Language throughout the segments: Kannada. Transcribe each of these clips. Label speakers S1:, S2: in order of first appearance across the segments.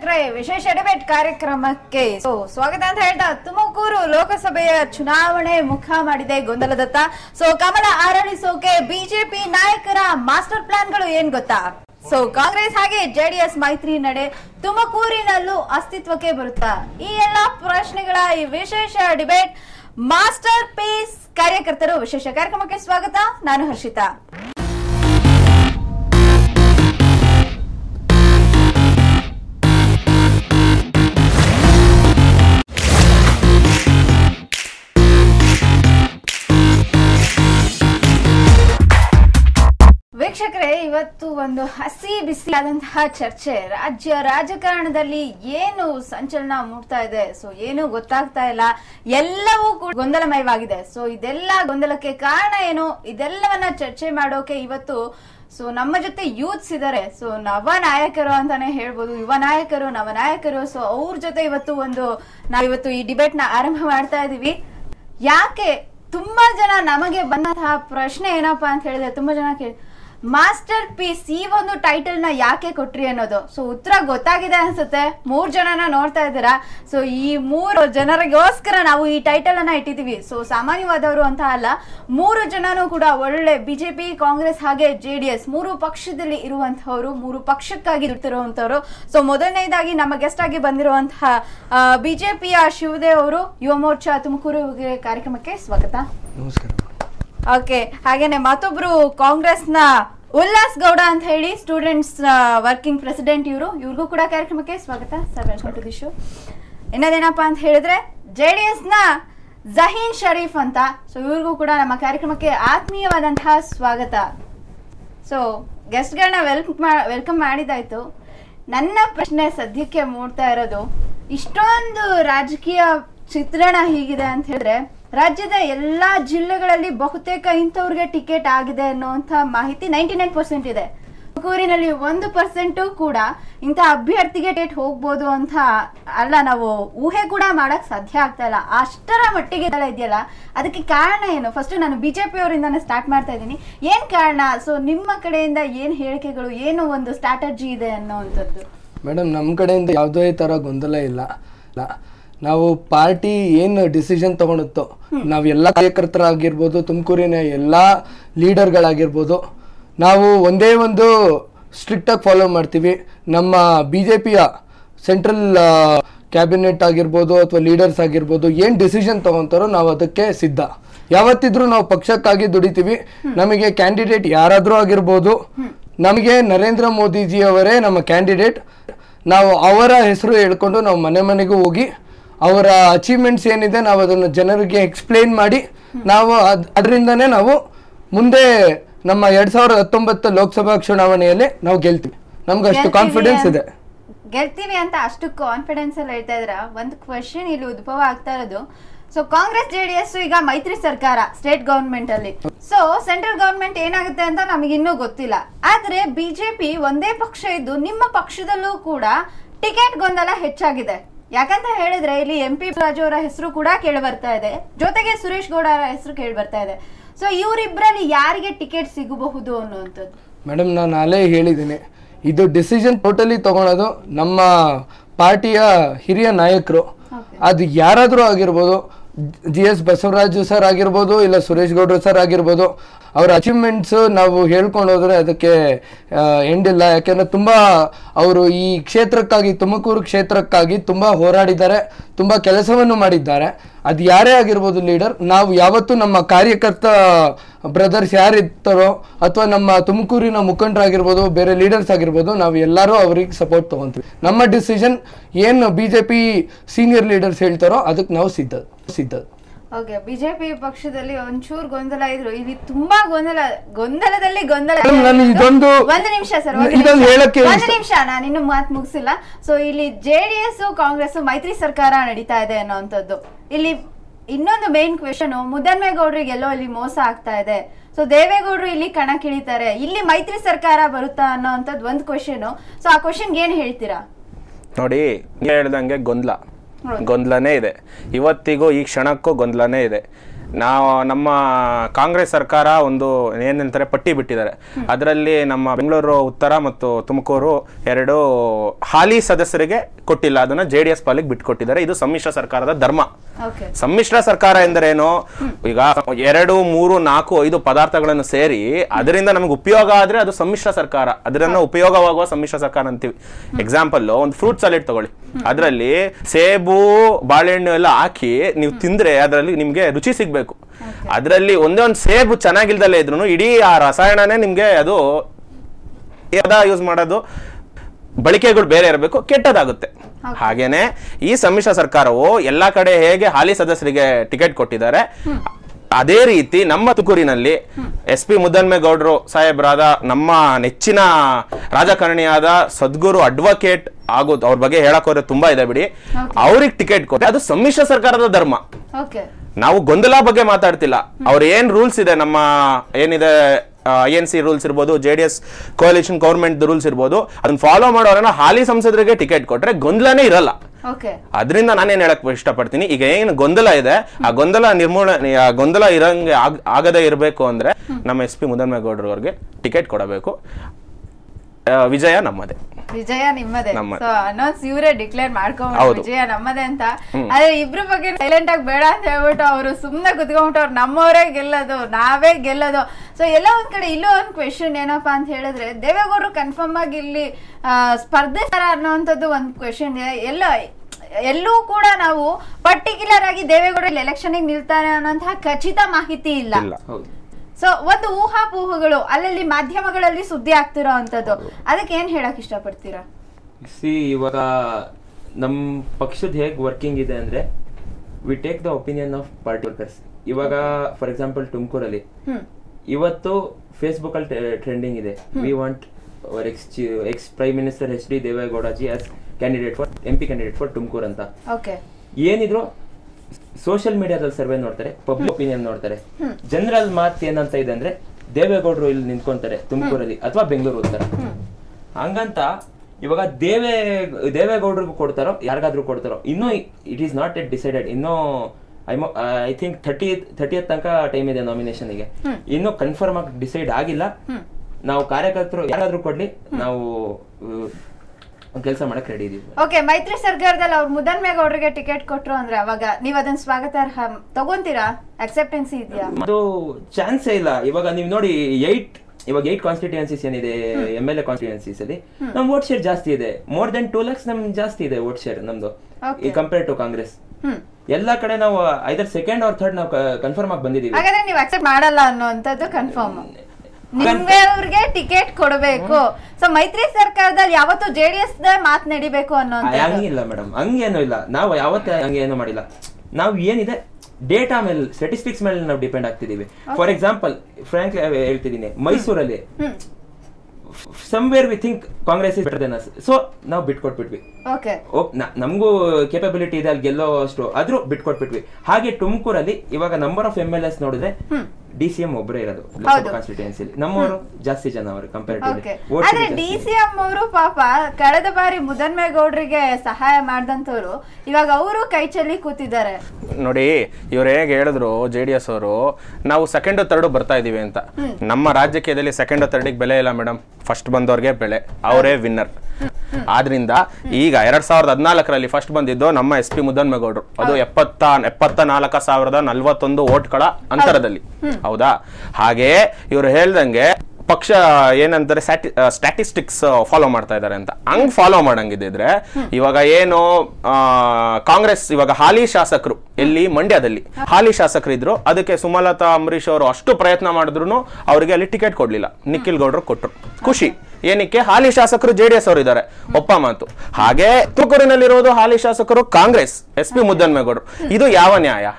S1: ವೀಕ್ಷಕರೇ ವಿಶೇಷ ಡಿಬೇಟ್ ಕಾರ್ಯಕ್ರಮಕ್ಕೆ ಸೊ ಸ್ವಾಗತ ಅಂತ ಹೇಳ್ತಾ ತುಮಕೂರು ಲೋಕಸಭೆಯ ಚುನಾವಣೆ ಮುಖ ಮಾಡಿದೆ ಗೊಂದಲದತ್ತ ಸೊ ಕಮಲ ಆರಳಿಸೋಕೆ ಬಿಜೆಪಿ ನಾಯಕರ ಮಾಸ್ಟರ್ ಪ್ಲಾನ್ಗಳು ಏನ್ ಗೊತ್ತಾ ಸೊ ಕಾಂಗ್ರೆಸ್ ಹಾಗೆ ಜೆಡಿಎಸ್ ಮೈತ್ರಿ ನಡೆ ತುಮಕೂರಿನಲ್ಲೂ ಅಸ್ತಿತ್ವಕ್ಕೆ ಬರುತ್ತಾ ಈ ಎಲ್ಲಾ ಪ್ರಶ್ನೆಗಳ ಈ ವಿಶೇಷ ಡಿಬೇಟ್ ಮಾಸ್ಟರ್ ಪೀಸ್ ಕಾರ್ಯಕರ್ತರು ವಿಶೇಷ ಕಾರ್ಯಕ್ರಮಕ್ಕೆ ಸ್ವಾಗತ ನಾನು ಹರ್ಷಿತಾ ವೀಕ್ಷಕರೇ ಇವತ್ತು ಒಂದು ಹಸಿ ಬಿಸಿಯಾದಂತಹ ಚರ್ಚೆ ರಾಜ್ಯ ರಾಜಕಾರಣದಲ್ಲಿ ಏನು ಸಂಚಲನ ಮೂಡ್ತಾ ಇದೆ ಸೊ ಏನು ಗೊತ್ತಾಗ್ತಾ ಇಲ್ಲ ಎಲ್ಲವೂ ಕೂಡ ಗೊಂದಲಮಯವಾಗಿದೆ ಸೊ ಇದೆಲ್ಲ ಗೊಂದಲಕ್ಕೆ ಕಾರಣ ಏನು ಇದೆಲ್ಲವನ್ನ ಚರ್ಚೆ ಮಾಡೋಕೆ ಇವತ್ತು ಸೊ ನಮ್ಮ ಜೊತೆ ಯೂತ್ಸ್ ಇದಾರೆ ಸೊ ನವ ನಾಯಕರು ಅಂತಾನೆ ಹೇಳ್ಬೋದು ಯುವ ನಾಯಕರು ನವ ನಾಯಕರು ಸೊ ಅವ್ರ ಜೊತೆ ಇವತ್ತು ಒಂದು ನಾವಿವತ್ತು ಈ ಡಿಬೇಟ್ ನ ಆರಂಭ ಮಾಡ್ತಾ ಇದೀವಿ ಯಾಕೆ ತುಂಬಾ ಜನ ನಮಗೆ ಬಂದಂತಹ ಪ್ರಶ್ನೆ ಏನಪ್ಪಾ ಅಂತ ಹೇಳಿದ್ರೆ ತುಂಬಾ ಜನ ಕೇಳಿ ಮಾಸ್ಟರ್ ಪೀಸ್ ಈ ಒಂದು ಟೈಟಲ್ ನ ಯಾಕೆ ಕೊಟ್ರಿ ಅನ್ನೋದು ಸೊ ಉತ್ತರ ಗೊತ್ತಾಗಿದೆ ಅನ್ಸುತ್ತೆ ಮೂರ್ ಜನನ ನೋಡ್ತಾ ಇದ್ದೀರಾ ಸೊ ಈ ಮೂರು ಜನರಿಗೋಸ್ಕರ ನಾವು ಈ ಟೈಟಲ್ ಅನ್ನ ಇಟ್ಟಿದೀವಿ ಸೊ ಸಾಮಾನ್ಯವಾದವರು ಅಂತ ಅಲ್ಲ ಮೂರು ಜನನು ಕೂಡ ಒಳ್ಳೆ ಬಿಜೆಪಿ ಕಾಂಗ್ರೆಸ್ ಹಾಗೆ ಜೆಡಿಎಸ್ ಮೂರು ಪಕ್ಷದಲ್ಲಿ ಇರುವಂತಹವರು ಮೂರು ಪಕ್ಷಕ್ಕಾಗಿ ಇರ್ತಿರುವಂತವರು ಸೊ ಮೊದಲನೇದಾಗಿ ನಮ್ಮ ಗೆಸ್ಟ್ ಆಗಿ ಬಂದಿರುವಂತಹ ಬಿಜೆಪಿಯ ಶಿವದೇವ್ ಅವರು ಯುವ ಮೋರ್ಚಾ ತುಮಕೂರು ಕಾರ್ಯಕ್ರಮಕ್ಕೆ ಸ್ವಾಗತ
S2: ನಮಸ್ಕಾರ
S1: ಓಕೆ ಹಾಗೇನೆ ಮತ್ತೊಬ್ರು ಕಾಂಗ್ರೆಸ್ನ ಉಲ್ಲಾಸ್ ಗೌಡ ಅಂತ ಹೇಳಿ ಸ್ಟೂಡೆಂಟ್ಸ್ ವರ್ಕಿಂಗ್ ಪ್ರೆಸಿಡೆಂಟ್ ಇವರು ಇವ್ರಿಗೂ ಕೂಡ ಕಾರ್ಯಕ್ರಮಕ್ಕೆ ಸ್ವಾಗತ sir welcome to the show ಇನ್ನದೇನಪ್ಪ ಅಂತ ಹೇಳಿದ್ರೆ ಜೆ ಡಿ ಎಸ್ ನ ಜಹೀನ್ ಶರೀಫ್ ಅಂತ ಸೊ ಇವ್ರಿಗೂ ಕೂಡ ನಮ್ಮ ಕಾರ್ಯಕ್ರಮಕ್ಕೆ ಆತ್ಮೀಯವಾದಂತಹ ಸ್ವಾಗತ ಸೊ ಗೆಸ್ಟ್ಗಳನ್ನ ವೆಲ್ಕಮ್ ವೆಲ್ಕಮ್ ಮಾಡಿದಾಯ್ತು ನನ್ನ ಪ್ರಶ್ನೆ ಸದ್ಯಕ್ಕೆ ಮೂಡ್ತಾ ಇರೋದು ಇಷ್ಟೊಂದು ರಾಜಕೀಯ ಚಿತ್ರಣ ಹೀಗಿದೆ ಅಂತ ಹೇಳಿದ್ರೆ ರಾಜ್ಯದ ಎಲ್ಲಾ ಜಿಲ್ಲೆಗಳಲ್ಲಿ ಬಹುತೇಕ ಇಂಥವ್ರಿಗೆ ಟಿಕೆಟ್ ಆಗಿದೆ ಅನ್ನುವಂಥ ಮಾಹಿತಿ ನೈಂಟಿ ನೈನ್ ಪರ್ಸೆಂಟ್ ಇದೆ ತುಮಕೂರಿನಲ್ಲಿ ಒಂದು ಪರ್ಸೆಂಟು ಕೂಡ ಇಂಥ ಅಭ್ಯರ್ಥಿಗೆ ಟಿಕೆಟ್ ಹೋಗ್ಬೋದು ಅಂತ ಅಲ್ಲ ನಾವು ಊಹೆ ಕೂಡ ಮಾಡಕ್ ಸಾಧ್ಯ ಆಗ್ತಾ ಇಲ್ಲ ಅಷ್ಟರ ಮಟ್ಟಿಗೆ ಇದೆಲ್ಲ ಇದೆಯಲ್ಲ ಅದಕ್ಕೆ ಕಾರಣ ಏನು ಫಸ್ಟ್ ನಾನು ಬಿಜೆಪಿ ಅವರಿಂದಾನೆ ಸ್ಟಾರ್ಟ್ ಮಾಡ್ತಾ ಇದ್ದೀನಿ ಏನ್ ಕಾರಣ ಸೊ ನಿಮ್ಮ ಕಡೆಯಿಂದ ಏನ್ ಹೇಳಿಕೆಗಳು ಏನು ಒಂದು ಸ್ಟ್ರಾಟಜಿ ಇದೆ ಅನ್ನೋವಂಥದ್ದು
S2: ಮೇಡಮ್ ನಮ್ಮ ಕಡೆಯಿಂದ ಯಾವುದೇ ಥರ ಗೊಂದಲ ಇಲ್ಲ ಇಲ್ಲ. ನಾವು ಪಾರ್ಟಿ ಏನು ಡಿಸಿಷನ್ ತಗೊಂಡುತ್ತೋ ನಾವು ಎಲ್ಲ ಕಾರ್ಯಕರ್ತರಾಗಿರ್ಬೋದು ತುಮಕೂರಿನ ಎಲ್ಲ ಲೀಡರ್ಗಳಾಗಿರ್ಬೋದು ನಾವು ಒಂದೇ ಒಂದು ಸ್ಟ್ರಿಕ್ಟಾಗಿ ಫಾಲೋ ಮಾಡ್ತೀವಿ ನಮ್ಮ ಬಿ ಜೆ ಪಿಯ ಸೆಂಟ್ರಲ್ ಕ್ಯಾಬಿನೆಟ್ ಆಗಿರ್ಬೋದು ಅಥವಾ ಲೀಡರ್ಸ್ ಆಗಿರ್ಬೋದು ಏನು ಡಿಸಿಷನ್ ತಗೊಂತಾರೋ ನಾವು ಅದಕ್ಕೆ ಸಿದ್ಧ ಯಾವತ್ತಿದ್ರೂ ನಾವು ಪಕ್ಷಕ್ಕಾಗಿ ದುಡಿತೀವಿ ನಮಗೆ ಕ್ಯಾಂಡಿಡೇಟ್ ಯಾರಾದರೂ ಆಗಿರ್ಬೋದು ನಮಗೆ ನರೇಂದ್ರ ಮೋದಿಜಿ ಅವರೇ ನಮ್ಮ ಕ್ಯಾಂಡಿಡೇಟ್ ನಾವು ಅವರ ಹೆಸರು ಹೇಳ್ಕೊಂಡು ನಾವು ಮನೆ ಮನೆಗೂ ಹೋಗಿ ಅವರ ಅಚೀವ್ಮೆಂಟ್ಸ್ ಏನಿದೆ ನಾವು ಅದನ್ನು ಜನರಿಗೆ ಎಕ್ಸ್ಪ್ಲೇನ್ ಮಾಡಿ ನಾವು ಅದ್ ಅದರಿಂದನೇ ನಾವು ಮುಂದೆ ನಮ್ಮ ಎರಡ್ ಸಾವಿರದ ಹತ್ತೊಂಬತ್ತು ಲೋಕಸಭಾ ಚುನಾವಣೆಯಲ್ಲಿ ನಾವು ಗೆಲ್ತೀವಿ ನಮ್ಗೆ ಅಷ್ಟು
S1: ಗೆಲ್ತೀವಿ
S2: ಕಾನ್ಫಿಡೆನ್ಸ್
S1: ಅಂತ-
S2: ಇದೆ
S1: ಗೆಲ್ತೀವಿ ಅಂತ ಅಷ್ಟು ಕಾನ್ಫಿಡೆನ್ಸ್ ಅಲ್ಲಿ ಹೇಳ್ತಾ ಇದ್ರ ಒಂದು ಕ್ವಶನ್ ಇಲ್ಲಿ ಉದ್ಭವ ಆಗ್ತಾ ಇರೋದು ಸೊ ಕಾಂಗ್ರೆಸ್ ಜೆಡಿಎಸ್ ಈಗ ಮೈತ್ರಿ ಸರ್ಕಾರ ಸ್ಟೇಟ್ ಗವರ್ಮೆಂಟ್ ಅಲ್ಲಿ ಸೊ ಸೆಂಟ್ರಲ್ ಗವರ್ಮೆಂಟ್ ಏನಾಗುತ್ತೆ ಅಂತ ನಮಗೆ ಇನ್ನೂ ಗೊತ್ತಿಲ್ಲ ಆದ್ರೆ ಬಿಜೆಪಿ ಒಂದೇ ಪಕ್ಷ ಇದ್ದು ನಿಮ್ಮ ಪಕ್ಷದಲ್ಲೂ ಕೂಡ ಟಿಕೆಟ್ ಗೊಂದಲ ಹೆಚ್ಚಾಗಿದೆ ಯಾಕಂತ ಹೇಳಿದ್ರೆ ಇಲ್ಲಿ ಎಂ ಪಿ ರಾಜು ಅವರ ಹೆಸರು ಕೂಡ ಕೇಳಿ ಬರ್ತಾ ಇದೆ ಜೊತೆಗೆ ಸುರೇಶ್ ಗೌಡ ಅವರ ಹೆಸರು ಕೇಳಿ ಬರ್ತಾ ಇದೆ ಸೊ ಇವರಿಬ್ಬರಲ್ಲಿ ಯಾರಿಗೆ ಟಿಕೆಟ್ ಸಿಗಬಹುದು ಅನ್ನುವಂಥದ್ದು
S2: ಮೇಡಮ್ ನಾನು ಅಲ್ಲೇ ಹೇಳಿದ್ದೀನಿ ಇದು ಡಿಸಿಷನ್ ಟೋಟಲಿ ತಗೊಳೋದು ನಮ್ಮ ಪಾರ್ಟಿಯ ಹಿರಿಯ ನಾಯಕರು
S1: Okay.
S2: ಅದು ಯಾರಾದರೂ ಆಗಿರ್ಬೋದು ಜಿ ಎಸ್ ಬಸವರಾಜು ಸರ್ ಆಗಿರ್ಬೋದು ಇಲ್ಲ ಸುರೇಶ್ ಗೌಡ್ರು ಸರ್ ಆಗಿರ್ಬೋದು ಅವ್ರ ಅಚೀವ್ಮೆಂಟ್ಸ್ ನಾವು ಹೇಳ್ಕೊಂಡು ಹೋದ್ರೆ ಅದಕ್ಕೆ ಎಂಡ್ ಇಲ್ಲ ಯಾಕೆಂದ್ರೆ ತುಂಬಾ ಅವರು ಈ ಕ್ಷೇತ್ರಕ್ಕಾಗಿ ತುಮಕೂರು ಕ್ಷೇತ್ರಕ್ಕಾಗಿ ತುಂಬಾ ಹೋರಾಡಿದ್ದಾರೆ ತುಂಬಾ ಕೆಲಸವನ್ನು ಮಾಡಿದ್ದಾರೆ ಅದು ಯಾರೇ ಆಗಿರ್ಬೋದು ಲೀಡರ್ ನಾವು ಯಾವತ್ತೂ ನಮ್ಮ ಕಾರ್ಯಕರ್ತ ಬ್ರದರ್ಸ್ ಯಾರಿರ್ತಾರೋ ಅಥವಾ ನಮ್ಮ ತುಮಕೂರಿನ ಮುಖಂಡರಾಗಿರ್ಬೋದು ಬೇರೆ ಲೀಡರ್ಸ್ ಆಗಿರ್ಬೋದು ನಾವು ಎಲ್ಲರೂ ಅವ್ರಿಗೆ ಸಪೋರ್ಟ್ ತಗೊಂತೀವಿ ನಮ್ಮ ಡಿಸಿಷನ್ ಏನು B J P senior leaders ಹೇಳ್ತಾರೋ ಅದಕ್ಕೆ ನಾವು ಸಿದ್ಧ ಸಿದ್ಧ
S1: ಓಕೆ ಬಿಜೆಪಿ ಪಕ್ಷದಲ್ಲಿ ಒಂಚೂರು ಗೊಂದಲ ಇದ್ರು ಇಲ್ಲಿ ತುಂಬಾ ಗೊಂದಲ ಗೊಂದಲದಲ್ಲಿ ಗೊಂದಲ
S2: Madam, ನಾನು ಇದೊಂದು-
S1: ಒಂದು ನಿಮಿಷ ಸರ್
S2: ಇದೊಂದು ಹೇಳಕ್ಕೆ
S1: ಒಂದು
S2: ಇಷ್ಟ-
S1: ನಿಮಿಷ ನಾನು ಇನ್ನು ಮಾತು ಮುಗಿಸಿಲ್ಲ ಸೊ ಇಲ್ಲಿ ಜೆಡಿಎಸ್ ಕಾಂಗ್ರೆಸ್ ಮೈತ್ರಿ ಸರ್ಕಾರ ನಡೀತಾ ಇದೆ ಅನ್ನೋಂಥದ್ದು ಇಲ್ಲಿ ಇನ್ನೊಂದು ಮೇನ್ ಕ್ವೆಶನ್ ಮುದ್ದನ್ಮೇಗೌಡರಿಗೆ ಎಲ್ಲೋ ಇಲ್ಲಿ ಮೋಸ ಆಗ್ತಾ ಇದೆ ಸೊ ದೇವೇಗೌಡರು ಇಲ್ಲಿ ಕಣಕ್ಕಿಳಿತಾರೆ ಇಲ್ಲಿ ಮೈತ್ರಿ ಸರ್ಕಾರ ಬರುತ್ತಾ ಅನ್ನೋಂಥದ್ದು ಒಂದು ಕ್ವೆಶನ್ ಸೊ ಆ ಕ್ವೆಶನ್ಗೆ ಏನ್ ಹೇಳ್ತೀರಾ
S3: ನೋಡಿ ನೀವ್ ಹೇಳ್ದಂಗೆ ಗೊಂದಲ
S1: ಹೌದು.
S3: ಗೊಂದಲನೇ ಇದೆ ಇವತ್ತಿಗೂ ಈ ಕ್ಷಣಕ್ಕೂ ಗೊಂದಲನೇ ಇದೆ ನಾವು ನಮ್ಮ ಕಾಂಗ್ರೆಸ್ ಸರ್ಕಾರ ಒಂದು ಏನಂತಾರೆ ಪಟ್ಟಿ ಬಿಟ್ಟಿದ್ದಾರೆ ಅದರಲ್ಲಿ ನಮ್ಮ ಬೆಂಗಳೂರು ಉತ್ತರ ಮತ್ತು ತುಮಕೂರು ಎರಡು ಹಾಲಿ ಸದಸ್ಯರಿಗೆ ಕೊಟ್ಟಿಲ್ಲ ಅದನ್ನ ಜೆ ಡಿ ಎಸ್ ಪಾಲಿಗೆ ಬಿಟ್ಕೊಟ್ಟಿದ್ದಾರೆ ಇದು ಸಮ್ಮಿಶ್ರ ಸರ್ಕಾರದ ಧರ್ಮ
S1: ಓಕೆ
S3: ಸಮ್ಮಿಶ್ರ ಸರ್ಕಾರ ಎಂದರೇನು ಈಗ ಎರಡು ಮೂರು ನಾಲ್ಕು ಐದು ಪದಾರ್ಥಗಳನ್ನು ಸೇರಿ ಅದರಿಂದ ನಮಗೆ ಉಪಯೋಗ ಆದ್ರೆ ಅದು ಸಮ್ಮಿಶ್ರ ಸರ್ಕಾರ ಅದರಿಂದ ಉಪಯೋಗವಾಗುವ ಸಮ್ಮಿಶ್ರ ಸರ್ಕಾರ ಅಂತೀವಿ ಎಕ್ಸಾಂಪಲ್ ಒಂದು ಫ್ರೂಟ್ ಸಾಲಿಡ್ ತಗೊಳ್ಳಿ ಅದರಲ್ಲಿ ಸೇಬು ಬಾಳೆಹಣ್ಣು ಎಲ್ಲ ಹಾಕಿ ನೀವು ತಿಂದ್ರೆ ಅದರಲ್ಲಿ ನಿಮ್ಗೆ ರುಚಿ ಸಿಗ್ಬೇಕು ಅದರಲ್ಲಿ ಒಂದೇ ಒಂದು ಸೇಬು ಚೆನ್ನಾಗಿಲ್ದಲ್ಲೇ ಇದ್ರು ಇಡೀ ಆ ರಸಾಯನನೇ ನಿಮ್ಗೆ ಅದು ಯದ ಯೂಸ್ ಮಾಡೋದು ಬಳಕೆಗಳು ಬೇರೆ ಇರಬೇಕು ಕೆಟ್ಟದಾಗುತ್ತೆ ಹಾಗೇನೆ ಈ ಸಮ್ಮಿಶ್ರ ಸರ್ಕಾರವು ಎಲ್ಲಾ ಕಡೆ ಹೇಗೆ ಹಾಲಿ ಸದಸ್ಯರಿಗೆ ಟಿಕೆಟ್ ಕೊಟ್ಟಿದ್ದಾರೆ ಅದೇ ರೀತಿ ನಮ್ಮ ತುಕೂರಿನಲ್ಲಿ ಎಸ್ ಪಿ ಮುದ್ದನ್ಮೇಗೌಡರು ಸಾಹೇಬ್ರಾದ ನಮ್ಮ ನೆಚ್ಚಿನ ರಾಜಕಾರಣಿಯಾದ ಸದ್ಗುರು ಅಡ್ವೊಕೇಟ್ ಆಗೋದು ಅವ್ರ ಬಗ್ಗೆ ಹೇಳಕ್ ಹೋದ್ರೆ ತುಂಬಾ ಇದೆ ಬಿಡಿ ಅವ್ರಿಗೆ ಟಿಕೆಟ್ ಕೊಟ್ಟರೆ ಅದು ಸಮ್ಮಿಶ್ರ ಸರ್ಕಾರದ ಧರ್ಮ
S1: ಓಕೆ
S3: ನಾವು ಗೊಂದಲ ಬಗ್ಗೆ ಮಾತಾಡ್ತಿಲ್ಲ ಅವ್ರ ಏನ್ ರೂಲ್ಸ್ ಇದೆ ನಮ್ಮ ಏನಿದೆ ಐ ಎನ್ ಸಿ ರೂಲ್ಸ್ ಇರ್ಬೋದು J D S coalition government rules ಇರ್ಬೋದು ಅದನ್ನ ಫಾಲೋ ಮಾಡೋರನ್ನ ಹಾಲಿ ಸಂಸದರಿಗೆ ಟಿಕೆಟ್ ಕೊಟ್ರೆ ಗೊಂದಲನೇ ಇರಲ್ಲ
S1: ಓಕೆ
S3: ಅದರಿಂದ ನಾನೇನ್ ಹೇಳಕ್ ಇಷ್ಟಪಡ್ತೀನಿ ಈಗ ಏನು ಗೊಂದಲ ಇದೆ ಆ ಗೊಂದಲ ನಿರ್ಮೂಲನೆ ಆ ಗೊಂದಲ ಇರಂಗೆ ಆಗ್- ಆಗದೇ ಇರಬೇಕು ಅಂದ್ರೆ ನಮ್ಮ ಎಸ್ ಪಿ ಮುದ್ದನ್ಮೇಗೌಡರು ಅವ್ರಿಗೆ ಟಿಕೆಟ್ ಕೊಡಬೇಕು ಆ, ವಿಜಯ ನಮ್ಮದೇ
S1: ವಿಜಯ ನಿಮ್ಮದೇ
S3: ನಮ್ಮದೇ.
S1: ಸೊ ಅನೌನ್ಸ್ ಇವರೇ ಡಿಕ್ಲೇರ್ ಮಾಡ್ಕೊಂಡ್ರು
S3: ಹೌದು.
S1: ವಿಜಯ ನಮ್ಮದೇ ಅಂತ ಆದ್ರೆ ಇಬ್ರು ಬಗ್ಗೆ ಸೈಲೆಂಟ್ ಆಗಿ ಬೇಡ ಅಂತ ಹೇಳ್ಬಿಟ್ಟು ಅವರು ಸುಮ್ನೆ ಕುತ್ಕೊಂಡ್ಬಿಟ್ಟು ಅವ್ರು ನಮ್ಮವರೇ ಗೆಲ್ಲೋದು ನಾವೇ ಗೆಲ್ಲೋದು ಸೊ ಎಲ್ಲ ಒಂದ್ ಕಡೆ ಇಲ್ಲೂ ಒಂದ್ ಕ್ವೆಶನ್ ಏನಪ್ಪಾ ಅಂತ ಹೇಳಿದ್ರೆ ದೇವೇಗೌಡರು ಕನ್ಫರ್ಮ್ ಆಗಿ ಇಲ್ಲಿ ಆ, ಸ್ಪರ್ಧಿಸ್ತಾರ ಅನ್ನೋಂಥದ್ದು ಒಂದ್ ಕ್ವೆಶನ್ ಇದೆ ಎಲ್ಲ ಎಲ್ಲೂ ಕೂಡ ನಾವು ಪರ್ಟಿಕ್ಯುಲರ್ ಆಗಿ ದೇವೇಗೌಡರು ಇಲ್ಲಿ ಎಲೆಕ್ಷನ್ ನಿಲ್ತಾರೆ ಅನ್ನೋಂತಹ ಖಚಿತ ಮಾಹಿತಿ ಇಲ್ಲ
S3: ಇಲ್ಲ
S1: ಸೊ ಒಂದು ಊಹಾಪೋಹಗಳು ಅಲ್ಲಲ್ಲಿ ಮಾಧ್ಯಮಗಳಲ್ಲಿ ಸುದ್ದಿ ಆಗ್ತಿರೋ ಅಂತದ್ದು ಅದಕ್ಕೆ ಏನ್ ಹೇಳಕ್ ಇಷ್ಟಪಡ್ತೀರಾ
S4: ಸಿ ಇವಾಗ ನಮ್ಮ ಪಕ್ಷದ ಹೇಗೆ ವರ್ಕಿಂಗ್ ಇದೆ ಅಂದ್ರೆ we take the opinion of party workers ಇವಾಗ ಫಾರ್ ಎಕ್ಸಾಂಪಲ್ ತುಮಕೂರಲ್ಲಿ
S1: ಹ್ಮ್
S4: ಇವತ್ತು ಫೇಸ್ಬುಕ್ ಅಲ್ಲಿ ಟ್ರೆಂಡಿಂಗ್ ಇದೆ we want our ex ex prime minister H D Deve Gowda ji as candidate for M P candidate for Tumakuru ಅಂತ
S1: ಓಕೆ
S4: ಏನಿದ್ರು ಸೋಷಿಯಲ್ ಮೀಡಿಯಾದಲ್ಲಿ ಸರ್ವೆ ನೋಡ್ತಾರೆ ಪಬ್ಲಿಕ್ ಒಪಿನಿಯನ್ ನೋಡ್ತಾರೆ ಜನರಲ್ ಮಾತ್ ಏನಂತ ಇದೆ ಅಂದ್ರೆ ದೇವೇಗೌಡರು ಇಲ್ಲಿ ನಿಂತ್ಕೊಂತಾರೆ ತುಮಕೂರಲ್ಲಿ ಅಥವಾ ಬೆಂಗಳೂರು ಹೋಗ್ತಾರೆ ಹಂಗಂತ ಇವಾಗ ದೇವೇ ದೇವೇಗೌಡರಿಗೂ ಕೊಡ್ತಾರೋ ಯಾರಿಗಾದ್ರೂ ಕೊಡ್ತಾರೋ ಇನ್ನೂ it is not yet decided ಇನ್ನೂ I I think thirty thirty ತನಕ ಟೈಮ್ ಇದೆ ನಾಮಿನೇಷನ್ಗೆ ಇನ್ನೂ ಕನ್ಫರ್ಮ್ ಆಗಿ ಡಿಸೈಡ್ ಆಗಿಲ್ಲ ನಾವು ಕಾರ್ಯಕರ್ತರು ಯಾರಾದ್ರೂ ಕೊಡ್ಲಿ ನಾವು ಕೆಲಸ ಮಾಡಕ್ ರೆಡಿ ಇದೀವಿ
S1: ಓಕೆ ಮೈತ್ರಿ ಸರ್ಕಾರದಲ್ಲಿ ಅವ್ರು ಮುದ್ದನ್ಮೇಗೌಡರಿಗೆ ಟಿಕೆಟ್ ಕೊಟ್ರು ಅಂದ್ರೆ ಅವಾಗ ನೀವ್ ಅದನ್ನ ಸ್ವಾಗತಾರ್ಹ ತಗೊಂತೀರಾ ಅಕ್ಸೆಪ್ಟೆನ್ಸಿ ಇದೆಯಾ
S4: ಅದು ಚಾನ್ಸೇ ಇಲ್ಲ ಇವಾಗ ನೀವು ನೋಡಿ ಏಟ್ ಇವಾಗ ಏಟ್ ಕಾನ್ಸ್ಟಿಟ್ಯೂನ್ಸೀಸ್ ಏನಿದೆ ಎಮ್ ಎಲ್ ಎ ಕಾನ್ಸ್ಟಿಟ್ಯೂನ್ಸೀಸ್ ಅಲ್ಲಿ ನಮ್ ವೋಟ್ ಶೇರ್ ಜಾಸ್ತಿ ಇದೆ ಮೋರ್ ದೆನ್ ಟೂ ಲ್ಯಾಕ್ಸ್ ನಮ್ ಜಾಸ್ತಿ ಇದೆ ವೋಟ್ ಶೇರ್ ನಮ್ದು
S1: Okay.
S4: Compare to Congress
S1: hmm
S4: ಎಲ್ಲಾ ಕಡೆ ನಾವು ಐದರ್ ಸೆಕೆಂಡ್ ಆರ್ ಥರ್ಡ್ ನಾವು ಕನ್ಫರ್ಮ್ ಆಗಿ ಬಂದಿದೀವಿ
S1: ಹಾಗಾದ್ರೆ ನೀವು ಅಕ್ಸೆಪ್ಟ್ ಮಾಡಲ್ಲ ಅನ್ನೋಂಥದ್ದು ಕನ್ಫರ್ಮ್ ನಿಮ್ಗೆ ಅವ್ರಿಗೆ ಟಿಕೆಟ್ ಕೊಡಬೇಕು ಸೊ ಮೈತ್ರಿ ಸರ್ಕಾರದಲ್ಲಿ ಯಾವತ್ತು ಜೆಡಿಎಸ್ ಮಾತ್ ನಡಿಬೇಕು ಅನ್ನೋಂಥದ್ದು
S4: ಹಂಗಿಲ್ಲ ಮೇಡಮ್ ಹಂಗೇನು ಇಲ್ಲ ನಾವು ಯಾವತ್ತೇ ಹಂಗೆ ಏನು ಮಾಡಿಲ್ಲ ನಾವು ಏನಿದೆ ಡೇಟಾ ಮೇಲೆ ಸ್ಟಾಟಿಸ್ಟಿಕ್ಸ್ ಮೇಲೆ ನಾವು ಡಿಪೆಂಡ್ ಆಗ್ತಿದೀವಿ ಫಾರ್ ಎಕ್ಸಾಂಪಲ್ ಫ್ರಾಂಕ್ ಹೇಳ್ತಿದ್ದೀನಿ ಮೈಸೂರಲ್ಲಿ
S1: hmm
S4: somewhere we think Congress is better then us so ನಾವು ಬಿಟ್ಕೊಟ್ಬಿಟ್ವಿ
S1: ಓಕೆ
S4: ಓಕ್ ನ- ನಮಗೂ ಕೇಪಬಿಲಿಟಿ ಇದೆ ಅಲ್ಲಿ ಗೆಲ್ಲೋ ಅಷ್ಟು ಆದ್ರೂ ಬಿಟ್ಕೊಟ್ಬಿಟ್ವಿ ಹಾಗೆ ತುಮಕೂರಲ್ಲಿ ಇವಾಗ number of M L S ನೋಡಿದ್ರೆ ಡಿ ಸಿ ಎಂ ಒಬ್ಬರೇ ಇರೋದು
S1: ಹೌದು.
S4: ಕಾನ್ಸ್ಟಿಟ್ಯೂನ್ಸಿಲಿ ನಮ್ಮವರು ಜಾಸ್ತಿ ಜನ ಅವರು ಕಂಪೇರ್
S1: ಓಕೆ ಆದ್ರೆ ಡಿ ಸಿ ಎಂ ಅವರು ಪಾಪ ಕಳೆದ ಬಾರಿ ಮುದನ್ಮೇಗೌಡರಿಗೆ ಸಹಾಯ ಮಾಡ್ದಂತವ್ರು ಇವಾಗ ಅವರು ಕೈ ಚೆಲ್ಲಿ ಕೂತಿದ್ದಾರೆ
S3: ನೋಡಿ ಇವ್ರು ಹೇಗೆ ಹೇಳಿದ್ರು ಜೆ ಡಿ ಎಸ್ ಅವರು ನಾವು ಸೆಕೆಂಡ್ ತರ್ಡ್ ಬರ್ತಾ ಇದೀವಿ ಅಂತ ನಮ್ಮ ರಾಜಕೀಯದಲ್ಲಿ ಸೆಕೆಂಡ್ ತರ್ಡಿಗೆ ಬೆಲೆ ಇಲ್ಲ ಮೇಡಮ್ ಫಸ್ಟ್ ಬಂದವ್ರಿಗೆ ಬೆಲೆ ಅವರೇ ವಿನ್ನರ್ ಆದ್ರಿಂದ ಈಗ ಎರಡ್ ಸಾವಿರದ ಹದಿನಾಲ್ಕರಲ್ಲಿ ಫಸ್ಟ್ ಬಂದಿದ್ದು ನಮ್ಮ ಎಸ್ ಪಿ ಮುದ್ದನ್ಮೇಗೌಡರು ಅದು ಎಪ್ಪತ್ತ ಎಪ್ಪತ್ತ ನಾಲ್ಕ ಸಾವಿರದ ನಲ್ವತ್ತೊಂದು ಓಟ್ಗಳ ಅಂತರದಲ್ಲಿ ಹೌದಾ ಹಾಗೆ ಇವರು ಹೇಳ್ದಂಗೆ ಪಕ್ಷ ಏನಂತಾರೆ ಸ್ಟ್ಯಾಟಿಸ್ಟಿಕ್ಸ್ ಫಾಲೋ ಮಾಡ್ತಾ ಇದ್ದಾರೆ ಅಂತ ಹಂಗ್ ಫಾಲೋ ಮಾಡಂಗಿದ್ರೆ ಇವಾಗ ಏನು ಆ, ಕಾಂಗ್ರೆಸ್ ಇವಾಗ ಹಾಲಿ ಶಾಸಕರು ಎಲ್ಲಿ ಮಂಡ್ಯದಲ್ಲಿ ಹಾಲಿ ಶಾಸಕರು ಇದ್ರು ಅದಕ್ಕೆ ಸುಮಲತಾ ಅಂಬರೀಶ್ ಅವರು ಅಷ್ಟು ಪ್ರಯತ್ನ ಮಾಡಿದ್ರು ಅವರಿಗೆ ಅಲ್ಲಿ ಟಿಕೆಟ್ ಕೊಡ್ಲಿಲ್ಲ ನಿಖಿಲ್ ಗೌಡ್ರು ಕೊಟ್ರು ಖುಷಿ ಏನಕ್ಕೆ ಹಾಲಿ ಶಾಸಕರು ಜೆ ಡಿ ಎಸ್ ಅವರು ಇದ್ದಾರೆ ಒಪ್ಪ ಮಾತು ಹಾಗೆ ತುಮಕೂರಿನಲ್ಲಿರೋದು ಹಾಲಿ ಶಾಸಕರು ಕಾಂಗ್ರೆಸ್ ಎಸ್ ಪಿ ಮುದ್ದನ್ಮೇಗೌಡರು ಇದು ಯಾವ ನ್ಯಾಯ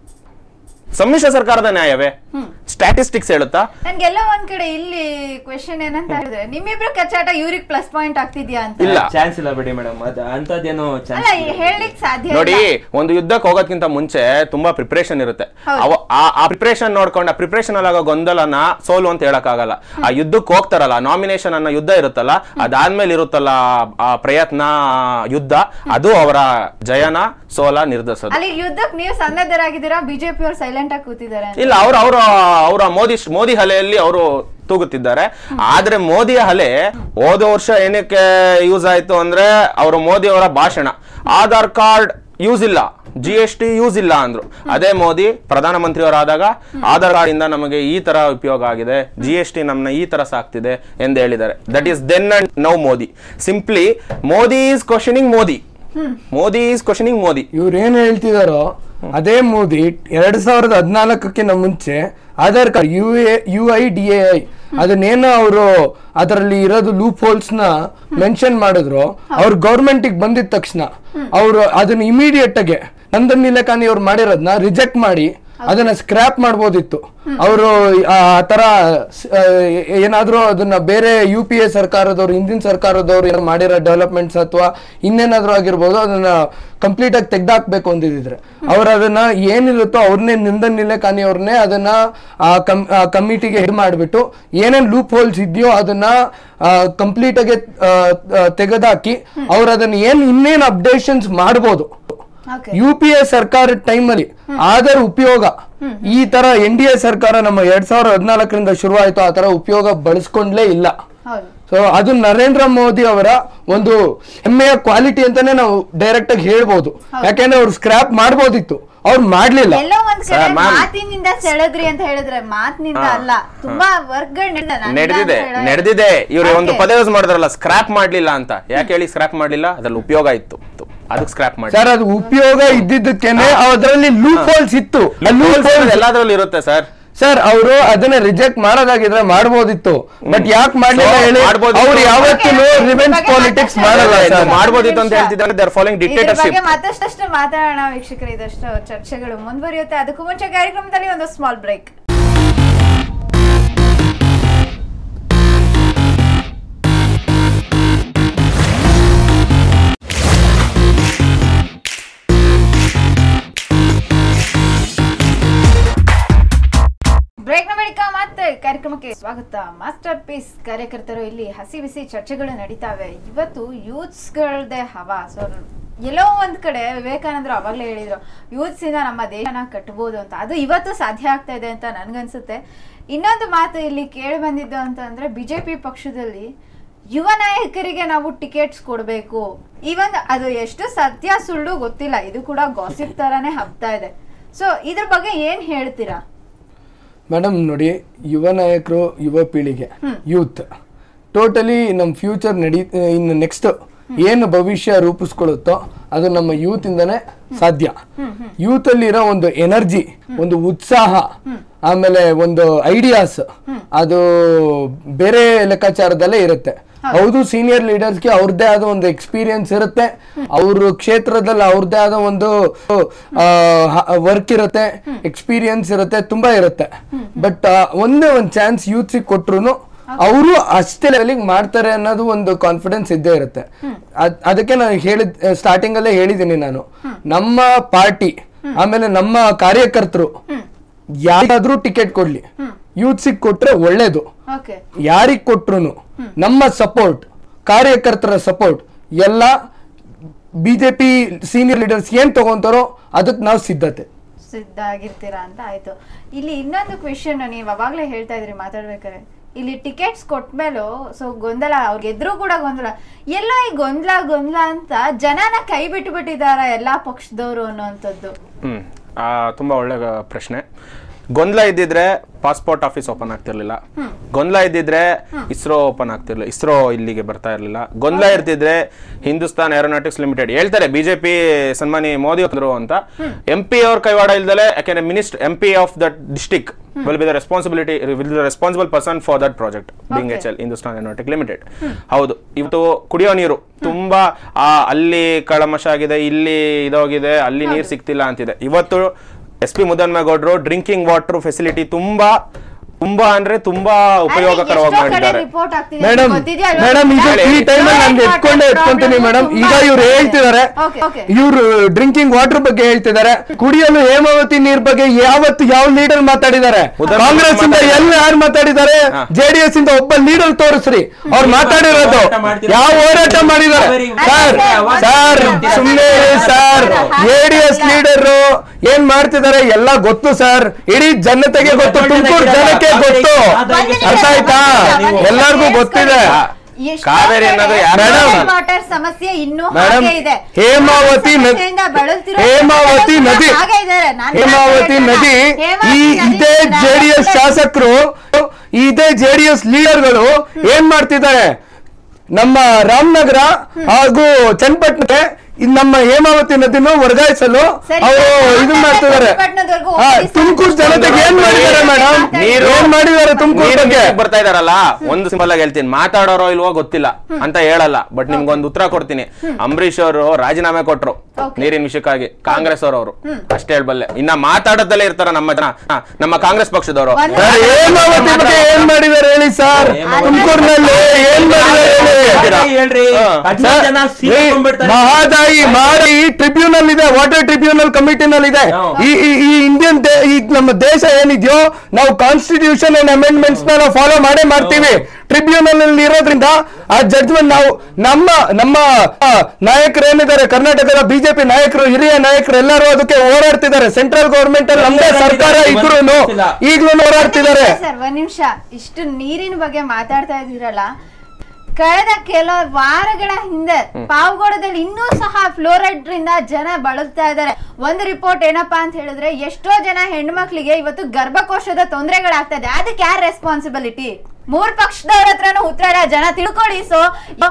S3: ಸಮ್ಮಿಶ್ರ ಸರ್ಕಾರದ ನ್ಯಾಯವೇ ಸ್ಟ್ಯಾಟಿಸ್ಟಿಕ್ಸ್ ಹೇಳುತ್ತಾ
S1: ನನ್ಗೆಲ್ಲ ಒಂದ್ ಕಡೆ ಇಲ್ಲಿ ಕ್ವೆಶನ್ ಏನಂತ ಹೇಳಿದ್ರೆ ನಿಮ್ಮಿಬ್ರು ಕಚ್ಚಾಟ ಇವ್ರಿಗೆ ಪ್ಲಸ್ ಪಾಯಿಂಟ್ ಆಗ್ತಿದ್ಯಾ ಅಂತ
S3: ಇಲ್ಲ.
S4: ಚಾನ್ಸ್ ಇಲ್ಲ ಬಿಡಿ ಮೇಡಮ್ ಅದ ಅಂತದೇನೋ ಚಾನ್ಸ್
S1: ಅಲ್ಲ ಹೇಳಿಕ್ ಸಾಧ್ಯ
S3: ನೋಡಿ
S1: ಇಲ್ಲ.
S3: ಒಂದು ಯುದ್ಧಕ್ಕೆ ಹೋಗೋದ್ಕಿಂತ ಮುಂಚೆ ತುಂಬಾ ಪ್ರಿಪರೇಷನ್ ಇರುತ್ತೆ
S1: ಹೌದು.
S3: ಅವ- ಆ- ಆ ಪ್ರಿಪರೇಷನ್ ನೋಡ್ಕೊಂಡು ಆ ಪ್ರಿಪರೇಷನ್ ಆಗೋ ಗೊಂದಲನ ಸೋಲು ಅಂತ ಹೇಳಕ್ ಆಗಲ್ಲ ಆ ಯುದ್ಧಕ್ಕೆ ಹೋಗ್ತಾರಲ್ಲ ನಾಮಿನೇಷನ್ ಅನ್ನೋ ಯುದ್ಧ ಇರುತ್ತಲ್ಲ ಅದಾದ್ಮೇಲೆ ಇರುತ್ತಲ್ಲ ಆ ಪ್ರಯತ್ನ ಆ ಯುದ್ಧ ಅದು ಅವರ ಜಯನ ಸೋಲ ನಿರ್ಧರಿಸೋದು
S1: ಅಲ್ಲಿ ಯುದ್ಧಕ್ ನೀವು ಸನ್ನದ್ಧರಾಗಿದ್ದೀರಾ ಬಿಜೆಪಿ ಅವ್ರು ಸೈಲೆಂಟ್ ಆಗಿ ಕೂತಿದ್ದಾರೆ ಅಂತ.
S3: ಇಲ್ಲ ಅವ್ರ ಅವರ ಅವರ ಮೋದಿ ಮೋದಿ ಹಲೆಯಲ್ಲಿ ಅವರು ತೂಗುತ್ತಿದ್ದಾರೆ ಆದ್ರೆ ಮೋದಿಯ ಅಲೆ ಹೋದ ವರ್ಷ ಏನಕ್ಕೆ ಯೂಸ್ ಆಯ್ತು ಅಂದ್ರೆ ಅವರು ಮೋದಿ ಅವರ ಭಾಷಣ ಆಧಾರ್ ಕಾರ್ಡ್ ಯೂಸ್ ಇಲ್ಲ ಜಿ ಎಸ್ ಟಿ ಯೂಸ್ ಇಲ್ಲ ಅಂದ್ರು ಅದೇ ಮೋದಿ ಪ್ರಧಾನಮಂತ್ರಿಯವರಾದಾಗ ಆಧಾರ್ ಕಾರ್ಡ್ ಇಂದ ನಮಗೆ ಈ ತರ ಉಪಯೋಗ ಆಗಿದೆ ಜಿ ಎಸ್ ಟಿ ನಮ್ಮನ್ನ ಈ ತರ ಸಾಕ್ತಿದೆ ಎಂದು ಹೇಳಿದ್ದಾರೆ that is then and now Modi simply Modi is questioning Modi Modi is questioning Modi
S2: ಇವ್ರು ಏನ್ ಹೇಳ್ತಿದಾರೋ ಅದೇ ಮೋದಿ ಎರಡ್ ಸಾವಿರದ ಹದಿನಾಲ್ಕಕ್ಕಿಂತ ಮುಂಚೆ Aadhaar card U A U I D A I ಅದನ್ನೇನೋ ಅವರು ಅದರಲ್ಲಿ ಇರೋದು ಲೂಪ್ ಹೋಲ್ಸ್ ನ ಮೆನ್ಷನ್ ಮಾಡಿದ್ರು ಅವ್ರ ಗೌರ್ಮೆಂಟ್ ಬಂದಿದ ತಕ್ಷಣ ಅವರು ಅದನ್ನ ಇಮಿಡಿಯೇಟ್ ಆಗಿ ನಂದನ್ ನೀಲಕಾನಿ ಅವ್ರು ಮಾಡಿರೋದನ್ನ ರಿಜೆಕ್ಟ್ ಮಾಡಿ ಅದನ್ನ ಸ್ಕ್ರಾಪ್ ಮಾಡ್ಬೋದಿತ್ತು ಅವರು ಆ ತರ ಸ್- ಆ, ಏನಾದ್ರೂ ಅದನ್ನ ಬೇರೆ ಯು ಪಿ ಎ ಸರ್ಕಾರದವ್ರು ಹಿಂದಿನ ಸರ್ಕಾರದವ್ರು ಏನೋ ಮಾಡಿರೋ ಡೆವಲಪ್ಮೆಂಟ್ಸ್ ಅಥವಾ ಇನ್ನೇನಾದ್ರೂ ಆಗಿರ್ಬೋದು ಅದನ್ನ ಕಂಪ್ಲೀಟ್ ಆಗಿ ತೆಗ್ದಾಕ್ಬೇಕು ಅಂದಿದ್ರೆ ಅವ್ರು ಅದನ್ನ ಏನಿರುತ್ತೋ ಅವ್ರನ್ನೇ ನಿಂದನ್ ನಿಲೇಕಾನಿ ಅವ್ರನ್ನೇ ಅದನ್ನ ಆ ಕಮ್ ಕಮಿಟಿಗೆ ಹೆಡ್ ಮಾಡಿಬಿಟ್ಟು ಏನೇನ್ ಲೂಪ್ ಹೋಲ್ಸ್ ಇದೆಯೋ ಅದನ್ನ ಕಂಪ್ಲೀಟ್ ಆಗಿ ಆ, ಆ, ತೆಗೆದಾಕಿ ಅವ್ರು ಅದನ್ನ ಏನ್ ಇನ್ನೇನ್ ಅಪ್ಡೇಷನ್ಸ್ ಮಾಡ್ಬೋದು
S1: ಓಕೆ
S2: ಯು ಪಿ ಎ ಸರ್ಕಾರದ ಟೈಮಲ್ಲಿ ಅದರ ಉಪಯೋಗ ಈ ತರ ಎನ್ ಡಿ ಎ ಸರ್ಕಾರ ನಮ್ಮ ಎರಡ್ ಸಾವಿರದ ಹದಿನಾಲ್ಕರಿಂದ ಶುರುವಾಯ್ತು ಆ ತರ ಉಪಯೋಗ ಬಳಸ್ಕೊಂಡ್ಲೇ ಇಲ್ಲ
S1: ಹೌದು
S2: ಸೊ ಅದು ನರೇಂದ್ರ ಮೋದಿ ಅವರ ಒಂದು ಹೆಮ್ಮೆಯ ಕ್ವಾಲಿಟಿ ಅಂತಾನೆ ನಾವು ಡೈರೆಕ್ಟ್ ಆಗಿ ಹೇಳ್ಬೋದು ಯಾಕೆಂದ್ರೆ ಅವ್ರು ಸ್ಕ್ರಾಪ್ ಮಾಡ್ಬೋದಿತ್ತು ಅವ್ರು ಮಾಡ್ಲಿಲ್ಲ
S1: ಎಲ್ಲೋ ಒಂದ್ ಕಡೆ
S3: Sir, ma'am.
S1: ಮಾತಿನಿಂದ ಸೆಳೆದ್ರಿ ಅಂತ ಹೇಳಿದ್ರೆ ಮಾತಿನಿಂದ ಅಲ್ಲ ತುಂಬಾ ವರ್ಕ್ಗಳು
S3: ನಡೆದಿದೆ ನಡೆದಿದೆ ಇವ್ರು ಒಂದು ಪದ ಯೂಸ್ ಮಾಡಿದ್ರಲ್ಲ ಸ್ಕ್ರಾಪ್ ಮಾಡ್ಲಿಲ್ಲ ಅಂತ ಯಾಕೆ ಹೇಳಿ ಸ್ಕ್ರಾಪ್ ಮಾಡ್ಲಿಲ್ಲ ಅದ್ರಲ್ಲಿ ಉಪಯೋಗ ಇತ್ತು ಅದಕ್ಕೆ ಸ್ಕ್ರಾಪ್ ಮಾಡಿ
S2: ಸರ್ ಅದು ಉಪಯೋಗ ಇದ್ದಿದ್ದಕ್ಕೇನೆ ಅದರಲ್ಲಿ ಲೂಪ್ ಹೋಲ್ಸ್ ಇತ್ತು ಲೂಪ್ ಹೋಲ್ಸ್
S3: ಎಲ್ಲಾದ್ರಲ್ಲಿ ಇರುತ್ತೆ ಸರ್
S2: ಸರ್ ಅವರು ಅದನ್ನ ರಿಜೆಕ್ಟ್ ಮಾಡೋದಾಗಿದ್ರೆ ಮಾಡ್ಬೋದಿತ್ತು ಬಟ್ ಯಾಕೆ ಮಾಡ್ಲಿಲ್ಲ
S3: So,
S2: ಹೇಳಿ
S3: ಮಾಡ್ಬೋದಿತ್ತು.
S2: ಅವ್ರು ಯಾವತ್ತೂ
S1: Okay.
S2: ರಿವೆಂಜ್
S1: ಬಗ್ಗೆ
S2: ಪಾಲಿಟಿಕ್ಸ್
S1: ಮಾತಾಡ್ತಾ
S2: ಮಾಡಲ್ಲ
S1: ಇದ್ದಾರೆ.
S2: ಸರ್
S3: ಮಾಡ್ಬೋದಿತ್ತು ಅಂತ ಹೇಳ್ತಿದ್ದಾರೆ ದೇ ಆರ್ ಫಾಲೋಯಿಂಗ್
S1: ಇದ್ರ
S3: ಡಿಕ್ಟೇಟರ್ಶಿಪ್
S1: ಬಗ್ಗೆ ಮತ್ತಷ್ಟು ಮಾತಾಡೋಣ ವೀಕ್ಷಕರು ಇದಷ್ಟು ಚರ್ಚೆಗಳು ಮುಂದುವರಿಯುತ್ತೆ ಅದಕ್ಕೂ ಮುಂಚೆ ಕಾರ್ಯಕ್ರಮದಲ್ಲಿ ಒಂದು ಸ್ಮಾಲ್ ಬ್ರೇಕ್ ಬ್ರೇಕ್ನ ಬಳಿಕ ಮತ್ತೆ ಕಾರ್ಯಕ್ರಮಕ್ಕೆ ಸ್ವಾಗತ ಮಾಸ್ಟರ್ ಪೀಸ್ ಕಾರ್ಯಕರ್ತರು ಇಲ್ಲಿ ಹಸಿ ಬಿಸಿ ಚರ್ಚೆಗಳು ನಡೀತಾವೆ ಇವತ್ತು ಯೂತ್ಸ್ಗಳದೇ ಹವಾ ಸೊ ಎಲ್ಲೋ ಒಂದ್ ಕಡೆ ವಿವೇಕಾನಂದರು ಅವಾಗ್ಲೇ ಹೇಳಿದ್ರು ಯೂತ್ಸ್ ಇಂದ ನಮ್ಮ ದೇಶನ ಕಟ್ಬೋದು ಅಂತ ಅದು ಇವತ್ತು ಸಾಧ್ಯ ಆಗ್ತಾ ಇದೆ ಅಂತ ನನ್ಗನ್ಸುತ್ತೆ ಇನ್ನೊಂದು ಮಾತು ಇಲ್ಲಿ ಕೇಳಿ ಬಂದಿದ್ದು ಅಂತ ಅಂದ್ರೆ ಬಿಜೆಪಿ ಪಕ್ಷದಲ್ಲಿ ಯುವ ನಾಯಕರಿಗೆ ನಾವು ಟಿಕೆಟ್ಸ್ ಕೊಡಬೇಕು ಈವನ್ ಅದು ಎಷ್ಟು ಸತ್ಯ ಸುಳ್ಳು ಗೊತ್ತಿಲ್ಲ ಇದು ಕೂಡ ಗಾಸಿಪ್ ತರಾನೇ ಹಬ್ತಾ ಇದೆ ಸೊ ಇದ್ರ ಬಗ್ಗೆ ಏನ್ ಹೇಳ್ತೀರಾ
S2: ಮೇಡಮ್ ನೋಡಿ ಯುವ ನಾಯಕರು ಯುವ ಪೀಳಿಗೆ ಯೂತ್ ಟೋಟಲಿ ನಮ್ಮ ಫ್ಯೂಚರ್ ನಡಿ ಇನ್ನು ನೆಕ್ಸ್ಟ್ ಏನು ಭವಿಷ್ಯ ರೂಪಿಸ್ಕೊಳ್ಳುತ್ತೋ ಅದು ನಮ್ಮ ಯೂತ್ ಇಂದಾನೆ ಸಾಧ್ಯ ಯೂತ್ ಅಲ್ಲಿರೋ ಒಂದು ಎನರ್ಜಿ ಒಂದು ಉತ್ಸಾಹ ಆಮೇಲೆ ಒಂದು ಐಡಿಯಾಸ್ ಅದು ಬೇರೆ ಲೆಕ್ಕಾಚಾರದಲ್ಲೇ ಇರುತ್ತೆ ಹೌದು ಸೀನಿಯರ್ ಲೀಡರ್ಸ್ಗೆ ಅವ್ರದ್ದೇ ಆದ ಒಂದು ಎಕ್ಸ್ಪೀರಿಯನ್ಸ್ ಇರುತ್ತೆ ಅವ್ರ ಕ್ಷೇತ್ರದಲ್ಲಿ ಅವ್ರದ್ದೇ ಆದ ಒಂದು ವರ್ಕ್ ಇರುತ್ತೆ ಎಕ್ಸ್ಪೀರಿಯನ್ಸ್ ಇರುತ್ತೆ ತುಂಬಾ ಇರುತ್ತೆ ಬಟ್ ಒಂದೇ ಒಂದು ಚಾನ್ಸ್ ಯೂತ್ಸಿಗೆ ಕೊಟ್ರು ಅವರು ಅಷ್ಟೇ ಲೆವೆಲಿಗೆ ಮಾಡ್ತಾರೆ ಅನ್ನೋದು ಒಂದು ಕಾನ್ಫಿಡೆನ್ಸ್ ಇದ್ದೇ ಇರುತ್ತೆ ಅದ್- ಅದಕ್ಕೆ ನಾನು ಹೇಳಿದ್ ಸ್ಟಾರ್ಟಿಂಗ್ ಅಲ್ಲೇ ಹೇಳಿದ್ದೀನಿ ನಾನು ನಮ್ಮ ಪಾರ್ಟಿ ಆಮೇಲೆ ನಮ್ಮ ಕಾರ್ಯಕರ್ತರು ಯಾರಿಗಾದ್ರೂ ಟಿಕೆಟ್ ಕೊಡ್ಲಿ ಯೂತ್ಸಿಗೆ ಕೊಟ್ರೆ ಒಳ್ಳೇದು
S1: ಓಕೆ
S2: ಯಾರಿಗ್ ಕೊಟ್ರು ನಮ್ಮ ಸಪೋರ್ಟ್ ಕಾರ್ಯಕರ್ತರ ಸಪೋರ್ಟ್ ಎಲ್ಲ ಬಿಜೆಪಿ ಸೀನಿಯರ್ ಲೀಡರ್ಸ್ ಏನ್ ತಗೊಂತಾರೋ ಅದಕ್ಕೆ ನಾವು ಸಿದ್ಧತೆ
S1: ಸಿದ್ಧ ಆಗಿರ್ತೀರಾ ಅಂತ ಆಯ್ತು ಇಲ್ಲಿ ಇನ್ನೊಂದು ಕ್ವೆಶನ್ ನೀವು ಅವಾಗ್ಲೇ ಹೇಳ್ತಾ ಇದ್ರಿ ಮಾತಾಡ್ಬೇಕಾದ್ರೆ ಇಲ್ಲಿ ಟಿಕೆಟ್ಸ್ ಕೊಟ್ಮೇಲೂ ಸೊ ಗೊಂದಲ ಅವ್ರಿಗೆ ಎದುರು ಕೂಡ ಗೊಂದಲ ಎಲ್ಲ ಈ ಗೊಂದಲ ಗೊಂದಲ ಅಂತ ಜನನ ಕೈ ಬಿಟ್ಟು ಬಿಟ್ಟಿದಾರ ಎಲ್ಲಾ ಪಕ್ಷದವರು ಅನ್ನುವಂಥದ್ದು
S3: ಹ್ಮ್ ಆ, ತುಂಬಾ ಒಳ್ಳೆ ಪ್ರಶ್ನೆ ಗೊಂದಲ ಇದ್ದಿದ್ರೆ ಪಾಸ್ಪೋರ್ಟ್ ಆಫೀಸ್ ಓಪನ್ ಆಗ್ತಿರ್ಲಿಲ್ಲ ಗೊಂದಲ ಇದ್ದಿದ್ರೆ ಇಸ್ರೋ ಓಪನ್ ಆಗ್ತಿರ್ಲಿಲ್ಲ ಇಸ್ರೋ ಇಲ್ಲಿಗೆ ಬರ್ತಾ ಇರ್ಲಿಲ್ಲ ಗೊಂದಲ ಇರ್ತಿದ್ರೆ ಹಿಂದೂಸ್ತಾನ್ ಏರೋನಾಟಿಕ್ಸ್ ಲಿಮಿಟೆಡ್ ಹೇಳ್ತಾರೆ ಬಿಜೆಪಿ ಸನ್ಮಾನಿ ಮೋದಿ ಅಂದ್ರು ಅಂತ ಎಂ ಪಿ ಅವ್ರ ಕೈವಾಡ ಇಲ್ದಲೆ ಯಾಕೆಂದ್ರೆ minister M P of that district will be the responsibility will the responsible person for that project being H L Hindustan aeronautic limited ಹೌದು ಇವತ್ತು ಕುಡಿಯೋ ನೀರು ತುಂಬಾ ಆ, ಅಲ್ಲಿ ಕಳಮಶ ಆಗಿದೆ ಇಲ್ಲಿ ಇದಾಗಿದೆ ಅಲ್ಲಿ ನೀರು ಸಿಗ್ತಿಲ್ಲ ಅಂತಿದೆ ಇವತ್ತು ಎಸ್ ಪಿ ಮುದ್ದನ್ಮೇಗೌಡರು ಡ್ರಿಂಕಿಂಗ್ ವಾಟರ್ ಫೆಸಿಲಿಟಿ ತುಂಬಾ ತುಂಬಾ ಅಂದ್ರೆ ತುಂಬಾ ಉಪಯೋಗಕರವಾಗಿ
S1: ಎಷ್ಟೋ ಕಡೆ
S3: ಮಾಡಿದ್ದಾರೆ
S1: ರಿಪೋರ್ಟ್ ಆಗ್ತಿದೆ
S2: ಮೇಡಮ್
S1: ಗೊತ್ತಿದ್ಯಾ ಅಲ್ವಾ?
S2: ಮೇಡಮ್ ಇದು ಈ
S3: ಹೇಳಿ.
S2: ಟೈಮಲ್ಲಿ ನಾನು ಎತ್ಕೊಂಡೆ ಎತ್ಕೊಂತೀನಿ ಮೇಡಮ್ ಈಗ ಇವ್ರು ಹೇಳ್ತಿದ್ದಾರೆ
S1: Okay, okay.
S2: ಇವ್ರು ಡ್ರಿಂಕಿಂಗ್ ವಾಟರ್ ಬಗ್ಗೆ ಹೇಳ್ತಿದ್ದಾರೆ ಕುಡಿಯಲು ಹೇಮಾವತಿ ನೀರ್ ಬಗ್ಗೆ ಯಾವತ್ತು ಯಾವ ಲೀಡರ್ ಮಾತಾಡಿದ್ದಾರೆ
S3: ಉದಾಹರಣೆ
S2: ಕಾಂಗ್ರೆಸ್ ಇಂದ
S3: ಮಾತಾಡಿದ್ದಾರೆ.
S2: ಎಲ್ಲಿ ಯಾರು ಮಾತಾಡಿದ್ದಾರೆ
S3: ಹಾ.
S2: ಜೆಡಿಎಸ್ ಇಂದ ಒಬ್ಬ ಲೀಡರ್ ತೋರಿಸ್ರಿ ಅವ್ರು ಮಾತಾಡಿರೋದು
S4: ಹೋರಾಟ ಮಾಡ್ತಿರೋ-
S2: ಯಾವ ಹೋರಾಟ ಮಾಡಿದ್ದಾರೆ
S4: ಅವರಿಗೆ
S2: ಸರ್
S1: ಅದೇ
S2: ಸರ್
S4: ಅದೇ
S2: ಸುಮ್ಮನೆ ಸರ್
S1: ಅದೇ
S2: ಜೆಡಿಎಸ್
S1: ಅದೇ
S2: ಲೀಡರ್ ಏನ್ ಮಾಡ್ತಿದ್ದಾರೆ ಎಲ್ಲ ಗೊತ್ತು ಸರ್ ಇಡೀ ಜನತೆಗೆ ಗೊತ್ತು ತುಮಕೂರು ಜನಕ್ಕೆ ಗೊತ್ತು ಅರ್ಥ ಆಯ್ತಾ ಎಲ್ಲರಿಗೂ ಗೊತ್ತಿದೆ
S1: ಎಷ್ಟೋ
S3: ಕಾವೇರಿ
S1: ಕಡೆ
S3: ಅನ್ನೋದು ಯಾರು
S2: ಮೇಡಮ್.
S1: ಡ್ರಿಂಕಿಂಗ್ ವಾಟರ್ ಸಮಸ್ಯೆ ಇನ್ನೂ
S2: ಮೇಡಮ್,
S1: ಹಾಗೆ ಇದೆ
S2: ಹೇಮಾವತಿ ನದಿ-
S1: ಸಮಸ್ಯೆಯಿಂದ ಬಳಲ್ತಿರೋ
S2: ಹೇಮಾವತಿ
S1: ಜನಗಳು
S2: ನದಿ
S1: ಹಾಗೆ ಇದ್ದಾರೆ. ನಾನು
S2: ಹೇಮಾವತಿ
S1: ಹೇಳ್ತಾ
S2: ನದಿ
S1: ಹೇಮಾವತಿ
S2: ಈ
S1: ನದಿ
S2: ಇದೇ
S1: ನಾನು
S2: ಜೆಡಿಎಸ್
S1: ಹೇಳ್ತಾ
S2: ಶಾಸಕರು ಇದೇ ಜೆಡಿಎಸ್ ಲೀಡರ್ಗಳು ಏನ್ ಮಾಡ್ತಿದ್ದಾರೆ ನಮ್ಮ ರಾಮನಗರ ಹಾಗೂ ಚನ್ನಪಟ್ಟಣಕ್ಕೆ ಇದ್ ನಮ್ಮ ಹೇಮಾವತಿ ನದಿನೂ ವರ್ಗಾಯಿಸಲು
S1: ಸರಿ,
S2: ಅವರು
S1: ನಾನು
S2: ಇದು ಮಾಡ್ತಿದ್ದಾರೆ
S1: ಚನ್ನಪಟ್ಟಣದವರೆಗೂ
S2: ಹಾ,
S1: ಹೋಗಿ
S2: ತುಮಕೂರು ಜನತೆಗೆ ಏನ್ ಮಾಡಿದ್ದಾರೆ ಮೇಡಮ್
S3: ನೀರು
S2: ಏನ್ ಮಾಡಿದ್ದಾರೆ ತುಮಕೂರು
S3: ನೀರು
S2: ಬಗ್ಗೆ
S3: ಮೀಟಿಂಗ್ ಬರ್ತಾ ಇದಾರಲ್ಲ ಒಂದು ಸಿಂಪಲ್ ಆಗಿ ಹೇಳ್ತೀನಿ ಮಾತಾಡೋರೋ ಇಲ್ವೋ ಗೊತ್ತಿಲ್ಲ ಅಂತ ಹೇಳಲ್ಲ ಬಟ್ ನಿಮ್ಗೊಂದು ಉತ್ತರ ಕೊಡ್ತೀನಿ ಅಂಬರೀಶ್ ಅವರು ರಾಜೀನಾಮೆ ಕೊಟ್ರು
S1: Okay.
S3: ನೀರಿನ ವಿಷಯಕ್ಕಾಗಿ ಕಾಂಗ್ರೆಸ್ ಅವರು ಅಷ್ಟೇ ಹೇಳ್ಬಲ್ಲೆ ಇನ್ನ ಮಾತಾಡೋದಲ್ಲೇ ಇರ್ತಾರ ನಮ್ಮ ಜನ ಹಾ, ನಮ್ಮ ಕಾಂಗ್ರೆಸ್ ಪಕ್ಷದವರು
S1: ಒಂದು-
S2: ಸರ್, ಹೇಮಾವತಿ ಬಗ್ಗೆ ಏನ್ ಮಾಡಿದ್ದಾರೆ ಹೇಳಿ ಸರ್ ತುಮಕೂರಿನಲ್ಲಿ ಏನ್ ಮಾಡಿದ್ದಾರೆ ಹೇಳಿ
S4: ಹೇಳ್ರಿ
S3: ಹಾ.
S4: ಹದಿನಾರು ಜನ
S2: ಸರ್,
S4: ಸೀಟ್
S2: ಈ
S4: ತಗೊಂಡ್ಬಿಡ್ತಾರೆ.
S2: ಮಹಾದಾಯಿ ಮಹಾದಾಯಿ ಟ್ರಿಬ್ಯುನಲ್ ಇದೆ ವಾಟರ್ ಟ್ರಿಬ್ಯುನಲ್ ಕಮಿಟಿನಲ್ಲಿ ಇದೆ
S4: ಹಾ.
S2: ಈ ಈ- ಈ ಇಂಡಿಯನ್ ಈ ನಮ್ಮ ದೇಶ ಏನಿದೆಯೋ ನಾವು ಕಾನ್ಸ್ಟಿಟ್ಯೂಷನ್ ಅಂಡ್ ಅಮೆಂಡ್ಮೆಂಟ್ಸ್ ನ ನಾವು ಫಾಲೋ ಮಾಡೇ ಮಾಡ್ತೀವಿ ಟ್ರಿಬ್ಯುನಲ್ ಅಲ್ಲಿ ಇರೋದ್ರಿಂದ ಆ ಜಡ್ಜ್ಮೆಂಟ್ ನಾವು ನಮ್ಮ ನಮ್ಮ ಆ, ನಾಯಕರು ಏನಿದ್ದಾರೆ ಕರ್ನಾಟಕದ ಬಿಜೆಪಿ ನಾಯಕರು ಹಿರಿಯ ನಾಯಕರು ಎಲ್ಲರೂ ಅದಕ್ಕೆ ಹೋರಾಡ್ತಿದ್ದಾರೆ ಸೆಂಟ್ರಲ್ ಗವರ್ಮೆಂಟ್ ಅಲ್ಲಿ ನಮ್ಮದೇ ಸರ್ಕಾರ ಇದ್ರು ಈಗ್ಲೂ ಹೋರಾಡ್ತಿದ್ದಾರೆ
S1: ಸರ್ ಒಂದ್ ನಿಮಿಷ ಇಷ್ಟು ನೀರಿನ ಬಗ್ಗೆ ಮಾತಾಡ್ತಾ ಇದ್ದೀರಲ್ಲ ಕಳೆದ ಕೆಲ ವಾರಗಳ ಹಿಂದೆ ಪಾವಗಡದಲ್ಲಿ ಇನ್ನೂ ಸಹ ಫ್ಲೋರೈಡ್ ರಿಂದ ಜನ ಬಳಲ್ತಾ ಇದ್ದಾರೆ ಒಂದು ರಿಪೋರ್ಟ್ ಏನಪ್ಪಾ ಅಂತ ಹೇಳಿದ್ರೆ ಎಷ್ಟೋ ಜನ ಹೆಣ್ಮಕ್ಳಿಗೆ ಇವತ್ತು ಗರ್ಭಕೋಶದ ತೊಂದರೆಗಳಾಗ್ತಾ ಇದೆ ಅದಕ್ಕೆ ಯಾರು ರೆಸ್ಪಾನ್ಸಿಬಿಲಿಟಿ ಮೂರ್ ಪಕ್ಷದವ್ರ ಹತ್ರನೂ ಉತ್ತರ ಇಲ್ಲ. ಜನ ತಿಳ್ಕೊಳ್ಳಿ ಸೊ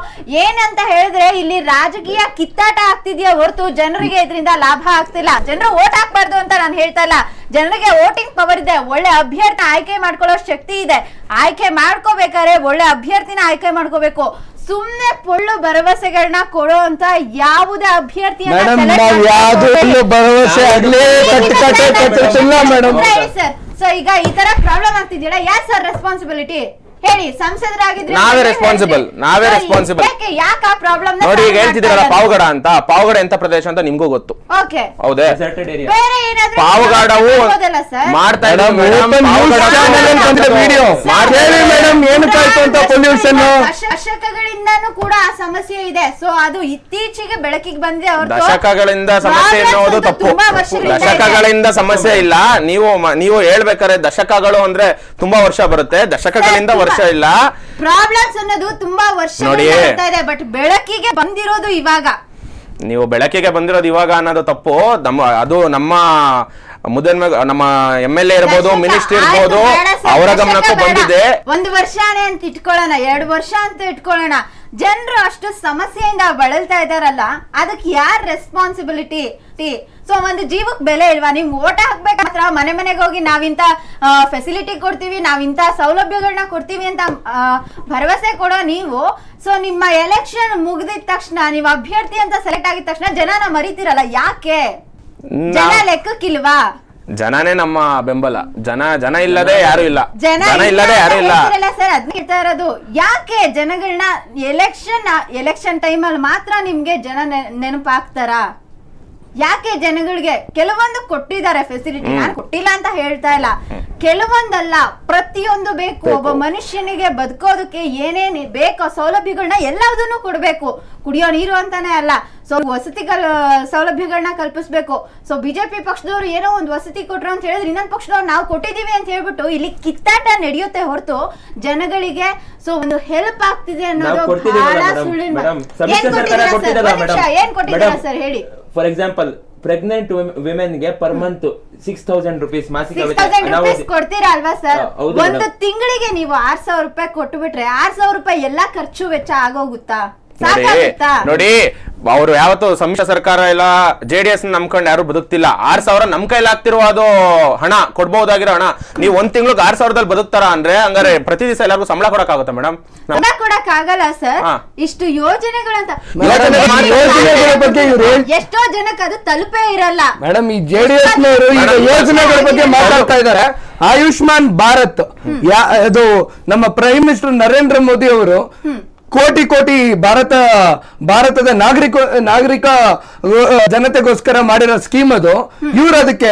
S1: ಏನಂತ ಹೇಳಿದ್ರೆ ಇಲ್ಲಿ ರಾಜಕೀಯ ಕಿತ್ತಾಟ ಆಗ್ತಿದ್ಯಾ ಹೊರತು ಜನರಿಗೆ ಇದರಿಂದ ಲಾಭ ಆಗ್ತಿಲ್ಲ ಜನರು ಓಟ್ ಹಾಕ್ಬಾರ್ದು ಅಂತ ನಾನು ಹೇಳ್ತಾ ಇಲ್ಲ ಜನರಿಗೆ ವೋಟಿಂಗ್ ಪವರ್ ಇದೆ ಒಳ್ಳೆ ಅಭ್ಯರ್ಥಿ ಆಯ್ಕೆ ಮಾಡ್ಕೊಳ್ಳೋ ಶಕ್ತಿ ಇದೆ ಆಯ್ಕೆ ಮಾಡ್ಕೋಬೇಕಾದ್ರೆ ಒಳ್ಳೆ ಅಭ್ಯರ್ಥಿನ ಆಯ್ಕೆ ಮಾಡ್ಕೋಬೇಕು ಸುಮ್ನೆ ಪೊಳ್ಳು ಭರವಸೆಗಳನ್ನ ಕೊಡೋ ಅಂತ ಯಾವುದೇ ಅಭ್ಯರ್ಥಿಯನ್ನ
S2: ಮೇಡಮ್
S1: select
S2: ನಾವ್ ಯಾವ್ದು
S1: ಮಾಡ್ಕೊಳ್ಳೋದು
S2: ಇನ್ನು ಭರವಸೆ ಆಗ್ಲಿ ಕಟ್ಟುಕಟ್ಟೆ ಕಟ್ಟಿಸಿಲ್ಲ ಮೇಡಮ್
S1: ಸರ್ ಸೊ ಈಗ ಈ ತರ ಪ್ರಾಬ್ಲಮ್ ಆಗ್ತಿದ್ದೀರಾ ಯಾರು ಸರ್ ರೆಸ್ಪಾನ್ಸಿಬಿಲಿಟಿ ಹೇಳಿ ಸಂಸದರಾಗಿದ್ರೆ
S3: ನಾವೇ
S1: ನೀವೇ
S3: responsible,
S1: ಹೇಳ್ರಿ.
S3: ನಾವೇ
S1: ಸೊ,
S3: responsible.
S1: ಯಾಕೆ ಯಾಕೆ ಆ ಪ್ರಾಬ್ಲಮ್
S3: ನೋಡಿ ಈಗ ಹೇಳ್ತಿದ್ದೀರಲ್ಲ ಪಾವಗಡ ಅಂತ ಪಾವಗಡ ಎಂತ ಪ್ರದೇಶ ಅಂತ ನಿಮ್ಗೂ ಗೊತ್ತು
S1: ಓಕೆ
S3: ಹೌದೇ
S4: Deserted area.
S1: ಬೇರೆ ಏನಾದ್ರೂ
S3: ಪಾವಗಡವು
S1: ಮಾಡ್ಬೋದಲ್ಲ ಸರ್
S3: ಮಾಡ್ತಾ
S2: ಮೇಡಮ್
S3: ಇದ್ದೀವಿ
S2: open
S3: madam.
S2: News
S3: Pavagada
S2: channel ಅಲ್ಲಿ ಬಂದಿದೆ ವಿಡಿಯೋ ಹೇಳಿ ಮೇಡಮ್ ಏನು ಕಾಯ್ತು ಅಂತ ಪೊಲ್ಯೂಷನ್
S1: ದಶಕಗಳಿಂದಾನು ಕೂಡ ಆ ಸಮಸ್ಯೆ ಇದೆ ಸೊ ಅದು ಇತ್ತೀಚೆಗೆ ಬೆಳಕಿಗೆ ಬಂದ್ರೆ ಅವ್ರ
S3: ದಶಕಗಳಿಂದ ಸಮಸ್ಯೆ ಎನ್ನುವುದು ತಪ್ಪು
S1: ತುಂಬಾ ವರ್ಷಗಳಿಂದ ಇದೆ.
S3: ದಶಕಗಳಿಂದ ಸಮಸ್ಯೆ ಇಲ್ಲ ನೀವು ಮ- ನೀವು ಹೇಳ್ಬೇಕಾದ್ರೆ ದಶಕಗಳು ಅಂದ್ರೆ ತುಂಬಾ ವರ್ಷ ಬರುತ್ತೆ ದಶಕಗಳಿಂದ ವರ್ಷ ಇಲ್ಲ
S1: ಪ್ರಾಬ್ಲಮ್ಸ್ ಅನ್ನೋದು ತುಂಬಾ ವರ್ಷ
S3: ನೋಡಿ.
S1: ಇದೆ ಬಟ್ ಬೆಳಕಿಗೆ ಬಂದಿರೋದು ಇವಾಗ
S3: ನೀವು ಬೆಳಕಿಗೆ ಬಂದಿರೋದು ಇವಾಗ ಅನ್ನೋದು ತಪ್ಪು ನಮ್ಮ ಅದು ನಮ್ಮ ಮುದನ್ಮ ನಮ್ಮ ಎಂ ಎಲ್ ಎ ಇರ್ಬೋದು
S1: ದಶಕ
S3: ಮಿನಿಸ್ಟರ್
S1: ಆಯ್ತು,
S3: ಇರ್ಬೋದು
S1: ಬೇಡ ಸರ್,
S3: ಅವರ
S1: ದಶಕ
S3: ಗಮನಕ್ಕೂ
S1: ಬೇಡ.
S3: ಬಂದಿದೆ
S1: ಒಂದು ವರ್ಷನೇ ಅಂತ ಇಟ್ಕೊಳ್ಳೋಣ ಎರಡು ವರ್ಷ ಅಂತ ಇಟ್ಕೊಳ್ಳೋಣ ಜನರು ಅಷ್ಟು ಸಮಸ್ಯೆಯಿಂದ ಬಳಲ್ತಾ ಇದಾರಲ್ಲ ಅದಕ್ಕೆ ಯಾರ್ ರೆಸ್ಪಾನ್ಸಿಬಿಲಿಟಿ ಸೊ ಒಂದು ಜೀವಕ್ ಬೆಲೆ ಇಲ್ವಾ ನಿಮ್ ಓಟ್ ಹಾಕ್ಬೇಕು ಮಾತ್ರ ಮನೆ ಮನೆಗೆ ಹೋಗಿ ನಾವಿಂತ ಫೆಸಿಲಿಟಿ ಕೊಡ್ತೀವಿ ನಾವಿಂತ ಸೌಲಭ್ಯಗಳನ್ನ ಕೊಡ್ತೀವಿ ಅಂತ ಆ, ಭರವಸೆ ಕೊಡೋ ನೀವು ಸೊ ನಿಮ್ಮ ಎಲೆಕ್ಷನ್ ಮುಗ್ದಿದ ತಕ್ಷಣ ನೀವು ಅಭ್ಯರ್ಥಿ ಅಂತ ಸೆಲೆಕ್ಟ್ ಆಗಿದ ತಕ್ಷಣ ಜನನ ಮರಿತೀರಲ್ಲ ಯಾಕೆ ಜನ
S3: ನಾವ್-
S1: ಲೆಕ್ಕಕ್ಕಿಲ್ವಾ
S3: ಜನನೇ ನಮ್ಮ ಬೆಂಬಲ ಜನ ಜನ ಇಲ್ಲದೆ ಯಾರು ಇಲ್ಲ
S1: ಜನ
S3: ಜನ ಇಲ್ಲದೆ ಯಾರು ಇಲ್ಲ
S1: ಸರ್ ಅದ್ ಹೇಳ್ತಾ ಇರೋದು ಯಾಕೆ ಜನಗಳನ್ನ ಎಲೆಕ್ಷನ್ ಎಲೆಕ್ಷನ್ ಟೈಮಲ್ಲಿ ಮಾತ್ರ ನಿಮ್ಗೆ ಜನ ನೆ- ನೆನಪಾಗ್ತಾರಾ ಯಾಕೆ ಜನಗಳಿಗೆ ಕೆಲವೊಂದು ಕೊಟ್ಟಿದ್ದಾರೆ ಫೆಸಿಲಿಟಿ ನಾನು ಕೊಟ್ಟಿಲ್ಲ ಅಂತ ಹೇಳ್ತಾ ಇಲ್ಲ ಕೆಲವೊಂದಲ್ಲ ಪ್ರತಿಯೊಂದು ಬೇಕು ಒಬ್ಬ ಮನುಷ್ಯನಿಗೆ ಬದುಕೋದಕ್ಕೆ ಏನೇನ್ ಬೇಕೋ ಸೌಲಭ್ಯಗಳನ್ನ ಎಲ್ಲದನ್ನು ಕೊಡ್ಬೇಕು ಕುಡಿಯೋ ನೀರು ಅಂತಾನೆ ಅಲ್ಲ ಸೊ ವಸತಿಗಳ ಸೌಲಭ್ಯಗಳನ್ನ ಕಲ್ಪಿಸ್ಬೇಕು ಸೊ ಬಿಜೆಪಿ ಪಕ್ಷದವ್ರು ಏನೋ ಒಂದು ವಸತಿ ಕೊಟ್ರು ಅಂತ ಹೇಳಿದ್ರೆ ಇನ್ನೊಂದು ಪಕ್ಷದವ್ರು ನಾವು ಕೊಟ್ಟಿದೀವಿ ಅಂತ ಹೇಳ್ಬಿಟ್ಟು ಇಲ್ಲಿ ಕಿತ್ತಾಟ ನಡೆಯುತ್ತೆ ಹೊರತು ಜನಗಳಿಗೆ ಸೊ ಒಂದು ಹೆಲ್ಪ್ ಆಗ್ತಿದೆ ಅನ್ನೋದು
S4: ನಾವು ಕೊಡ್ತಿದೀವಲ್ಲ
S1: ಬಹಳ
S4: ಮೇಡಮ್
S1: ಸುಳ್ಳಿನ
S4: ಮೇಡಮ್
S1: ಮಾತು.
S4: ಸಮ್ಮಿಶ್ರ
S1: ಏನ್
S4: ಸರ್ಕಾರ
S1: ಕೊಟ್ಟಿದ್ದೀರಾ ಸರ್?
S4: ಕೊಟ್ಟಿದ್ದಲ್ಲ
S1: ಒಂದ್ ನಿಮಿಷ, ಏನ್ ಕೊಟ್ಟಿದ್ದೀರಾ ಸರ್ ಹೇಳಿ
S4: ಫಾರ್ ಎಕ್ಸಾಂಪಲ್ ಪ್ರೆಗ್ನೆಂಟ್ ವಿಮೆನ್ ಗೆ per month six thousand rupees ಮಾಸಿಕ
S1: ಸಿಕ್ಸ್
S4: ವೇತನ
S1: ತೌಸಂಡ್ ರುಪೀಸ್
S4: ಅನಾವಧಿ-
S1: ಕೊಡ್ತೀರಾ ಅಲ್ವಾ ಸರ್
S4: ಹಾ, ಹೌದು
S1: ಒಂದು
S4: madam.
S1: ತಿಂಗಳಿಗೆ ನೀವು ಆರ್ ಸಾವಿರ ರೂಪಾಯಿ ಕೊಟ್ಟು ಬಿಟ್ರೆ ಆರ್ ಸಾವಿರ ರೂಪಾಯಿ ಎಲ್ಲಾ ಖರ್ಚು ವೆಚ್ಚ ಆಗೋಗುತ್ತಾ
S3: ನೋಡಿ
S1: ಸಾಕಾಗುತ್ತಾ
S3: ನೋಡಿ ಅವ್ರು ಯಾವತ್ತು ಸಮ್ಮಿಶ್ರ ಸರ್ಕಾರ ಇಲ್ಲ ಜೆ ಡಿ ಎಸ್ ನಂಬ್ಕೊಂಡು ಯಾರು ಬದುಕ್ತಿಲ್ಲ ಆರ್ ಸಾವಿರ ನಮ್ ಕೈಲಿ ಆಗ್ತಿರೋ ಅದು ಹಣ ಕೊಡ್ಬಹುದಾಗಿರೋ ಹಣ ನೀವು ಒಂದ್ ತಿಂಗ್ಳಿಗೆ ಆರ್ ಸಾವಿರದಲ್ಲಿ ಬದುಕ್ತಾರ ಅಂದ್ರೆ ಹಂಗಾರೆ ಪ್ರತಿ ದಿವಸ ಎಲ್ಲರಿಗೂ ಸಂಬಳ ಕೊಡಕ್ಕಾಗುತ್ತಾ ಮೇಡಮ್
S1: ಹಣ ಕೊಡಕ್ ಆಗಲ್ಲ ಸರ್
S3: ಹಾ.
S1: ಇಷ್ಟು ಯೋಜನೆಗಳಂತ
S2: ಯೋಜನೆ ಮಾಡಿ- ಯೋಜನೆಗಳ ಬಗ್ಗೆ ಇವ್ರು ಹೇಳ್-
S1: ಎಷ್ಟೋ ಜನಕ್ಕೆ ಅದು ತಲುಪೇ ಇರಲ್ಲ
S2: ಮೇಡಮ್ ಈ ಜೆಡಿಎಸ್ ನವರು ಈಗ
S3: ಮೇಡಮ್,
S2: ಯೋಜನೆಗಳ ಬಗ್ಗೆ ಮಾತಾಡ್ತಾ ಇದ್ದಾರೆ ಆಯುಷ್ಮಾನ್ ಭಾರತ್ ಯಾ- ಅದು ನಮ್ಮ ಪ್ರೈಮ್ ಮಿನಿಸ್ಟರ್ ನರೇಂದ್ರ ಮೋದಿ ಅವರು ಕೋಟಿ ಕೋಟಿ ಭಾರತ ಭಾರತದ ನಾಗರಿಕ ನಾಗರಿಕ ಆ, ಜನತೆಗೋಸ್ಕರ ಮಾಡಿರೋ ಸ್ಕೀಮ್ ಅದು ಇವ್ರು ಅದಕ್ಕೆ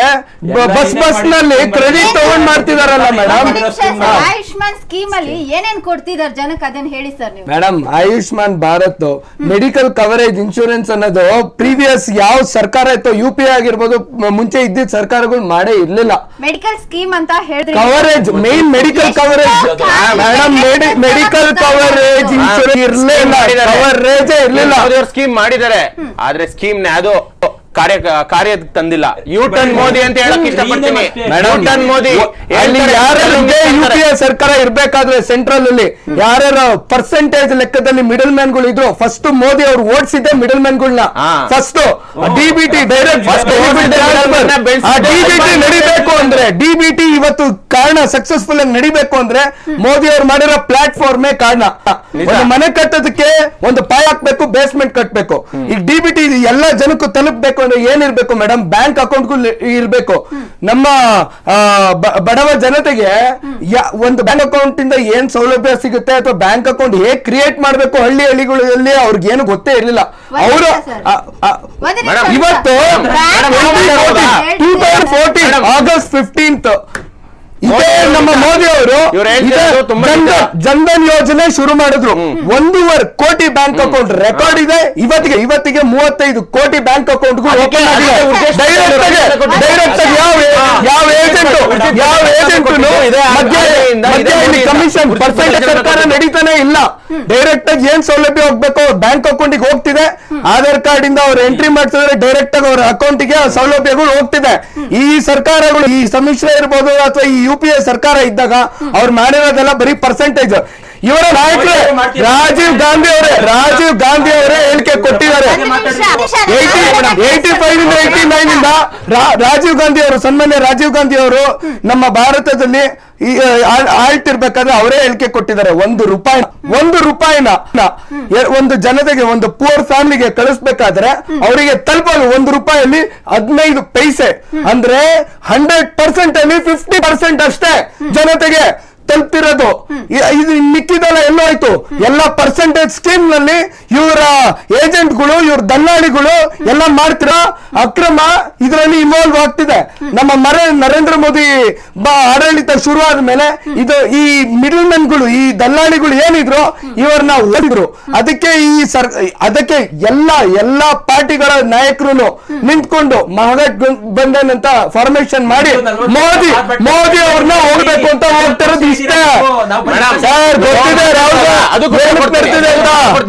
S2: ಬ- ಬಸ್ ಬಸ್ ನಲ್ಲಿ ಕ್ರೆಡಿಟ್ ತಗೊಂಡ್ ಮಾಡ್ತಿದಾರಲ್ಲ ಮೇಡಮ್
S1: ಒಂದು ನಿಮಿಷ ಸರ್, ಆಯುಷ್ಮಾನ್ ಸ್ಕೀಮ್ ಅಲ್ಲಿ ಏನೇನ್ ಕೊಡ್ತಿದಾರೆ ಜನಕ್ಕೆ ಅದನ್ನ ಹೇಳಿ ಸರ್ ನೀವು
S2: madam Ayushman Bharat medical coverage insurance ಅನ್ನೋದು ಪ್ರೀವಿಯಸ್ ಯಾವ ಸರ್ಕಾರ ಇತ್ತು ಯು ಪಿ ಆಗಿರ್ಬೋದು ಮ- ಮುಂಚೆ ಇದ್ದಿದ್ದ ಸರ್ಕಾರಗಳು ಮಾಡೇ ಇರ್ಲಿಲ್ಲ
S1: ಮೆಡಿಕಲ್ ಸ್ಕೀಮ್ ಅಂತ ಹೇಳಿದ್ರೆ
S2: coverage main medical coverage madam medical coverage insurance ಇರ್ಲಿಲ್ಲ ಕವರೇಜ್ ಇರ್ಲಿಲ್ಲ
S3: ಸ್ಕೀಮ್ ಮಾಡಿದ್ದಾರೆ ಆದ್ರೆ ಸ್ಕೀಮ್ ಅದು ಕಾರ್ಯ ಕಾರ್ಯ ತಂದಿಲ್ಲ ಯು ಟರ್ನ್ ಮೋದಿ ಅಂತ ಹೇಳಕ್ ಇಷ್ಟಪಡ್ತೀನಿ
S2: ಮೇಡಮ್
S3: ಟರ್ನ್ ಮೋದಿ
S2: ಅಲ್ಲಿ ಯಾರಿಗೆ ಯು ಪಿ ಎ ಸರ್ಕಾರ ಇರ್ಬೇಕಾದ್ರೆ ಸೆಂಟ್ರಲ್ ಅಲ್ಲಿ ಯಾರ್ಯಾರ ಪರ್ಸೆಂಟೇಜ್ ಲೆಕ್ಕದಲ್ಲಿ ಮಿಡಲ್ ಮ್ಯಾನ್ ಗಳು ಇದ್ರು ಫಸ್ಟ್ ಮೋದಿ ಅವ್ರು ಓಡಿಸಿದ್ದೆ ಮಿಡಲ್ ಮ್ಯಾನ್ ಗಳನ್ನ
S3: ಹಾ.
S2: ಫಸ್ಟ್ ಡಿಬಿಟಿ ಡೈರೆಕ್ಟ್
S3: First ಓಡ್ಸಿದ್ದೆ middle man ನ ಬೆಳ್ಸಿದ್ದೆ.
S2: ಡಿಬಿಟಿ ನಡಿಬೇಕು ಅಂದ್ರೆ ಡಿಬಿಟಿ ಇವತ್ತು ಕಾರಣ ಸಕ್ಸಸ್ಫುಲ್ ಆಗಿ ನಡಿಬೇಕು ಅಂದ್ರೆ ಮೋದಿ ಅವ್ರು ಮಾಡಿರೋ ಪ್ಲಾಟ್ಫಾರ್ಮೇ ಕಾರಣ ಒಂದು ಮನೆ ಕಟ್ಟೋದಕ್ಕೆ ಒಂದು ಪಾಯ ಹಾಕ್ಬೇಕು ಬೇಸ್ಮೆಂಟ್ ಕಟ್ಟಬೇಕು ಈಗ ಡಿಬಿಟಿ ಎಲ್ಲ ಜನಕ್ಕೂ ತಲುಪಬೇಕು ಅಂದ್ರೆ ಏನಿರ್ಬೇಕು ಮೇಡಮ್ ಬ್ಯಾಂಕ್ ಅಕೌಂಟ್ಗೂ ಇರ್ಬೇಕು ನಮ್ಮ ಆ, ಬ- ಬಡವ ಜನತೆಗೆ ಯಾ- ಒಂದು ಬ್ಯಾಂಕ್ ಅಕೌಂಟ್ ಇಂದ ಏನ್ ಸೌಲಭ್ಯ ಸಿಗುತ್ತೆ ಅಥವಾ ಬ್ಯಾಂಕ್ ಅಕೌಂಟ್ ಹೇಗ್ ಕ್ರಿಯೇಟ್ ಮಾಡ್ಬೇಕು ಹಳ್ಳಿ ಹಳ್ಳಿಗಳಲ್ಲಿ ಅವ್ರಿಗೆ ಏನು ಗೊತ್ತೇ ಇರ್ಲಿಲ್ಲ
S1: ಒಂದ್
S2: ಅವರು
S1: ನಿಮಿಷ ಸರ್. ಒಂದ್ ನಿಮಿಷ
S3: ಮೇಡಮ್,
S1: ಸರ್.
S2: ಇವತ್ತು
S1: bank
S2: two thousand fourteen
S3: madam.
S2: August fifteenth ಇದೇ
S3: ಮೋದಿ ಅವರು
S2: ನಮ್ಮ ಮೋದಿ ಅವರು
S3: ಇವ್ರು ಹೇಳ್ತಿರೋದು ತುಂಬಾ ನಿಜ.
S2: ಜನ್ಧನ್ ಯೋಜನೆ ಶುರು ಮಾಡಿದ್ರು ಒಂದೂವರೆ ಕೋಟಿ ಬ್ಯಾಂಕ್ ಅಕೌಂಟ್ ರೆಕಾರ್ಡ್ ಇದೆ ಇವತ್ತಿಗೆ ಇವತ್ತಿಗೆ ಮೂವತ್ತೈದು ಕೋಟಿ ಬ್ಯಾಂಕ್ ಅಕೌಂಟ್
S3: ಅದಕ್ಕೆ
S2: ಓಪನ್ ಆಗಿದೆ
S3: ಅದಕ್ಕೆ ಉದ್ದೇಶ
S2: ಡೈರೆಕ್ಟ್ ಆಗಿ
S3: ಕೊಟ್ಟಿದ್ದಾರೆ.
S2: ಡೈರೆಕ್ಟ್ ಆಗಿ ಯಾವ ಯಾವ ಏಜೆಂಟ್ ಯಾವ ಏಜೆಂಟ್
S3: ಇದೆ,
S2: ಮಧ್ಯ
S3: ಆದಾಯದಿಂದ
S2: ಮಧ್ಯ
S3: ಇದೆ,
S2: ಇಲ್ಲಿ
S3: ಇದೆ.
S2: ಕಮಿಷನ್
S3: ಉಚಿತ
S2: ಪರ್ಸೆಂಟ್
S3: ಪ್ರಯೋಜನ
S2: ಸರ್ಕಾರ
S3: ಕೊಟ್ಟಿದೆ.
S2: ನಡೀತಾನೆ ಇಲ್ಲ ಡೈರೆಕ್ಟ್ ಆಗಿ ಏನ್ ಸೌಲಭ್ಯ ಹೋಗ್ಬೇಕು ಬ್ಯಾಂಕ್ ಅಕೌಂಟ್ ಹೋಗ್ತಿದೆ ಆಧಾರ್ ಕಾರ್ಡ್ ಇಂದ ಅವ್ರು ಎಂಟ್ರಿ ಮಾಡ್ತಿದ್ರೆ ಡೈರೆಕ್ಟ್ ಆಗಿ ಅವ್ರ ಅಕೌಂಟ್ ಗೆ ಆ ಸೌಲಭ್ಯಗಳು ಹೋಗ್ತಿದೆ ಈ ಸರ್ಕಾರಗಳು ಈ ಸಮ್ಮಿಶ್ರ ಇರ್ಬೋದು ಅಥವಾ ಈ ಯು ಪಿ ಎ ಸರ್ಕಾರ ಇದ್ದಾಗ ಅವ್ರು ಮಾಡಿರೋದೆಲ್ಲ ಬರೀ ಪರ್ಸೆಂಟೇಜ್ ಇವರ ನಾಯಕರೇ ರಾಜೀವ್ ಗಾಂಧಿ ಅವರೇ ರಾಜೀವ್ ಗಾಂಧಿ ಅವರೇ ಹೇಳಿಕೆ ಕೊಟ್ಟಿದ್ದಾರೆ
S1: ಒಂದ್ ನಿಮಿಷ, ನಿಮಿಷ,
S2: ಏಯ್ಟಿ
S1: ನಿಮಿಷ.
S2: ಏಯ್ಟಿ ಫೈವ್ ಇಂದ ಏಯ್ಟಿ ನೈನ್ ಇಂದ ರಾ- ರಾಜೀವ್ ಗಾಂಧಿ ಅವರು ಸನ್ಮಾನ್ಯ ರಾಜೀವ್ ಗಾಂಧಿ ಅವರು ನಮ್ಮ ಭಾರತದಲ್ಲಿ ಈ, ಆ, ಆಳ್- ಆಳ್ತಿರ್ಬೇಕಾದ್ರೆ ಅವರೇ ಹೇಳಿಕೆ ಕೊಟ್ಟಿದ್ದಾರೆ ಒಂದು ರೂಪಾಯಿ ಒಂದು ರೂಪಾಯಿನ ನ- ಎ- ಒಂದು ಜನತೆಗೆ ಒಂದು ಪೂರ್ ಫ್ಯಾಮಿಲಿಗೆ ಕಳಿಸ್ಬೇಕಾದ್ರೆ ಅವರಿಗೆ ತಲುಪಲು ಒಂದು ರೂಪಾಯಲ್ಲಿ ಹದಿನೈದು ಪೈಸೆ ಅಂದ್ರೆ ಹಂಡ್ರೆಡ್ ಪರ್ಸೆಂಟ್ ಅಲ್ಲಿ ಫಿಫ್ಟಿ ಪರ್ಸೆಂಟ್ ಅಷ್ಟೇ ಜನತೆಗೆ ತಲುಪ್ತಿರೋದು ಇ- ಇದು ಮಿಕ್ಕಿದೆಲ್ಲ ಎಲ್ಲೋಯ್ತು ಎಲ್ಲ ಪರ್ಸೆಂಟೇಜ್ ಸ್ಕೀಮ್ ನಲ್ಲಿ ಇವರ ಏಜೆಂಟ್ಗಳು ಇವ್ರ ದಲ್ಲಾಳಿಗಳು ಎಲ್ಲ ಮಾಡ್ತಿರೋ ಅಕ್ರಮ ಇದರಲ್ಲಿ ಇನ್ವಾಲ್ವ್ ಆಗ್ತಿದೆ ನಮ್ಮ ಮರ ನರೇಂದ್ರ ಮೋದಿ ಬ ಆಡಳಿತ ಶುರು ಆದ್ಮೇಲೆ ಇದು ಈ ಮಿಡಲ್ ಮೆನ್ಗಳು ಈ ದಲ್ಲಾಳಿಗಳು ಏನಿದ್ರು ಇವ್ರನ್ನ ಓದಿದ್ರು ಅದಕ್ಕೆ ಈ ಸರ್ ಅದಕ್ಕೆ ಎಲ್ಲ ಎಲ್ಲಾ ಪಾರ್ಟಿಗಳ ನಾಯಕರು ನಿಂತ್ಕೊಂಡು ಮಹಾಗಠಬಂಧನ್ ಅಂತ ಫಾರ್ಮೇಶನ್ ಮಾಡಿ ಮೋದಿ ಮೋದಿ ಅವ್ರನ್ನ ಹೋಗ್ಬೇಕು ಅಂತ ಹೋಗ್ತಿರೋದು ಇಷ್ಟೇ
S3: ಮೇಡಮ್,
S2: ಸರ್ ಗೊತ್ತಿದೆ ರಾಹುಲ್
S3: ಅದು ಗೊತ್ತಿದೆ,
S2: ಏನಕ್ಕೆ ಬರ್ತಿದೆ ಅಂತ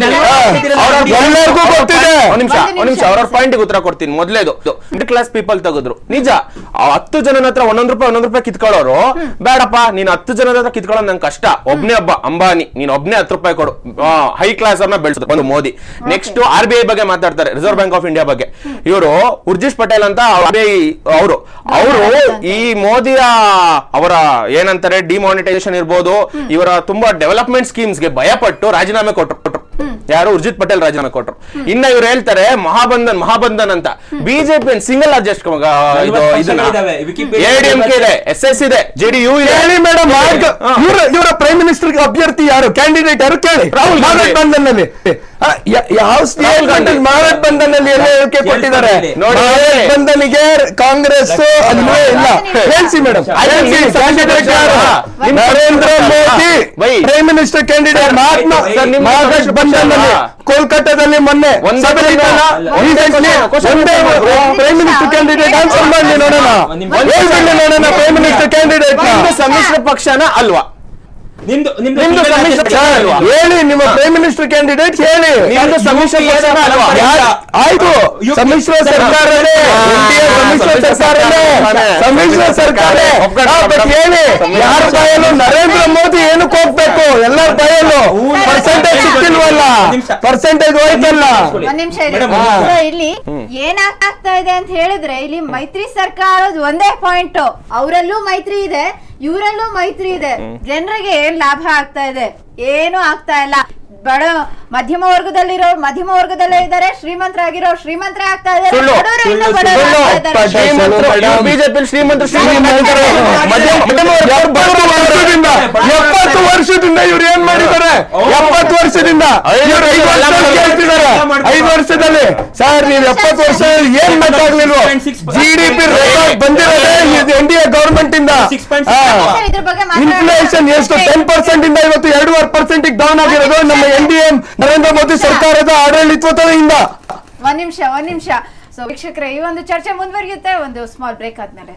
S3: ಅವ್ರ-
S2: ಎಲ್ಲರಿಗೂ ಗೊತ್ತಿದೆ
S3: ಒಂದ್ ನಿಮಿಷ ಒಂದ್ ನಿಮಿಷ ಅವ್ರ ಪಾಯಿಂಟ್ ಉತ್ತರ ಕೊಡ್ತೀನಿ ಮೊದ್ಲೇದು ಮಿಡ್ ಕ್ಲಾಸ್ ಪೀಪಲ್ ತೆಗೆದ್ರು ನಿಜ ಆ ಹತ್ತು ಜನನ ಹತ್ರ ಒಂದೊಂದ್ ರೂಪಾಯಿ ಒಂದೊಂದ್ ರೂಪಾಯಿ ಕಿತ್ಕೊಳ್ಳೋರು ಬೇಡಪ್ಪ ನೀನ್ ಹತ್ತು ಜನದ ಹತ್ರ ಕಿತ್ಕೊಳ್ಳೋದು ನಂಗೆ ಕಷ್ಟ ಒಬ್ನೇ ಒಬ್ಬ ಅಂಬಾನಿ ನೀನ್ ಒಬ್ನೇ ಹತ್ತು ರೂಪಾಯಿ ಕೊಡು ಹೈ ಕ್ಲಾಸ್ ಅವ್ರನ್ನ ಬೆಳೆಸಿದ್ರು ಒಂದು Modi next R B I ಬಗ್ಗೆ ಮಾತಾಡ್ತಾರೆ ರಿಸರ್ವ್ ಬ್ಯಾಂಕ್ ಆಫ್ ಇಂಡಿಯಾ ಬಗ್ಗೆ ಇವರು ಉರ್ಜಿಶ್ ಪಟೇಲ್ ಅಂತ ಆರ್ ಬಿ ಐ ಅವರು ಅವರು ಈ ಮೋದಿಯ ಅವರ ಏನಂತಾರೆ ಡಿಮಾನಿಟೈಸೇಷನ್ ಇರ್ಬೋದು ಇವರ ತುಂಬಾ ಡೆವಲಪ್ಮೆಂಟ್ ಸ್ಕೀಮ್ಸ್ ಗೆ ಭಯಪಟ್ಟು ರಾಜೀನಾಮೆ ಕೊಟ್ರು ಕೊಟ್ರು ಯಾರು ಉರ್ಜಿತ್ ಪಟೇಲ್ ರಾಜೀನಾಮೆ ಕೊಟ್ರು ಇನ್ನ ಇವ್ರು ಹೇಳ್ತಾರೆ ಮಹಾಬಂಧನ್ ಮಹಾಬಂಧನ್ ಅಂತ ಬಿಜೆಪಿ ಸಿಂಗಲ್ ಅಡ್ಜಸ್ಟ್ ಇದು ಇದನ್ನ
S4: ಇದಾವೆ. ವಿಕಿಪೀಡಿಯಾ
S3: ಎಡಿಎಂಕೆ ಇದೆ ಎಸ್ ಎಸ್ ಇದೆ ಜೆಡಿಯು ಇದೆ
S2: ಹೇಳಿ ಮೇಡಮ್
S3: ಹಾ.
S2: ಇವರ ಇವರ ಪ್ರೈಮ್ ಮಿನಿಸ್ಟರ್ ಅಭ್ಯರ್ಥಿ ಯಾರು ಕ್ಯಾಂಡಿಡೇಟ್ ಯಾರು ಕೇಳಿ
S3: ರಾಹುಲ್ ಗಾಂಧಿ.
S2: ಮಹಾಗಠ ಬಂಧನಲ್ಲಿ ಯಾವ ಸ್ಟೇಟ್
S3: ರಾಹುಲ್ ಗಾಂಧಿ.
S2: ಮಹಾಗಠ ಬಂಧನಲ್ಲಿ ಎಲ್ಲ ಹೇಳಿಕೆ ಕೊಟ್ಟಿದ್ದಾರೆ
S3: ನೋಡಿ.
S2: ಮಹಾಗಠ ಬಂಧನಿಗೆ ಕಾಂಗ್ರೆಸ್ ಅಲ್ವೇ ಇಲ್ಲ ಹೇಳ್ಸಿ ಮೇಡಮ್
S3: ಆಯ್ತು, ನೀವು
S2: ಕ್ಯಾಂಡಿಡೇಟ್ ಯಾರು
S3: ನಿಮ್ಮ
S2: Narendra Modi
S3: by.
S2: Prime minister candidate Mahatma
S4: sir,
S3: ನಿಮ್ಮ
S2: ಮಹಾಗಠ
S3: question
S2: ಬಂಧನಲ್ಲಿ
S3: ಅಲ್ಲ.
S2: ಕೋಲ್ಕತ್ತಾದಲ್ಲಿ ಮೊನ್ನೆ
S3: ಒಂದೇ
S2: ಸಭೆ ಇತ್ತಲ್ಲ,
S3: question.
S2: recently
S3: question
S2: ಒಂದೇ
S3: question.
S2: Prime minister candidate answer ಮಾಡಿ ನೋಡೋಣ
S4: ಒಂದ್ ನಿಮಿಷ.
S2: ಹೇಳ್ಬಿಡಿ ನೋಡೋಣ ಪ್ರೈಮ್ ಮಿನಿಸ್ಟರ್ ಕ್ಯಾಂಡಿಡೇಟ್
S3: ನಿಮ್ದು ಸಮ್ಮಿಶ್ರ ಪಕ್ಷನ ಅಲ್ವಾ
S4: ನಿಮ್ದು ನಿಮ್ದು
S3: ನಿಮ್ದು
S4: single
S3: ಸಮ್ಮಿಶ್ರ
S4: adjust
S3: ಪಕ್ಷ ಅಲ್ವಾ?
S2: ಹೇಳಿ ನಿಮ್ಮ ಪ್ರೈಮ್ ಮಿನಿಸ್ಟರ್ ಕ್ಯಾಂಡಿಡೇಟ್ ಹೇಳಿ
S3: ನಿಮ್ದು ಸಮ್ಮಿಶ್ರ ಪಕ್ಷನ ಅಲ್ವಾ
S2: ಯಾ- ಆಯ್ತು ಸಮ್ಮಿಶ್ರ ಸರ್ಕಾರನೇ NDA ಸಮ್ಮಿಶ್ರ ಸರ್ಕಾರನೇ ಸಮ್ಮಿಶ್ರ ಸರ್ಕಾರ
S3: ಒಪ್ಕೊಂಡು
S2: ಹಾ, but ಹೇಳಿ ಯಾರ ಬಾಯಲ್ಲೂ ನರೇಂದ್ರ ಮೋದಿ ಏನಕ್ಕೆ ಹೋಗ್ಬೇಕು ಎಲ್ಲರ ಬಾಯಲ್ಲೂ ಪರ್ಸೆಂಟೇಜ್ ಸಿಕ್ಕಿಲ್ವಲ್ಲ ಪರ್ಸೆಂಟೇಜ್ ಹೋಯ್ತಲ್ಲ
S1: ಒಂದ್ ನಿಮಿಷ ಇರಿ.
S4: ಮೇಡಮ್,
S1: ಸೊ ಇಲ್ಲಿ ಏನಾಗ್ತಾ ಇದೆ ಅಂತ ಹೇಳಿದ್ರೆ ಇಲ್ಲಿ ಮೈತ್ರಿ ಸರ್ಕಾರದ ಒಂದೇ ಪಾಯಿಂಟ್ ಅವರಲ್ಲೂ ಮೈತ್ರಿ ಇದೆ ಇವರಲ್ಲೂ ಮೈತ್ರಿ ಇದೆ ಜನರಿಗೆ ಏನ್ ಲಾಭ ಆಗ್ತಾ ಇದೆ ಏನು ಆಗ್ತಾ ಇಲ್ಲ ಬಡ ಮಧ್ಯಮ ವರ್ಗದಲ್ಲಿರೋ ಮಧ್ಯಮ ವರ್ಗದಲ್ಲೇ ಇದ್ದಾರೆ ಶ್ರೀಮಂತರಾಗಿರೋ ಶ್ರೀಮಂತರೇ ಆಗ್ತಾ ಇದ್ದಾರೆ
S3: ಸುಳ್ಳು.
S1: ಬಡವರು ಇನ್ನೂ
S2: ಸುಳ್ಳು,
S1: ಬಡವರು
S2: ಸುಳ್ಳು.
S1: ಆಗ್ತಾ ಇದ್ದಾರೆ.
S2: ಶ್ರೀಮಂತರು,
S3: ಶ್ರೀಮಂತರು ಬಿಜೆಪಿ ಶ್ರೀಮಂತರು ಶ್ರೀಮಂತರು ಮಧ್ಯಮ ಮಧ್ಯಮ ವರ್ಗ
S2: ಎಪ್ಪತ್ತು ವರ್ಷದಿಂದ ಎಪ್ಪತ್ತು ವರ್ಷದಿಂದ ಇವ್ರು ಏನ್ ಮಾಡಿದ್ದಾರೆ ಎಪ್ಪತ್ತು ವರ್ಷದಿಂದ ಇವ್ರು ಐದು ವರ್ಷ ಕೇಳ್ತಿದ್ದಾರೆ ಐದು ವರ್ಷದಲ್ಲಿ ಸರ್ ನೀವು ಎಪ್ಪತ್ತು ವರ್ಷ ಏನ್ ಬೇಕಾಗ್ಲಿಲ್ವೋ ಜಿ ಡಿ ಪಿ ರೆಕಾರ್ಡ್ ಬಂದಿರೋದೇ ಎನ್ ಡಿ ಎ ಗವರ್ಮೆಂಟ್ ಇಂದ
S1: ಸರ್, ಇದ್ರ ಬಗ್ಗೆ ಮಾತಾಡೋಣ.
S2: ಇನ್ಫ್ಲೇಷನ್ ಎಷ್ಟು ಟೆನ್ ಪರ್ಸೆಂಟ್ ಇಂದ ಇವತ್ತು ಎರಡೂವರೆ ಪರ್ಸೆಂಟ್ ಡೌನ್ ಆಗಿರೋದು ನಮ್ಮ N D A Narendra Modi ಸರ್ಕಾರದ ಆಡಳಿತದಿಂದ
S1: ಒಂದ್ ನಿಮಿಷ ಒಂದ್ ನಿಮಿಷ ಸೊ ವೀಕ್ಷಕರೇ ಈ ಒಂದು ಚರ್ಚೆ ಮುಂದುವರಿಯುತ್ತೆ ಒಂದು ಸ್ಮಾಲ್ ಬ್ರೇಕ್ ಆದ್ಮೇಲೆ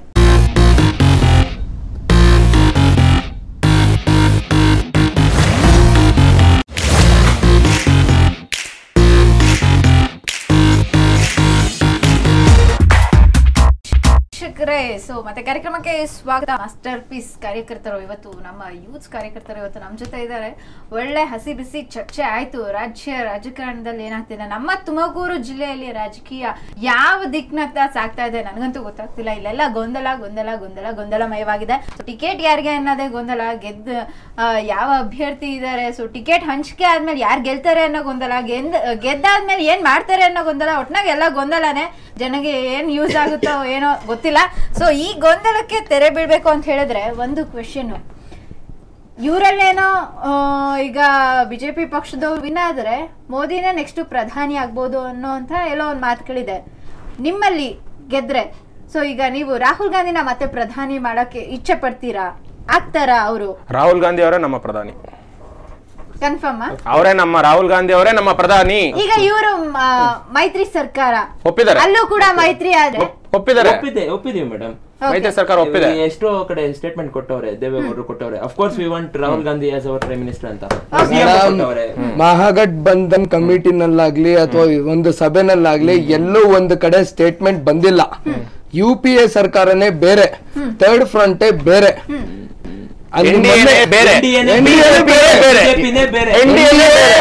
S1: ವೀಕ್ಷಕರೇ ಸೊ ಮತ್ತೆ ಕಾರ್ಯಕ್ರಮಕ್ಕೆ ಸ್ವಾಗತ ಮಾಸ್ಟರ್ ಪೀಸ್ ಕಾರ್ಯಕರ್ತರು ಇವತ್ತು ನಮ್ಮ ಯೂತ್ಸ್ ಕಾರ್ಯಕರ್ತರು ಇವತ್ತು ನಮ್ಮ ಜೊತೆ ಇದ್ದಾರೆ ಒಳ್ಳೆ ಹಸಿ ಬಿಸಿ ಚರ್ಚೆ ಆಯ್ತು ರಾಜ್ಯ ರಾಜಕಾರಣದಲ್ಲಿ ಏನಾಗ್ತಿದೆ ನಮ್ಮ ತುಮಕೂರು ಜಿಲ್ಲೆಯಲ್ಲಿ ರಾಜಕೀಯ ಯಾವ ದಿಕ್ಕಿನತ್ತ ಸಾಗ್ತಾ ಇದೆ ನನಗಂತೂ ಗೊತ್ತಾಗ್ತಿಲ್ಲ ಇಲ್ಲೆಲ್ಲ ಗೊಂದಲ ಗೊಂದಲ ಗೊಂದಲ ಗೊಂದಲಮಯವಾಗಿದೆ ಟಿಕೆಟ್ ಯಾರಿಗೆ ಅನ್ನೋದೇ ಗೊಂದಲ ಗೆದ್ದ ಆ, ಯಾವ ಅಭ್ಯರ್ಥಿ ಇದ್ದಾರೆ ಸೊ ಟಿಕೆಟ್ ಹಂಚಿಕೆ ಆದ್ಮೇಲೆ ಯಾರು ಗೆಲ್ತಾರೆ ಅನ್ನೋ ಗೊಂದಲ ಗೆದ್ದ ಗೆದ್ದಾದ್ಮೇಲೆ ಏನ್ ಮಾಡ್ತಾರೆ ಅನ್ನೋ ಗೊಂದಲ ಒಟ್ನಾಗ ಎಲ್ಲ ಗೊಂದಲನೇ ಜನಗೆ ಏನ್ ಯೂಸ್ ಆಗುತ್ತೋ ಏನೋ ಗೊತ್ತಿಲ್ಲ ಸೊ ಈ ಗೊಂದಲಕ್ಕೆ ತೆರೆ ಬೀಳ್ಬೇಕು ಅಂತ ಹೇಳಿದ್ರೆ ಒಂದು ಕ್ವೆಶನ್ ಇವರಲ್ಲೇನೋ ಆ, ಈಗ ಬಿಜೆಪಿ ಪಕ್ಷದವ್ರು ವಿನ್ ಆದ್ರೆ ಮೋದಿನೇ ನೆಕ್ಸ್ಟ್ ಪ್ರಧಾನಿ ಆಗ್ಬೋದು ಅನ್ನೋ ಅಂತ ಎಲ್ಲೋ ಒಂದು ಮಾತುಗಳಿದೆ ನಿಮ್ಮಲ್ಲಿ ಗೆದ್ರೆ ಸೊ ಈಗ ನೀವು ರಾಹುಲ್ ಗಾಂಧಿನ ಮತ್ತೆ ಪ್ರಧಾನಿ ಮಾಡಕ್ಕೆ ಇಚ್ಛೆ ಪಡ್ತೀರಾ ಆಗ್ತಾರಾ ಅವರು
S3: ರಾಹುಲ್ ಗಾಂಧಿ ಅವರೇ ನಮ್ಮ ಪ್ರಧಾನಿ
S1: ಕನ್ಫರ್ಮ್
S3: ಅವರೇ ನಮ್ಮ ರಾಹುಲ್ ಗಾಂಧಿ ಅವರೇ ನಮ್ಮ ಪ್ರಧಾನಿ
S1: ಈಗ ಇವರು ಮೈತ್ರಿ ಸರ್ಕಾರ
S3: ಒಪ್ಪಿದ್ದಾರೆ
S1: ಅಲ್ಲೂ ಕೂಡ ಮೈತ್ರಿ ಆದ್ರೆ
S3: ಒಪ್ಪಿದ್ದಾರೆ
S4: ಒಪ್ಪಿದೆ ಒಪ್ಪಿದೀವಿ ಮೇಡಮ್
S3: ಮೈತ್ರಿ ಸರ್ಕಾರ ಒಪ್ಪಿದೆ
S4: ಎಷ್ಟೋ ಕಡೆ ಸ್ಟೇಟ್ಮೆಂಟ್ ಕೊಟ್ಟವ್ರೆ ದೇವೇಗೌಡರು ಕೊಟ್ಟವ್ರೆ of course we want Rahul Gandhi as our prime minister ಅಂತ CM ಕೊಟ್ಟವ್ರೆ
S2: ಮಹಾಗಠಬಂಧನ್ ಕಮಿಟಿನಲ್ಲಾಗ್ಲಿ ಅಥವಾ ಒಂದು ಸಭೆನಲ್ಲಾಗ್ಲಿ ಎಲ್ಲೂ ಒಂದು ಕಡೆ ಸ್ಟೇಟ್ಮೆಂಟ್ ಬಂದಿಲ್ಲ ಯು ಪಿ ಎ ಸರ್ಕಾರನೇ ಬೇರೆ ಥರ್ಡ್ ಫ್ರಂಟೇ ಬೇರೆ ಅಲ್ಲಿ
S3: NDA ನೇ
S2: ಮೊನ್ನೆ-
S3: ಬೇರೆ.
S4: NDA ನೇ
S2: NDA ನೇ ಬೇರೆ, ಬೇರೆ.
S4: BJP ನೇ ಬೇರೆ.
S3: NDA ನೇ ಬೇರೆ.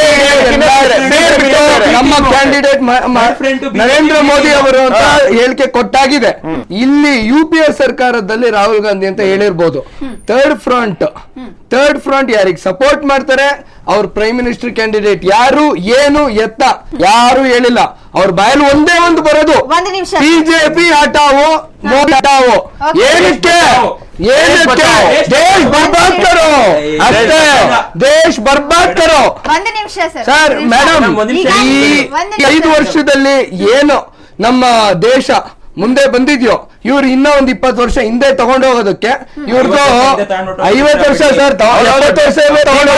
S2: ಬೇರೆ ಬಿಟ್ಟು ನಮ್ಮ candidate
S4: Different to BJP
S2: Narendra Modi ಅವರು ಅಂತ ಹೇಳಿಕೆ ಕೊಟ್ಟಾಗಿದೆ ಇಲ್ಲಿ ಯು ಪಿ ಎ ಸರ್ಕಾರದಲ್ಲಿ ರಾಹುಲ್ ಗಾಂಧಿ ಅಂತ ಹೇಳಿರ್ಬೋದು ಥರ್ಡ್ ಫ್ರಂಟ್ ಥರ್ಡ್ ಫ್ರಂಟ್ ಯಾರಿಗೆ ಸಪೋರ್ಟ್ ಮಾಡ್ತಾರೆ ಅವ್ರ ಪ್ರೈಮ್ ಮಿನಿಸ್ಟರ್ ಕ್ಯಾಂಡಿಡೇಟ್ ಯಾರು ಏನು ಎತ್ತ ಯಾರು ಹೇಳಿಲ್ಲ ಅವ್ರ ಬಾಯಲ್ಲಿ ಒಂದೇ ಒಂದು ಬರೋದು
S1: ಒಂದು ನಿಮಿಷ
S2: ಬಿಜೆಪಿ ಹಟಾವೋ ಮೋದಿ ಹಟಾವೋ
S1: Okay.
S2: ಏನಕ್ಕೆ ಏನಕ್ಕೆ
S3: ಬಚಾವೋ.
S2: ದೇಶ್ ಬರ್ಬಾದ್ ಕರೋ ಅಷ್ಟೇ ದೇಶ್ ಬರ್ಬಾದ್ ಕರೋ
S1: ಒಂದು ನಿಮಿಷ ಸರ್
S2: ಸರ್
S1: ಒಂದು ನಿಮಿಷ.
S2: ಮೇಡಮ್
S4: ಮೇಡಮ್, ಒಂದ್ ನಿಮಿಷ.
S2: ಈ
S1: ಒಂದ್ ನಿಮಿಷ.
S2: ಐದು ವರ್ಷದಲ್ಲಿ ಏನು ನಮ್ಮ ದೇಶ ಮುಂದೆ ಬಂದಿದ್ಯೋ ಇವ್ರು ಇನ್ನೂ ಒಂದ್ ಇಪ್ಪತ್ತು ವರ್ಷ ಹಿಂದೆ ತಗೊಂಡು ಹೋಗೋದಕ್ಕೆ ಇವ್ರದ್ದು
S4: ಐವತ್ತು ವರ್ಷ ಹಿಂದೆ ತಗೊಂಡು
S2: ಐವತ್ತು ವರ್ಷ ಸರ್ ಐವತ್ತು ವರ್ಷ ತಗೊಂಡು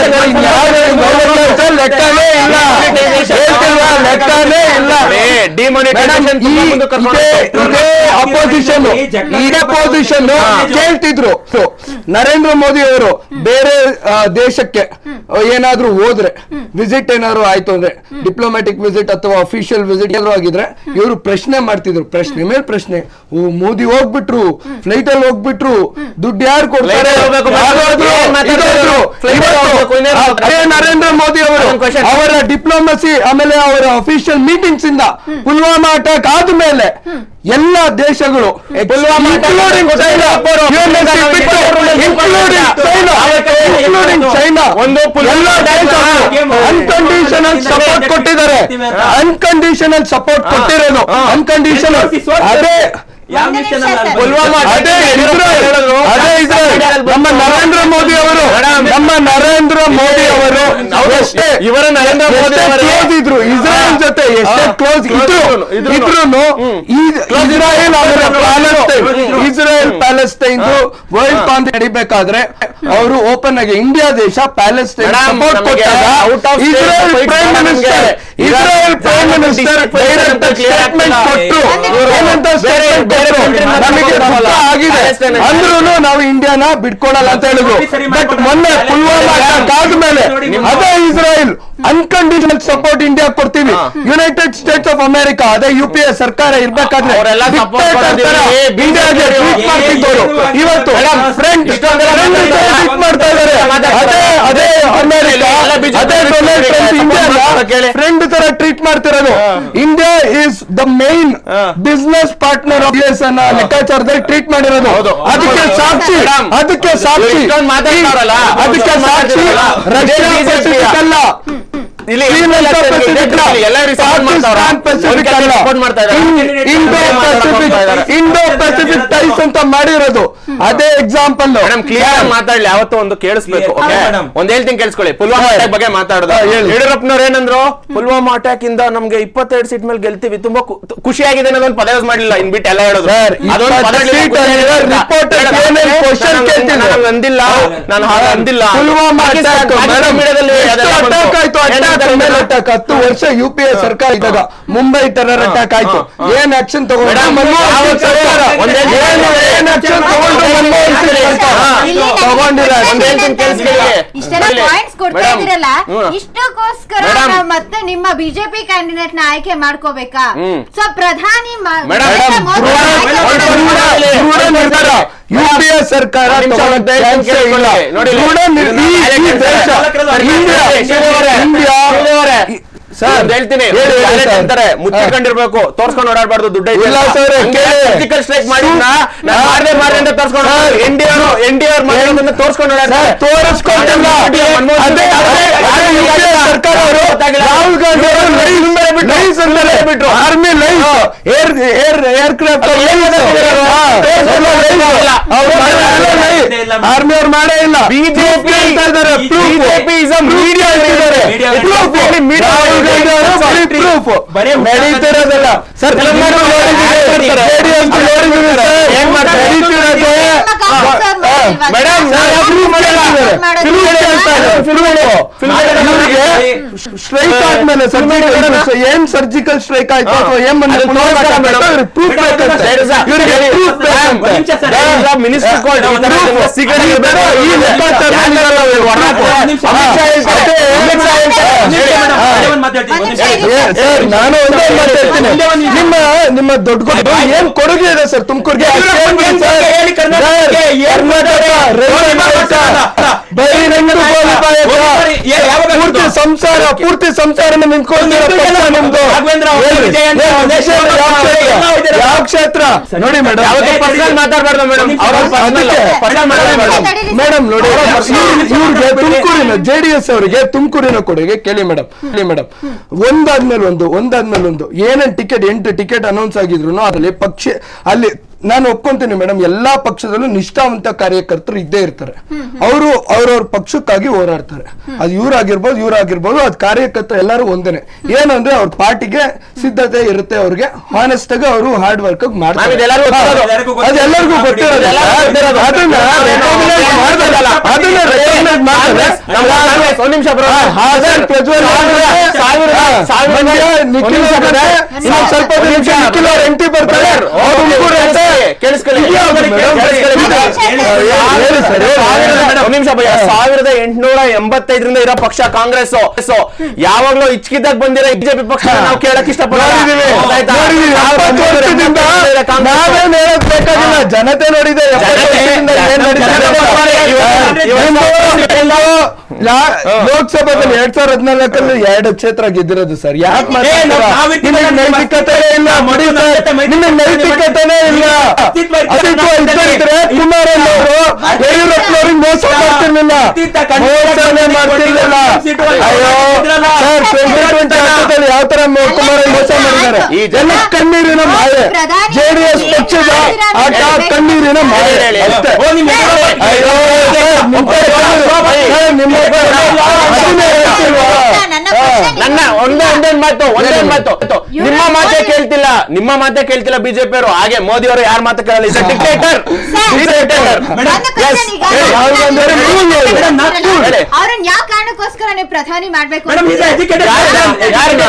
S2: ಲೆಕ್ಕನೇ ಇಲ್ಲ ಹೇಳ್ತಿಲ್ವಾ? ಲೆಕ್ಕನೇ ಇಲ್ಲ
S3: ಡಿಮಾನಿಟೈಸೇಷನ್
S2: ಮೇಡಮ್, ಈ- ಇದೇ- ಇದೇ ಅಪೋಸಿಷನ್ ಇದೇ ಅಪೋಸಿಷನ್ ಕೇಳ್ತಿದ್ರು So, ನರೇಂದ್ರ ಮೋದಿ ಅವರು ಬೇರೆ ಆ, ದೇಶಕ್ಕೆ ಆ, ಏನಾದ್ರೂ ಹೋದ್ರೆ ವಿಸಿಟ್ ಏನಾದ್ರು ಆಯ್ತು ಅಂದ್ರೆ ಡಿಪ್ಲೊಮ್ಯಾಟಿಕ್ ವಿಸಿಟ್ ಅಥವಾ ಅಫಿಷಿಯಲ್ ವಿಸಿಟ್ ಏನಾದ್ರು ಆಗಿದ್ರೆ ಇವರು ಪ್ರಶ್ನೆ ಮಾಡ್ತಿದ್ರು ಪ್ರಶ್ನೆ ಮೇಲೆ ಪ್ರಶ್ನೆ ಓ ಮೋದಿ ಹೋಗ್ಬಿಟ್ರು ಫ್ಲೈಟ್ ಅಲ್ಲಿ ಹೋಗ್ಬಿಟ್ರು ದುಡ್ಡು ಯಾರು ಕೊಡ್ತಾರೆ
S3: Flight ಅಲ್ಲಿ ಹೋಗ್ಬೇಕು,
S2: ಯಾರಾದ್ರೂ
S3: ಏನ್ ಮಾತಾಡ್ತಾ
S2: ಇದಾದ್ರು.
S3: ಇದ್ರು? Flight ಅಲ್ಲಿ
S2: ಇವತ್ತು
S3: ಹೋಗ್ಬೇಕು, ಇನ್ನೇನ್ ಹೋಗ್ಬೇಕು?
S2: ಅದೇ ನರೇಂದ್ರ ಮೋದಿ ಅವರು
S3: ಅದೊಂದ್ question.
S2: ಅವರ ಡಿಪ್ಲೊಮಸಿ ಆಮೇಲೆ ಅವರ ಅಫಿಷಿಯಲ್ ಮೀಟಿಂಗ್ಸ್ ಇಂದ ಪುಲ್ವಾಮಾ ಅಟ್ಯಾಕ್ ಆದ್ಮೇಲೆ ಎಲ್ಲ ದೇಶಗಳು
S3: Pulwama attack
S2: including China, UNSC ಬಿಟ್ಟು, including China, including China,
S3: ಒಂದು ಪುಲ್ವಾಮಾ
S2: ಎಲ್ಲ ದೇಶಗಳು ಅನ್ಕಂಡೀಷನಲ್ ಸಪೋರ್ಟ್ ಕೊಟ್ಟಿದ್ದಾರೆ ಅನ್ಕಂಡೀಷನಲ್ ಸಪೋರ್ಟ್ ಕೊಟ್ಟಿರೋದು ಅನ್ಕಂಡೀಷನಲ್ ಅದೇ
S4: ಯಾವ
S1: ಒಂದು
S4: mission
S1: ನಿಮಿಷ
S4: ಅಲ್ಲ
S1: ಸರ್.
S3: ಪುಲ್ವಾಮಾ
S2: ಅದೇ ಇಸ್ರೇಲ್ ಅದೇ ಇಸ್ರೇಲ್ ನಮ್ಮ ನರೇಂದ್ರ ಮೋದಿ ಅವರು ನಮ್ಮ ನರೇಂದ್ರ ಮೋದಿ ಅವರು ಎಷ್ಟೇ
S3: ಇವರ ನರೇಂದ್ರ ಮೋದಿ
S2: ಎಷ್ಟೇ
S3: ಅವರೇ-
S2: ಕ್ಲೋಸ್ ಇದ್ರು ಇಸ್ರೇಲ್ ಜೊತೆ ಎಷ್ಟೇ
S3: ಹಾ,
S2: ಕ್ಲೋಸ್
S3: close
S2: ಇದ್ರು
S3: ಇದ್ರು,
S2: ಇದ್ರು ಇಸ್ರಾಯೇಲ್ ಅವರ ಪ್ಯಾಲೆಸ್ಟೈನ್ ಇಸ್ರೇಲ್ ಪ್ಯಾಲೆಸ್ಟೈನ್ ವರ್ಲ್ಡ್ ಕಾನ್ ನಡಿಬೇಕಾದ್ರೆ ಅವರು ಓಪನ್ ಆಗಿ ಇಂಡಿಯಾ ದೇಶ ಪ್ಯಾಲೆಸ್ಟೈನ್
S3: Madam,
S2: ಸಪೋರ್ಟ್
S3: ನಮಗೆ
S2: ಕೊಟ್ಟಾಗ
S3: out of state
S2: Israel
S3: fight
S2: prime
S3: ನಮಗೆ
S2: minister Israel prime minister
S3: district fight
S2: direct
S3: ಅಂತ clear
S2: ಸ್ಟೇಟ್ಮೆಂಟ್
S3: ಆಗ್ತಿಲ್ಲ.
S2: ಕೊಟ್ಟರು
S1: ಬೇರೆ-
S2: ಏನಂತ
S3: ಬೇರೆ-
S2: ಸ್ಟೇಟ್ಮೆಂಟ್
S3: ಬೇರೆ
S2: ಕೊಟ್ಟರು
S3: country ಮಾತ್ರ
S2: ನಮಗೆ
S3: ಕೊಡಲ್ಲ.
S2: ದುಃಖ ಆಗಿದೆ
S3: Palestine ಅಲ್ಲಿ.
S2: ಅಂದ್ರೂ ನಾವು ಇಂಡಿಯಾನ ಬಿಟ್ಕೊಡಲ್ಲ ಅಂತ ಹೇಳಿದ್ರು
S4: ಸರಿ
S2: ಬಟ್
S4: ಮಾಡ್ಕೊಡಲ್ಲ.
S2: ಮೊನ್ನೆ ಪುಲ್ವಾಮಾ ಅಟ್ಯಾಕ್ ಆದ್ಮೇಲೆ
S4: ನೋಡಿ,
S2: ಅದೇ ಇಸ್ರಾಯೇಲ್ ಅನ್ಕಂಡೀಷನಲ್ ಸಪೋರ್ಟ್ ಇಂಡಿಯಾ ಕೊಡ್ತೀವಿ ಯುನೈಟೆಡ್ ಸ್ಟೇಟ್ಸ್ ಆಫ್ ಅಮೆರಿಕಾ ಅದೇ ಯು ಪಿ ಎ ಸರ್ಕಾರ ಇರ್ಬೇಕಾದ್ರೆ
S3: ಅವರೆಲ್ಲ support
S2: dictator
S3: ಮಾಡೋದಿಲ್ಲ.
S2: ತರ
S3: ಏ,
S2: ಇಂಡಿಯಾಗೆ
S3: BJP
S2: ಟ್ರೀಟ್ ಮಾಡ್ತಿದ್ದವರು ಇವತ್ತು ಫ್ರೆಂಡ್ ಟ್ರೀಟ್ ಮಾಡ್ತಾ ಇದ್ದಾರೆ ಅದೇ ಅದೇ ಅಮೆರಿಕ
S3: ಎಲ್ಲ BJP
S2: ಅದೇ ಡೊನಾಲ್ಡ್ ಟ್ರಂಪ್
S3: support
S2: ಇಂಡಿಯಾನ
S3: ಮಾಡ್ತಾರೆ ಕೇಳಿ.
S2: ಫ್ರೆಂಡ್ ತರ ಟ್ರೀಟ್ ಮಾಡ್ತಿರೋದು India is the main business partner of S ಅನ್ನ ಲೆಕ್ಕಾಚಾರದಲ್ಲಿ ಟ್ರೀಟ್ ಮಾಡಿರೋದು
S3: ಹೌದು.
S2: ಅದಕ್ಕೆ ಸಾಕ್ಷಿ
S3: ಮೇಡಮ್,
S2: ಅದಕ್ಕೆ ಸಾಕ್ಷಿ
S3: ಇಷ್ಟೊಂದು ಮಾತಾಡ್ತಾರಲ್ಲ,
S2: ಅದಕ್ಕೆ ಸಾಕ್ಷಿ ರಷ್ಯಾ
S3: ಇದೇ
S2: ಪೆಸಿಫಿಕ್ ಅಲ್ಲ
S3: ಇಲ್ಲಿ
S2: ಶ್ರೀಲಂಕಾ ಪೆಸಿಫಿಕ್ ಅಲ್ಲ
S3: ಎಲ್ಲರೂ support ಮಾಡ್ತಾವ್ರಾ?
S2: ಪಾಕಿಸ್ತಾನ್ ಪೆಸಿಫಿಕ್
S3: ಒಂದ್
S2: ಅಲ್ಲ
S3: support ಮಾಡ್ತಾ ಇದ್ದಾರೆ.
S2: ಇಂಡೋ ಪೆಸಿಫಿಕ್
S3: ಮಾಡ್ತಾ ಇದ್ದಾರೆ.
S2: ಇಂಡೋ ಪೆಸಿಫಿಕ್ ಟೈಸ್ ಅಂತ ಮಾಡಿರೋದು ಅದೇ ಎಕ್ಸಾಂಪಲ್
S3: ಮೇಡಮ್ ಕ್ಲಿಯರ್ ಆಗಿ ಮಾತಾಡ್ಲಿ ಯಾವತ್ತೋ ಒಂದು ಕೇಳಿಸ್ಬೇಕು
S4: ಹೌದು,
S3: okay?
S4: madam.
S3: ಒಂದ್ ಹೇಳ್ತೀನಿ ಕೇಳಿಸ್ಕೊಳ್ಳಿ ಪುಲ್ವಾಮಾ ಅಟ್ಯಾಕ್ ಬಗ್ಗೆ ಮಾತಾಡೋದು
S2: ಹಾ, ಹೇಳಿ.
S3: ಯಡಿಯೂರಪ್ಪನವ್ರು ಏನಂದ್ರು ಪುಲ್ವಾಮಾ ಅಟ್ಯಾಕ್ ಇಂದ ನಮ್ಗೆ ಇಪ್ಪತ್ತೆರಡು ಸೀಟ್ ಮೇಲೆ ಗೆಲ್ತೀವಿ ತುಂಬಾ ಕು- ಖುಷಿಯಾಗಿದೆ ಅನ್ನೋದೊಂದು ಪದ ಯೂಸ್ ಮಾಡಿಲ್ಲ ಇನ್ ಬಿಟ್ಟು ಎಲ್ಲ ಹೇಳಿದ್ರು
S2: ಸರ್,
S3: ಅದೊಂದು ಪದ
S2: ಇಪ್ಪತ್ತು
S3: ಹೇಳಿಲ್ಲ,
S2: seat
S3: ಖುಷಿಯಾಗಿದೆ
S2: ಅಲ್ಲಿ
S3: ಅಂತ.
S2: reporters
S3: ಮೇಡಮ್,
S2: ಏನೇನ್ question
S3: ನಾನು-
S2: ಕೇಳ್ತಿದ್ರು?
S3: ನಾನು ಅಂದಿಲ್ಲ ನಾನು ಹಾಗೆ ಅಂದಿಲ್ಲ
S2: ಪುಲ್ವಾಮಾ
S3: ಪಾಕಿಸ್ತಾನ-
S2: ಅಟ್ಯಾಕ್
S3: ಪಾಕಿಸ್ತಾನ
S2: ಮೇಡಮ್
S3: ಮೀಡಿಯಾದಲ್ಲಿ ಅದೆಲ್ಲ ಬಂತು.
S2: ಅಟ್ಯಾಕ್ ಆಯ್ತು ಅಟ್ಯಾಕ್
S3: ಏನಂತಾರೆ
S2: ಮೇಲೆ
S3: ಮೇಡಮ್?
S2: ಅಟ್ಯಾಕ್ ಹತ್ತು ವರ್ಷ ಯು ಪಿ ಎ ಸರ್ಕಾರ ಇದ್ದಾಗ ಮುಂಬೈ ಟೆರರ್ ಅಟ್ಯಾಕ್ ಆಯ್ತು
S3: ಹಾ, ಹಾ.
S2: ಏನ್ ಆಕ್ಷನ್ ತಗೊಂಡು
S3: ಮೇಡಮ್,
S2: ಮನಮೋಹನ್
S3: ಯಾವ
S2: ಸಿಂಗ್ ಸರ್ಕಾರ
S3: ಒಂದೇ
S2: ಏನು ಏನ್ ಆಕ್ಷನ್ ತಗೊಂಡು ಮನಮೋಹನ್ ಸಿಂಗ್ ಸರ್ಕಾರ
S3: ಹಾ.
S1: ಇಲ್ಲಿ ನನಗೆ
S2: ತಗೊಂಡಿಲ್ಲ.
S1: question
S3: ಒಂದ್ ಹೇಳ್ತೀನಿ
S1: ಏನಂತಂದ್ರೆ,
S3: ಕೇಳಿಸ್ಕೊಳ್ಳಿ.
S1: ಇಷ್ಟೆಲ್ಲ
S3: ಹೇಳಿ.
S1: ಪಾಯಿಂಟ್ಸ್ ಕೊಡ್ತಾ
S3: ಮೇಡಮ್.
S1: ಇದೀರಲ್ಲ
S3: ಹ್ಮ್.
S1: ಇಷ್ಟಕ್ಕೋಸ್ಕರ
S3: ಮೇಡಮ್.
S1: ನಾವು ಮತ್ತೆ ನಿಮ್ಮ ಬಿಜೆಪಿ ಕ್ಯಾಂಡಿಡೇಟ್ ನ ಆಯ್ಕೆ ಮಾಡ್ಕೋಬೇಕಾ
S3: ಹ್ಮ್.
S1: ಸೊ ಪ್ರಧಾನಿ ಮ-
S3: ಮೇಡಮ್,
S1: ನರೇಂದ್ರ ಮೋದಿ
S3: ದೃಢ-
S1: ಆಯ್ಕೆ
S3: ದೃಢ-
S1: ಮಾಡ್ಕೋಬೇಕಾ?
S3: ದೃಢ-
S2: ದೃಢ ನಿರ್ಧಾರ ಯು ಪಿ ಎ ಸರ್ಕಾರ
S3: ಒಂದ್ ನಿಮಿಷ
S2: ತಗೊಳ್ಳೋ
S3: ಒಂದ್ ದಯವಿಟ್ಟು
S2: chance ಏ ಇಲ್ಲ.
S3: ನೋಡಿ ಇಲ್ಲಿ.
S2: ದೃಢ ನಿರ್- ಈ- ಈ
S3: ಇದನ್ನ
S2: ದೇಶ
S3: ಸರ್,
S2: ಇಂಡಿಯಾ
S3: ಶಿವರೇ,
S2: ಇಂಡಿಯಾ
S3: ಶಿವರೇ,
S2: ಸರ್,
S3: ಒಂದ್ ಹೇಳ್ತೀನಿ
S2: ಹೇಳಿ, ಹೇಳಿ
S3: ಬ್ಯಾಲೆಟ್
S2: ಸರ್.
S3: ಅಂತಾರೆ ಮುಚ್ಚಿಟ್ಕೊಂಡಿರ್ಬೇಕು ತೋರ್ಸ್ಕೊಂಡು ಓಡಾಡಬಾರ್ದು ದುಡ್ಡು
S2: ಇಲ್ಲ ಸರ್, ಕೇಳಿ.
S3: ಸರ್ಜಿಕಲ್ ಸ್ಟ್ರೈಕ್ ಮಾಡಿದ್ನ ನಾನು ಮಾಡ್ದೆ ಮಾಡ್ದೆ ಅಂತ ತೋರ್ಸ್ಕೊಂಡು
S2: ಸರ್.
S3: ಎನ್ ಡಿ ಅವರು ಎನ್ ಡಿ ಅವ್ರು ಮಾಡಿರೋದನ್ನ ತೋರ್ಸ್ಕೊಂಡು ಓಡಾಡ್ತಾರೆ
S2: ಸರ್, ತೋರಿಸ್ಕೊಂಡಿಲ್ಲ.
S3: ಅದೇ- ಅದೇ- ಅದೇ-
S2: ಅದೇ
S3: ಅದೇ
S2: UPA ಸರ್ಕಾರ ಅವರು
S3: ಗೊತ್ತಾಗಿಲ್ಲ.
S2: ರಾಹುಲ್ ಗಾಂಧಿ ಅವರು ಲೈಸ್ ಲೈಸ್ ಅಂತಾರೆ ಬಿಟ್ರು army lies air air aircraft army ಅವ್ರು ಮಾಡೇ ಇಲ್ಲ
S3: ಬಿಜೆಪಿ
S2: ಇದ್ದಾರೆ
S3: ಬಿಜೆಪಿ ಇಸ್ ಮೀಡಿಯಾ ಇಟ್ಟಿದ್ದಾರೆ
S4: Media
S2: ಪ್ರೂಫ್ ರಾಹುಲ್ ಗಾಂಧಿ ಅವರು ಬರೀ ಪ್ರೂಫ್
S4: ಬರೀ
S2: ನಡೀತಿರೋದಲ್ಲ ಸರ್ ತೆಲಂಗಾಣ ನೋಡಿದ್ದೀವಿ JDS ನೋಡಿದ್ದೀವಿ ಸರ್
S3: ಏನ್ ಮಾಡ್ತಾರೆ?
S2: ನಡೀತಿರೋದು
S1: ನಮ್ಮ ಕಾಂಗ್ರೆಸ್ ಅವ್ರು ಮಾಡಿಲ್ವಾ?
S3: ಮೇಡಮ್,
S1: ಸರ್,
S3: ನಾವು
S2: ಪ್ರೂಫ್
S1: ಮಾಡಿಲ್ಲ.
S2: ಮಾಡಿದ್ದಾರೆ. ಫಿಲ್ಮ್ ಹೇಳ್ತಾ ಇದ್ದಾರೆ, ಫಿಲ್ಮ್. ಇವ್ರಿಗೆ ಸ್ಟ್ರೈಕ್ ಆದ್ಮೇಲೆ ಸರ್ಜಿಕಲ್ ಏನ್ ಸರ್ಜಿಕಲ್ ಸ್ಟ್ರೈಕ್ ಆಯ್ತು ಅಥವಾ ಏನ್ ಮೊನ್ನೆ
S3: ಅದು
S2: ಪುಲ್ವಾಮಾ
S3: ತೋರ್ಸ್ತಾರೆ
S2: attack ಆಯ್ತು,
S3: ಮೇಡಮ್.
S2: ಇವ್ರಿಗೆ proof
S4: ಮೇಡಮ್,
S2: ಬೇಕಂತೆ.
S3: there is a-
S2: ಇವ್ರಿಗೆ
S3: there is-
S2: proof ಬೇಕಂತೆ.
S4: ಒಂದ್ ನಿಮಿಷ sir.
S3: There is a minister called ಈ ತರ
S4: ಒಂದು ನಿಮಿಷ.
S3: secret
S2: ಈ ತರ ಈ ಲೆಕ್ಕಾಚಾರ
S3: ಯಾಕಂದ್ರೆ ನಾವು ಹೊರಗೆ
S4: ಒಂದ್ ನಿಮಿಷ.
S3: ಅಮಿತ್ ಶಾ ಹೇಳ್ತಾರೆ.
S2: ಅದೇ,
S3: ಅಮಿತ್ ಶಾ ಹೇಳ್ತಾರೆ.
S4: ಒಂದ್ ನಿಮಿಷ
S3: ಹೇಳಿ.
S4: ಮೇಡಮ್,
S3: ಹಾ.
S4: ಅದೇ ಒಂದ್ ಮಾತಾಡ್ತೀನಿ, ಒಂದ್ ನಿಮಿಷ.
S1: ಒಂದ್
S2: ಏ, ಸರ್ ನಾನು ಒಂದೇ ಮಾತಾಡ್ತೀನಿ
S4: ಒಂದೇ ಒಂದ್ ನಿಮಿಷ.
S2: ನಿಮ್ಮ ನಿಮ್ಮ ದೊಡ್ಡ ಕೊಟ್ಟು ಏನ್ ಕೊಡುಗೆ ಇದೆ ಸರ್ ತುಮಕೂರ್ಗೆ
S4: ಯಡಿಯೂರಪ್ಪ ಏನ್ ಬೇಕು ಹೇಳಿ ಕರ್ನಾಟಕಕ್ಕೆ? ಏನ್
S2: ಕರ್ನಾಟಕ ರೈಲ್ವೆ ಮಾರ್ಗ, ಬಹಿರಂಗ ಗೋಲಿಬಾಯಕ,
S4: ಹೋಗ್ಬರಿ, ಏ- ಯಾವಾಗ
S2: ಪೂರ್ತಿ
S4: ಆಯ್ತು?
S2: ಸಂಸಾರ ಪೂರ್ತಿ ಸಂಸಾರನ ನಿಂತ್ಕೊಂಡಿರೋ ಪಕ್ಷ ನಿಮ್ದು
S4: ರಾಘವೇಂದ್ರ ಅವ್ರ
S2: ಹೇಳ್ರಿ.
S4: ವಿಜಯ ಅಂತ
S2: ಯಾವ
S4: ದೇಶ
S2: ಕ್ಷೇತ್ರ? ಯಾವ ಕ್ಷೇತ್ರ?
S4: ಎಲ್ಲ ಇದ್ದೀರಾ?
S2: ಯಾವ ಕ್ಷೇತ್ರ ನೋಡಿ ಮೇಡಮ್
S3: ಯಾವತ್ತೂ personal ಮಾತಾಡ್ಬಾರ್ದು ಮೇಡಮ್ ಅವ್ರ ಪರ್ಸನಲ್ ಪರ್ಸನಲ್ ಮಾತಾಡ್ಬಾರ್ದು
S2: ಮೇಡಮ್ ನೋಡಿ ಇವ್ರ್- ಇವ್ರಿಗೆ ತುಮಕೂರಿನ ಜೆಡಿಎಸ್ ಅವರಿಗೆ ತುಮಕೂರಿನ ಕೊಡುಗೆ ಕೇಳಿ ಮೇಡಮ್ ಕೇಳಿ ಮೇಡಮ್ ಒಂದಾದ್ಮೇಲೆ ಒಂದು ಒಂದಾದ್ಮೇಲೆ ಒಂದು ಏನೇನ್ ಟಿಕೆಟ್ ಎಂಟು ಟಿಕೆಟ್ ಅನೌನ್ಸ್ ಆಗಿದ್ರು ಅದರಲ್ಲಿ ಪಕ್ಷ ಅಲ್ಲಿ ನಾನು ಒಪ್ಕೊಂತೀನಿ ಮೇಡಮ್ ಎಲ್ಲಾ ಪಕ್ಷದಲ್ಲೂ ನಿಷ್ಠಾವಂತ ಕಾರ್ಯಕರ್ತರು ಇದ್ದೇ ಇರ್ತಾರೆ ಅವರು ಅವ್ರವ್ರ ಪಕ್ಷಕ್ಕಾಗಿ ಹೋರಾಡ್ತಾರೆ ಅದು ಇವ್ರಾಗಿರ್ಬೋದು ಇವ್ರಾಗಿರ್ಬೋದು ಅದು ಕಾರ್ಯಕರ್ತರು ಎಲ್ಲರೂ ಒಂದೇನೆ ಏನಂದ್ರೆ ಅವ್ರ ಪಾರ್ಟಿಗೆ ಸಿದ್ಧತೆ ಇರುತ್ತೆ ಅವ್ರಿಗೆ ಹಾನೆಸ್ಟ್ ಆಗಿ ಅವರು ಹಾರ್ಡ್ ವರ್ಕ್ ಮಾಡ್ತಾರೆ
S3: ನಾವ್ ಇದೆಲ್ಲರಿಗೂ ಗೊತ್ತಿರೋದು.
S4: ಎಲ್ಲರಿಗೂ
S2: ಅದು ಎಲ್ಲರಿಗೂ ಗೊತ್ತಿರೋದು
S3: ಎಲ್ಲರಿಗೂ ಗೊತ್ತಿರೋದು.
S2: ಅದನ್ನ recognize ಮಾಡ್ದಲ್ಲ. ಅದನ್ನ recognize ಮಾಡ್ದಲ್ಲ.
S3: ನಮ್ಮ ಕಾಂಗ್ರೆಸ್ ಒಂದ್ ನಿಮಿಷ ಬರೋ
S2: ಹಾ, ಹಾಸನ್ ಪ್ರಜ್ವಲ್
S3: ಸಾವಿರ- ಸಾವಿರ-
S2: ಹಾ,
S3: ಸಾವಿರ
S2: ಮಂಡ್ಯ ನಿಖಿಲ್
S3: ಒಂದ್ ನಿಮಿಷ
S2: ಬರ್ತಾರೆ.
S3: ಬರ್ತಾರೆ.
S2: ಇನ್ನೊಂದ್ ಸ್ವಲ್ಪ
S3: ಒಂದ್
S2: ನಿಮಿಷ
S3: ನಿಮಿಷ
S2: ನಿಖಿಲ್ ಅವ್ರ ಎಂಟಿ ಬರ್ತಾರೆ ಅವ್ರು ತುಮಕೂರು ಅಂತ
S3: ಕೇಳಿಸ್ಕೊಳ್ಳಿ
S2: ಇದ್ಯಾವ್ದು ಮೇಡಮ್?
S3: ಕೇಳಿಸ್ಕೊಳ್ಳಿ ಮೇಡಮ್.
S2: ಹೇಳಿ ಸರ್, ಹೇಳಿ.
S3: ಸಾವಿರದ- ಒಂದ್ ನಿಮಿಷ ಭಯ್ಯ ಸಾವಿರದ ಎಂಟುನೂರ ಎಂಬತ್ತೈದರಿಂದ ಇರೋ ಪಕ್ಷ ಕಾಂಗ್ರೆಸ್ ಯಾವಾಗ್ಲೂ ಇಚ್ಕಿದಾಗ ಬಂದಿರೋ ಬಿಜೆಪಿ ಪಕ್ಷ ನಾವು ಕೇಳಕ್
S2: ನೋಡಿದೀವಿ ನೋಡಿದೀವಿ ಎಪ್ಪತ್ತು ವರ್ಷದಿಂದ ನಾವೇನ್ ಹೇಳಕ್ ಬೇಕಾಗಿಲ್ಲ ಜನತೆ ನೋಡಿದೆ ಎಪ್ಪತ್ತು
S3: ಜನತೆ-
S2: ವರ್ಷದಿಂದ ಏನ್ ನಡೀತಾ ಇದೆ ಅಂತ.
S3: ಇವತ್ತು-
S2: ನಿಮ್ದು ಯಾ- ಲೋಕಸಭಾದಲ್ಲಿ ಎರಡ್ ಸಾವಿರದ ಹದಿನಾಲ್ಕಲ್ಲಿ ಎರಡು ಕ್ಷೇತ್ರ ಗೆದ್ದಿರೋದು ಸರ್ ಯಾಕೆ ಮಾತಾಡ್ತೀರಾ
S4: ನಾವಿದ್ದೀವಿ
S2: ನಿಮಗೆ ನೈತಿಕತೆನೇ ಇಲ್ಲ ನೋಡಿ ಸರ್ ನಿಮಗೆ ನೈತಿಕತೆನೇ ಇಲ್ಲ ಅಸ್ತಿತ್ವ ಇದ್ದೇ ಇದ್ರೆ ಕುಮಾರಣ್ಣವರು ಯಡಿಯೂರಪ್ಪನವ್ರಿಗೆ ಮೋಸ ಮಾಡ್ತಿರ್ಲಿಲ್ಲ ಮೋಸನೇ ಮಾಡ್ತಿರ್ಲಿಲ್ಲ ಅಯ್ಯೋ ಸರ್ ಟ್ವೆಂಟಿ ಟ್ವೆಂಟಿ ಹಂತದಲ್ಲಿ ಯಾವ ತರ ಮೋ- ಕುಮಾರಣ್ಣ ಮೋಸ ಮಾಡಿದ್ದಾರೆ
S3: ಈ
S2: ಜನ ಕಣ್ಣೀರಿನ ಮಾಯೆ
S1: ಪ್ರಧಾನಿ
S2: ಜೆಡಿಎಸ್ ಪಕ್ಷದ ಆಟ ಕಣ್ಣೀರಿನ ಮಾಯೆ ಅಷ್ಟೇ ಅಯ್ಯೋ ಸರ್, ನಿಮ್ಮ ಕಡೆ ಕಣ್ಣೀರು- ಸರ್, ನಿಮ್ಮ ಕಡೆ ಅದನ್ನೇ ಹೇಳ್ತಿಲ್ವಾ?
S1: ನನ್ನ
S2: ಹಾ.
S1: question
S3: ನನ್ನ ಒಂದೇ ಒಂದೇ ಮಾತು ಒಂದೇ
S2: ಹೇಳಿ.
S3: ಮಾತು ನಿಮ್ಮ ಮಾತೇ ಕೇಳ್ತಿಲ್ಲ ನಿಮ್ಮ ಮಾತೇ ಕೇಳ್ತಿಲ್ಲ ಬಿಜೆಪಿ ಅವರು ಹಾಗೆ ಮೋದಿ ಅವರು ಯಾರ ಮಾತು ಕೇಳಲ್ಲ ಇಸ್ ಡಿಕ್ಟೇಟರ್ ಡಿಕ್ಟೇಟರ್
S1: ಒಂದು question ಈಗ
S2: ರಾಹುಲ್ ಗಾಂಧಿ ಅವರು ನೀವು ಹೇಳಿ.
S4: ಮೇಡಮ್, ನಾನು-
S3: ಹೇಳಿ.
S1: ಅವ್ರನ್ನ ಯಾವ ಕಾರಣಕ್ಕೋಸ್ಕರ ನೀವು ಪ್ರಧಾನಿ ಮಾಡ್ಬೇಕು
S4: ಮೇಡಮ್,
S1: ಅಂತ
S4: ಇದು educated
S3: ಯಾರನ್ನ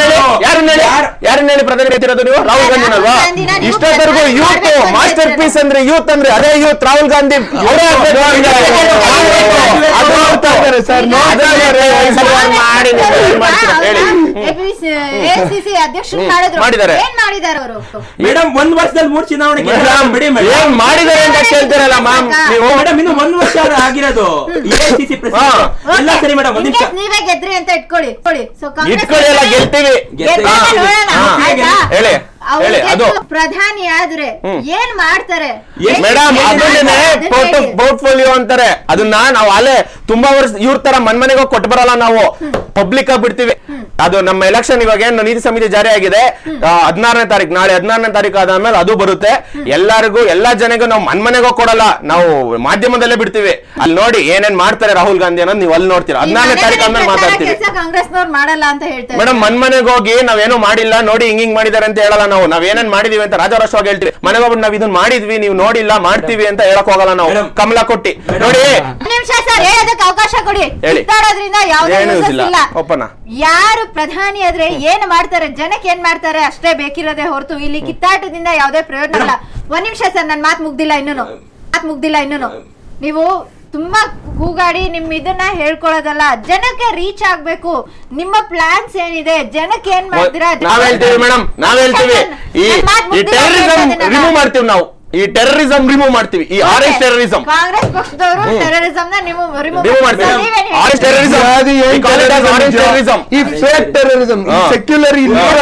S3: ಹೇಳಿ ಯಾರನ್ನ ಹೇಳಿ ಪ್ರಧಾನಿ ಹೇಳ್ತಿರೋದು ನೀವು ರಾಹುಲ್ ಗಾಂಧಿನಲ್ವಾ
S1: ರಾಹುಲ್ ಗಾಂಧಿನ ನೀವು
S3: ಇಷ್ಟೊತ್ತರೆಗೂ
S1: ಪ್ರಧಾನಿ
S3: ಯೂತ್
S1: ಮಾಡ್ಬೇಕು ಅಂತ
S3: ಮಾಸ್ಟರ್
S1: ಹೇಳ್ತಿರೋದು.
S3: ಪೀಸ್ ಅಂದ್ರೆ ಯೂತ್ ಅಂದ್ರೆ ಅದೇ ಯೂತ್ ರಾಹುಲ್ ಗಾಂಧಿ ಅವರೇ ಆಗ್ಬೇಕು ಅಂತಿದ್ದಾರೆ. ಅದು
S2: ನೋಡ್ತಾ ಇದ್ದಾರೆ ಸರ್ ನೋಡ್ತಾ ಇದ್ದಾರೆ
S3: ಮಾಡಿ ಮಾಡ್ತೀರಾ ಹೇಳಿ
S1: ಎಸಿಸಿ ಅಧ್ಯಕ್ಷರು
S3: ಹ್ಮ್.
S1: ಮಾಡಿದ್ರು
S3: ಮಾಡಿದ್ದಾರೆ.
S1: ಏನ್ ಮಾಡಿದ್ದಾರೆ ಅವರು
S4: ಮೇಡಮ್ ಒಂದ್ ವರ್ಷದಲ್ಲಿ ಮೂರ್ ಚುನಾವಣೆ ಗೆದ್ದಿದ್ದಾರೆ. ಬಿಡಿ
S3: ಏನ್
S4: ಮೇಡಮ್
S3: ಮಾಡಿದ್ದಾರೆ ಅಂತ ಕೇಳ್ತೀರಲ್ಲ ಮ್ಯಾಮ್ ನೀವು
S4: ಮೇಡಮ್ ಇನ್ನು ಒಂದ್ ವರ್ಷ ಆಗಿರೋದು ಎಐಸಿಸಿ
S3: ಹಾ.
S4: ಎಲ್ಲ ಸರಿ ಮೇಡಮ್ ಒಂದ್ ನಿಮಿಷ
S1: ನೀವೇ ಗೆದ್ರಿ ಅಂತ ಇಟ್ಕೊಳ್ಳಿ ಇಟ್ಕೊಳ್ಳಿ ಸೊ
S3: ಇಟ್ಕೊಳ್ಳಿ ಎಲ್ಲ ಗೆಲ್ತೀವಿ
S4: ಗೆದ್ದೆ.
S3: ಹಾ.
S1: ನೋಡೋಣ,
S3: ಹಾ.
S1: ಆಯ್ತಾ?
S3: ಹೇಳಿ
S1: ಅವ್ರು
S3: ಹೇಳಿ ಅದು
S1: ಗೆದ್ದು ಪ್ರಧಾನಿ ಆದ್ರೆ
S3: ಹ್ಮ್.
S1: ಏನ್ ಮಾಡ್ತಾರೆ
S4: ಏನ್
S3: ಮೇಡಮ್
S1: ಏನ್
S3: ಅದನ್ನೇ
S1: ಮಾಡ್ತಾರೆ? ಅದನ್ನ ಹೇಳಿ.
S3: ಪೋರ್ಟ್ಫೋಲಿಯೋ ಅಂತಾರೆ ಅದನ್ನ ನಾವು ಅಲ್ಲೇ ತುಂಬಾ ವರ್ಷ ಇವ್ರ ತರ ಮನ್ ಮನೆಗೆ ಹೋಗಿ ಕೊಟ್ಟು ಬರಲ್ಲ ನಾವು ಪಬ್ಲಿಕ್ ಆಗಿ ಬಿಡ್ತೀವಿ ಅದು ನಮ್ಮ ಎಲೆಕ್ಷನ್ ಇವಾಗ ಏನು ನೀತಿ ಸಮಿತಿ ಜಾರಿ ಆಗಿದೆ ಹದಿನಾರನೇ ತಾರೀಕು ನಾಳೆ ಹದಿನಾರನೇ ತಾರೀಕು ಆದ್ಮೇಲೆ ಅದು ಬರುತ್ತೆ ಎಲ್ಲರಿಗೂ ಎಲ್ಲಾ ಜನಗೂ ನಾವು ಮನ್ ಮನೆಗೆ ಹೋಗಿ ಕೊಡಲ್ಲ ನಾವು ಮಾಧ್ಯಮದಲ್ಲೇ ಬಿಡ್ತೀವಿ ಅಲ್ಲಿ ನೋಡಿ ಏನೇನ್ ಮಾಡ್ತಾರೆ ರಾಹುಲ್ ಗಾಂಧಿ ಅನ್ನೋದು ನೀವು ಅಲ್ಲಿ ನೋಡ್ತೀರಾ
S1: ಈ
S3: ಹದಿನಾರನೇ
S1: ಮನೆ
S3: ತಾರೀಕು ಆದ್ಮೇಲೆ
S1: ಮನೆ
S3: ಮಾತಾಡ್ತೀವಿ
S1: ಕೆಲ್ಸ ಕಾಂಗ್ರೆಸ್ನವ್ರು ಮಾಡಲ್ಲ ಅಂತ ಹೇಳ್ತಾರೆ
S3: ಮೇಡಮ್ ಮನ್ ಮನೆಗೆ ಹೋಗಿ ನಾವೇನು ಮಾಡಿಲ್ಲ ನೋಡಿ ಹಿಂಗ್ ಹಿಂಗ್ ಮಾಡಿದಾರೆ ಅಂತ ಹೇಳಲ್ಲ ನಾವು ನಾವ್ ಏನೇನ್ ಮಾಡಿದೀವಿ ಅಂತ ರಾಜವರಸ್ವಾಗಿ ಹೇಳ್ತೀವಿ ಮನೆಗೆ ಹೋಗ್ಬಿಟ್ಟು ನಾವ್ ಇದನ್ನ ಮಾಡಿದ್ವಿ ನೀವು ನೋಡಿಲ್ಲ ಮಾಡ್ತೀವಿ ಅಂತ ಹೇಳಕ್ ಹೋಗಲ್ಲ ನಾವು
S4: Madam.
S3: ಕಮಲ ಕೊಟ್ಟಿ
S4: Madam.
S3: ನೋಡಿ
S1: ಒಂದ್ ನಿಮಿಷ ಸರ್ ಹೇಳೋದಕ್ಕೆ ಅವಕಾಶ ಕೊಡಿ
S3: ಹೇಳಿ.
S1: ಕಿತ್ತಾಡೋದ್ರಿಂದ ಯಾವುದೇ
S3: ಏನೂ
S1: uses
S3: ಇಲ್ಲ.
S1: ಇಲ್ಲ
S3: ಒಪ್ಪನ.
S1: ಯಾರು ಪ್ರಧಾನಿ ಆದ್ರೆ ಏನ್ ಮಾಡ್ತಾರೆ ಜನಕ್ಕೆ ಏನ್ ಮಾಡ್ತಾರೆ ಅಷ್ಟೇ ಬೇಕಿರೋದೇ ಹೊರತು ಇಲ್ಲಿ ಕಿತ್ತಾಟದಿಂದ ಯಾವುದೇ ಪ್ರಯೋಜನ ಇಲ್ಲ ಒಂದ್ ನಿಮಿಷ ಸರ್ ನನ್ ಮಾತ್ ಮುಗ್ದಿಲ್ಲ ಇನ್ನೂನು ಮಾತ್ ಮುಗ್ದಿಲ್ಲ ಇನ್ನೂನು ನೀವು ತುಂಬಾ ಕೂಗಾಡಿ ನಿಮ್ ಇದನ್ನ ಹೇಳ್ಕೊಳ್ಳೋದಲ್ಲ ಜನಕ್ಕೆ ರೀಚ್ ಆಗ್ಬೇಕು ನಿಮ್ಮ ಪ್ಲಾನ್ಸ್ ಏನಿದೆ ಜನಕ್ಕೆ ಏನ್ ಮಾಡ್ತೀರಾ
S3: ನಾವ್ ಹೇಳ್ತೀವಿ ಮೇಡಮ್ ನಾವ್ ಹೇಳ್ತೀವಿ ಈ
S1: ನನ್ ಮಾತ್
S3: ಈ
S1: ಮುಗ್ದಿಲ್ಲ,
S3: ಟೆರರಿಸಂ
S1: ಹೇಳ್ತಾ
S3: ರಿಮೂವ್
S1: ಇದ್ದೀನಿ
S3: ಮಾಡ್ತೀವಿ ನಾವು ಈ ಟೆರರಿಸಂ ರಿಮೂವ್ ಮಾಡ್ತೀವಿ ಈ ಆರ್ ಎಸ್ ಟೆರರಿಸಂ
S1: ಕಾಂಗ್ರೆಸ್ ಪಕ್ಷದವರು ಟೆರರಿಸಂ ನ ನೀವು
S3: ರಿಮೂವ್ ಮಾಡ್ತೀವಿ ಆರ್ ಎಸ್ ಟೆರರಿಸಂ
S2: ಅದು ಏನ್
S3: ಆರೆಂಜ್ ಟೆರರಿಸಂ
S2: ಈ ಫೇಕ್ ಟೆರರಿಸಂ ಈ
S3: ಹಾ.
S2: ಸೆಕ್ಯುಲರ್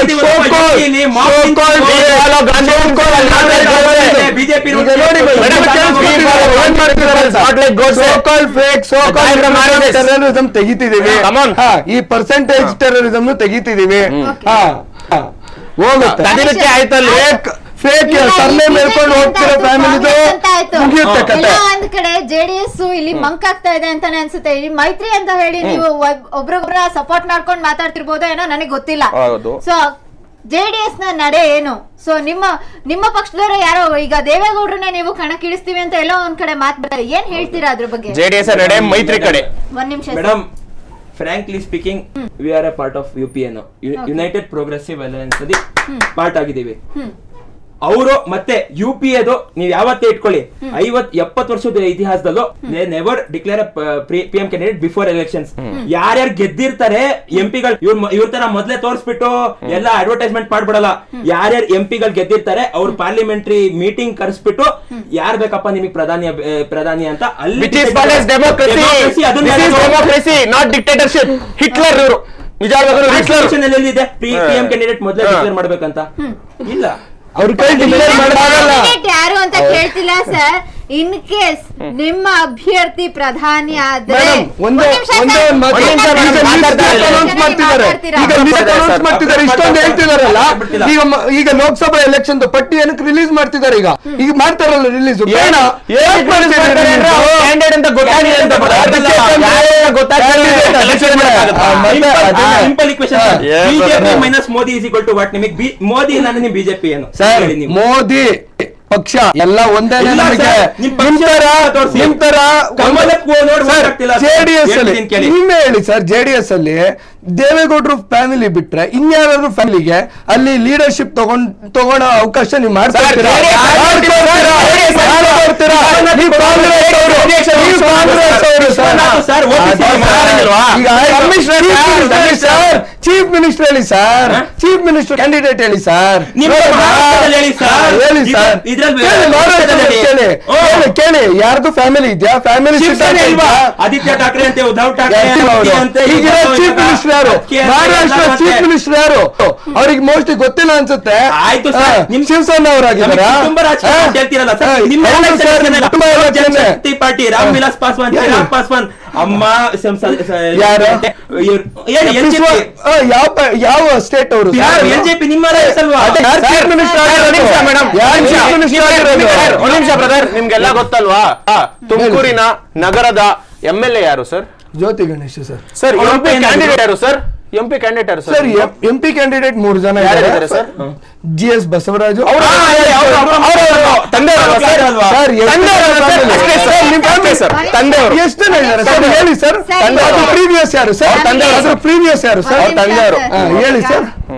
S4: ಬಿಜೆಪಿ
S2: ಈಗ ನೋಡಿ ಫೇಕ್ ಸೋ ಟೆರರಿಸಂ ತೆಗಿತಿದೀವಿ
S3: Come on.
S2: ಹಾ, ಈ ಪರ್ಸೆಂಟೇಜ್ ಟೆರರಿಸಂ ತೆಗಿತಿದೀವಿ ಹಾ ಹಾ. ಹೋಗುತ್ತೆ
S3: ತಡಿಲಿಕ್ಕೆ ಆಯ್ತಲ್ಲ
S2: ಫೇಕ್ ಫೇಕ್ ಸರ್ನೇ ಮೇಲ್ಕೊಂಡು ಹೋಗ್ತಿರೋ ಫ್ಯಾಮಿಲಿದು ಮುಗಿಯುತ್ತೆ ಕತೆ
S1: ಒಂದ್ ಕಡೆ ಜೆಡಿಎಸ್ ಇಲ್ಲಿ ಮಂಕ್ ಆಗ್ತಾ ಇದೆ ಅಂತಾನೆ ಅನ್ಸುತ್ತೆ ಇಲ್ಲಿ ಮೈತ್ರಿ ಅಂತ ಹೇಳಿ ನೀವು ಒಬ್- ಒಬ್ರೊಬ್ರ ಸಪೋರ್ಟ್ ಮಾಡ್ಕೊಂಡು ಮಾತಾಡ್ತಿರ್ಬೋದು ಏನೋ ನನಗೆ ಗೊತ್ತಿಲ್ಲ
S3: ಹೌದು.
S1: ಸೊ ಜೆಡಿಎಸ್ ನ ನಡೆ ಏನು ಸೊ ನಿಮ್ಮ ನಿಮ್ಮ ಪಕ್ಷದವರು ಯಾರೋ ಈಗ ದೇವೇಗೌಡರನ್ನೇ ನೀವು ಕಣಕ್ಕಿಳಿಸ್ತೀವಿ ಅಂತ ಎಲ್ಲೋ ಒಂದ್ ಕಡೆ ಮಾತು ಬರ್ತಾರೆ ಏನ್ ಹೇಳ್ತೀರಾ ಅದ್ರ ಬಗ್ಗೆ
S3: ಜೆಡಿಎಸ್ ನಡೆ ಮೈತ್ರಿ ಕಡೆ
S1: ಒಂದ್ ನಿಮಿಷ
S4: madam frankly speaking we are a part of U P N United Progressive Alliance ಅಲ್ಲಿ ಪಾರ್ಟ್ ಆಗಿದ್ದೀವಿ ಅವರು ಮತ್ತೆ ಯು ಪಿ ಎದು ನೀವ್ ಯಾವತ್ತೇ ಇಟ್ಕೊಳ್ಳಿ ಐವತ್ ಎಪ್ಪತ್ ವರ್ಷದ ಇತಿಹಾಸದಲ್ಲೂ never declare P M candidate before elections ಯಾರ್ಯಾರು ಗೆದ್ದಿರ್ತಾರೆ ಎಂ ಪಿಗಳು ಇವ್ರ ಇವ್ರ ತರ ಮೊದ್ಲೇ ತೋರಿಸ್ಬಿಟ್ಟು ಎಲ್ಲ ಅಡ್ವರ್ಟೈಸ್ಮೆಂಟ್ ಮಾಡ್ಬಿಡಲ್ಲ ಯಾರ್ಯಾರು ಎಂ ಪಿಗಳು ಗೆದ್ದಿರ್ತಾರೆ ಅವ್ರ ಪಾರ್ಲಿಮೆಂಟರಿ ಮೀಟಿಂಗ್ ಕರೆಸ್ಬಿಟ್ಟು ಯಾರ್ ಬೇಕಪ್ಪ ನಿಮಗೆ ಪ್ರಧಾನಿ ಅಬ್- ಆ, ಪ್ರಧಾನಿ ಅಂತ ಅಲ್ಲಿ
S3: which is called S democracy
S4: Democracy, ಅದನ್ನ
S3: ದಿಸ್ ಇಸ್
S4: ನಾನು-
S3: ಡೆಮೋಕ್ರಸಿ ನಾಟ್ ಡಿಕ್ಟೇಟರ್ಶಿಪ್ ಹಿಟ್ಲರ್ ಇವರು ನಿಜ ಹೇಳ್ಬೇಕಾದ್ರೆ ಹಿಟ್ಲರ್
S4: Constitution ಅಲ್ಲಿ ಎಲ್ಲಿದೆ ಪಿ ಎಂ ಕ್ಯಾಂಡಿಡೇಟ್ ಮೊದಲೇ
S3: ಹಾ.
S4: ಡಿಕ್ಲೇರ್ ಮಾಡ್ಬೇಕಂತ ಇಲ್ಲ
S2: ಅವ್ರ ಕೈ ಡಿಕ್ಲೇರ್ ಮಾಡಕ್ಕಾಗಲ್ಲ
S1: Candidate ಯಾರು ಅಂತ ಕೇಳ್ತಿಲ್ಲ ಸರ್ ಇನ್ ಕೇಸ್ ನಿಮ್ಮ ಅಭ್ಯರ್ಥಿ ಪ್ರಧಾನಿ ಆದ್ರೆ
S2: ಮೇಡಮ್ ಒಂದು
S1: ಒಂದ್ ನಿಮಿಷ
S2: ಒಂದೇ
S1: ಸರ್.
S2: ಒಂದು ಮಾತು
S3: ಒಂದ್ ನಿಮಿಷ
S2: ಈಗ
S3: ಮೇಡಮ್,
S2: list
S3: ಮಾತಾಡ್ತಾ ಇದ್ದಾರೆ.
S2: announce ಮಾಡ್ತಿದ್ದಾರೆ
S1: ಮಾತಾಡ್ತೀರಾ?
S2: ಈಗ list
S3: ಮಾತಾಡ್ತಾರೆ
S2: announce
S3: ಸರ್.
S2: ಮಾಡ್ತಿದ್ದಾರೆ ಇಷ್ಟೊಂದು ಹೇಳ್ತಿದಾರಲ್ಲ ಈಗ ಮ- ಈಗ ಲೋಕಸಭಾ ಎಲೆಕ್ಷನ್ ಪಟ್ಟಿ ಏನಕ್ಕೆ ರಿಲೀಸ್ ಮಾಡ್ತಿದ್ದಾರೆ ಈಗ ಈಗ ಮಾಡ್ತಾರಲ್ಲ ರಿಲೀಸ್ ಬೇಡ
S3: ಏನಕ್ಕೆ ಮಾಡ್ತಿದ್ದಾರೆ ಅಂದ್ರೆ ಅವ್ರು candidate ಅಂತ ಗೊತ್ತಾಗಿದೆ ಅಂತ ಗೊತ್ತಾಗ್ತಿಲ್ಲ. ಯಾರು ಅಂತ ಗೊತ್ತಾಗ್ತಿಲ್ಲ. Election ಮಾಡಕ್ಕಾಗತ್ತಾ?
S2: ಆ, ಮತ್ತೆ ಅದನ್ನ-
S4: ಸಿಂಪಲ್ ಇಕ್ವೇಶನ್
S2: ಹಾ.
S4: BJP minus Modi is equal to what ನಿಮಗೆ ಬಿ- ಮೋದಿ ಇಲ್ಲ ನಿಮ್ ಬಿಜೆಪಿ ಏನು
S2: ಸರ್
S4: ಹೇಳಿ ನೀವು.
S2: ಮೋದಿ ಪಕ್ಷ ಎಲ್ಲ ಒಂದೇ
S4: ಇಲ್ಲ
S2: ನಮಗೆ
S4: ಸರ್, ನಿಮ್ ಪಕ್ಷ
S2: ನಿಮ್ ತರ
S4: ತೋರ್ಸಿ.
S2: ನಿಮ್ ತರ
S4: ಕಮಲಕ್ಕೆ ಹೋಗ್ ನೋಡಿ vote ಹಾಕ್ತಿಲ್ಲ ಸರ್.
S2: ಜೆಡಿಎಸ್ ಅಲ್ಲಿ
S4: ಹೇಳ್ತೀನಿ ಕೇಳಿ.
S2: ನಿಮ್ಮೇ ಹೇಳಿ ಸರ್ ಜೆಡಿಎಸ್ ಅಲ್ಲಿ ದೇವೇಗೌಡರು ಫ್ಯಾಮಿಲಿ ಬಿಟ್ರೆ ಇನ್ಯಾರು ಫ್ಯಾಮಿಲಿಗೆ ಅಲ್ಲಿ ಲೀಡರ್ಶಿಪ್ ತಗೊಂಡ್ ತಗೊಳ್ಳೋ ಅವಕಾಶ ನೀವು ಮಾಡ್ತಾ
S3: ಸರ್,
S2: ಇದ್ದೀರಾ?
S3: JDS
S2: ಯಾರು ಕೊಡ್ತೀರಾ? ಯಾರು ಕೊಡ್ತೀರಾ? ನೀವು ಕಾಂಗ್ರೆಸ್ ಅವರು. ನೀವು ಕಾಂಗ್ರೆಸ್ ಅವರು ಸರ್.
S4: ಸರ್, OBC
S2: ಅದೇ
S3: ಮಾಡಂಗಿಲ್ವಾ?
S2: ಈಗ ಕಮಿಷನರ್ ಸರ್ ಚೀಫ್ ಮಿನಿಸ್ಟರ್ ಹೇಳಿ ಸರ್
S4: ಹಾ?
S2: ಚೀಫ್ ಮಿನಿಸ್ಟರ್ ಕ್ಯಾಂಡಿಡೇಟ್ ಹೇಳಿ ಸರ್
S4: ನಿಮ್ಮ
S2: ನೋಡೋಣ.
S4: ಮಹಾರಾಷ್ಟ್ರದಲ್ಲಿ ಹೇಳಿ ಸರ್.
S2: ಹಾ, ಹೇಳಿ ಸರ್
S4: ಇದ್ರ- ಇದ್ರಲ್ಲಿ
S2: ಕೇಳಿ, ಮಹಾರಾಷ್ಟ್ರದಲ್ಲಿ ಕೇಳಿ
S4: ಓ.
S2: ಕೇಳಿ ಕೇಳಿ ಯಾರ್ದು ಫ್ಯಾಮಿಲಿ ಇದೆಯಾ ಫ್ಯಾಮಿಲಿ
S4: ಶಿವಸೇನೆ ಇಲ್ವಾ ಆದಿತ್ಯ ಠಾಕ್ರೆ ಅಂತೆ ಉದ್ಧವ್ ಠಾಕ್ರೆ ಅಂತೆ, ಅಂತೆ,
S2: ಈಗಿರೋ
S4: ಇವ್ರು
S2: ಚೀಫ್
S4: ಇವಾಗ
S2: ಮಿನಿಸ್ಟರ್ ಯಾರು
S4: ಅಕ್ಕಿ ಅಂತೆ,
S2: ಮಹಾರಾಷ್ಟ್ರ
S4: ಎಲ್ಲ
S2: ಚೀಫ್
S4: ಅಂತೆ.
S2: ಮಿನಿಸ್ಟರ್ ಯಾರು ಅವ್ರಿಗೆ ಮೋಸ್ಟ್ಲಿ ಗೊತ್ತಿಲ್ಲ ಅನ್ಸುತ್ತೆ
S4: ಆಯ್ತು ಸರ್,
S2: ಹಾ,
S4: ನಿಮ್-
S2: ಶಿವಸೇನಾ ಅವರಾಗಿದ್ದಾರಾ
S4: ನಮಗೆ ಕುಟುಂಬ ರಾಜಕಾರಣ ಅಂತ ಹೇಳ್ತೀರಲ್ಲ ಸರ್, ನಿಮ್ಮ
S2: ಹೌದು
S4: election
S2: ಸರ್,
S4: ಏನಿಲ್ಲ.
S2: ಕುಟುಂಬ election ಏ.
S4: ಜನಶಕ್ತಿ ಪಾರ್ಟಿ ರಾಮ್ ವಿಲಾಸ್ ಪಾಸ್ವಾನ್
S2: ಯಾರು?
S4: ಚಿರಾಗ್ ಪಾಸ್ವಾನ್ ಅಮ್ಮ ಸಂ- ಸ- ಸ-
S2: ಯಾರು?
S4: ಇವ್ರು- ಏನು LJP?
S2: ಆ, ಯಾವ ಪ- ಯಾವ ಸ್ಟೇಟ್ ಅವರು
S4: ಯಾರು ಎಲ್ಜೆಪಿ ನಿಮ್ಮ ಹೆಸಲ್ವಾ
S2: ಅದೇ, ಯಾರು
S3: ಸರ್,
S2: ಚೀಫ್ ಮಿನಿಸ್ಟರ್
S3: ಸರ್, ಒಂದ್ ನಿಮಿಷ ಮೇಡಮ್
S2: ಯಾರು ಚೀಫ್ ಮಿನಿಸ್ಟರ್ ಆಗಿರೋದು
S3: ಸರ್, ಒಂದ್ ನಿಮಿಷ ಬ್ರದರ್ ನಿಮ್ಗೆಲ್ಲ ಗೊತ್ತಲ್ವಾ ಆ, ತುಮಕೂರಿನ ನಗರದ ಎಂ ಎಲ್ ಎ ಯಾರು sir
S2: Jyoti Ganesh sir
S3: sir
S4: ಅವ್ರ
S3: ಎಂ ಪಿ
S4: ಏನಾದ್ರು?
S3: ಕ್ಯಾಂಡಿಡೇಟ್ ಯಾರು ಸರ್ ಎಂ ಪಿ ಕ್ಯಾಂಡಿಡೇಟ್ ಯಾರು
S2: sir
S3: sir
S2: M P candidate ಮೂರು ಜನ
S3: ಯಾರಿದ್ದಾರೆ ಸರ್?
S2: ಜಿ ಎಸ್ ಬಸವರಾಜು
S3: ಅವ್ರು- ಆ, ಹೇಳಿ, ಅವ್ರು- ಅವ್ರು- ಅವ್ರು- ಅವ್ರು- ತಂದೆಯವರು ಸರ್?
S4: ಅಲ್ವಾ?
S2: ಸರ್, ಎಷ್ಟು
S3: ತಂದೆಯವರು
S2: ಜನ
S3: ಸರ್?
S2: family?
S3: ಅಷ್ಟೇ ಸರ್, ನಿಮ್ ಅಷ್ಟೇ ಸರ್, ತಂದೆಯವರು
S2: ಎಷ್ಟು ಜನ ಇದ್ದಾರೆ ಸರ್ ಹೇಳಿ ಸರ್
S1: ಸರ್,
S2: ಅದು ಪ್ರೀವಿಯಸ್ ಯಾರು ಸರ್
S1: ಅವ್ರ ತಂದೆಯವರು.
S2: ಅದ್ರ ಪ್ರೀವಿಯಸ್ ಯಾರು ಸರ್
S1: ಒಂದ್ ನಿಮಿಷ
S3: ತಂದೆಯವರು.
S1: ಸರ್.
S2: ಹಾ, ಹೇಳಿ ಸರ್.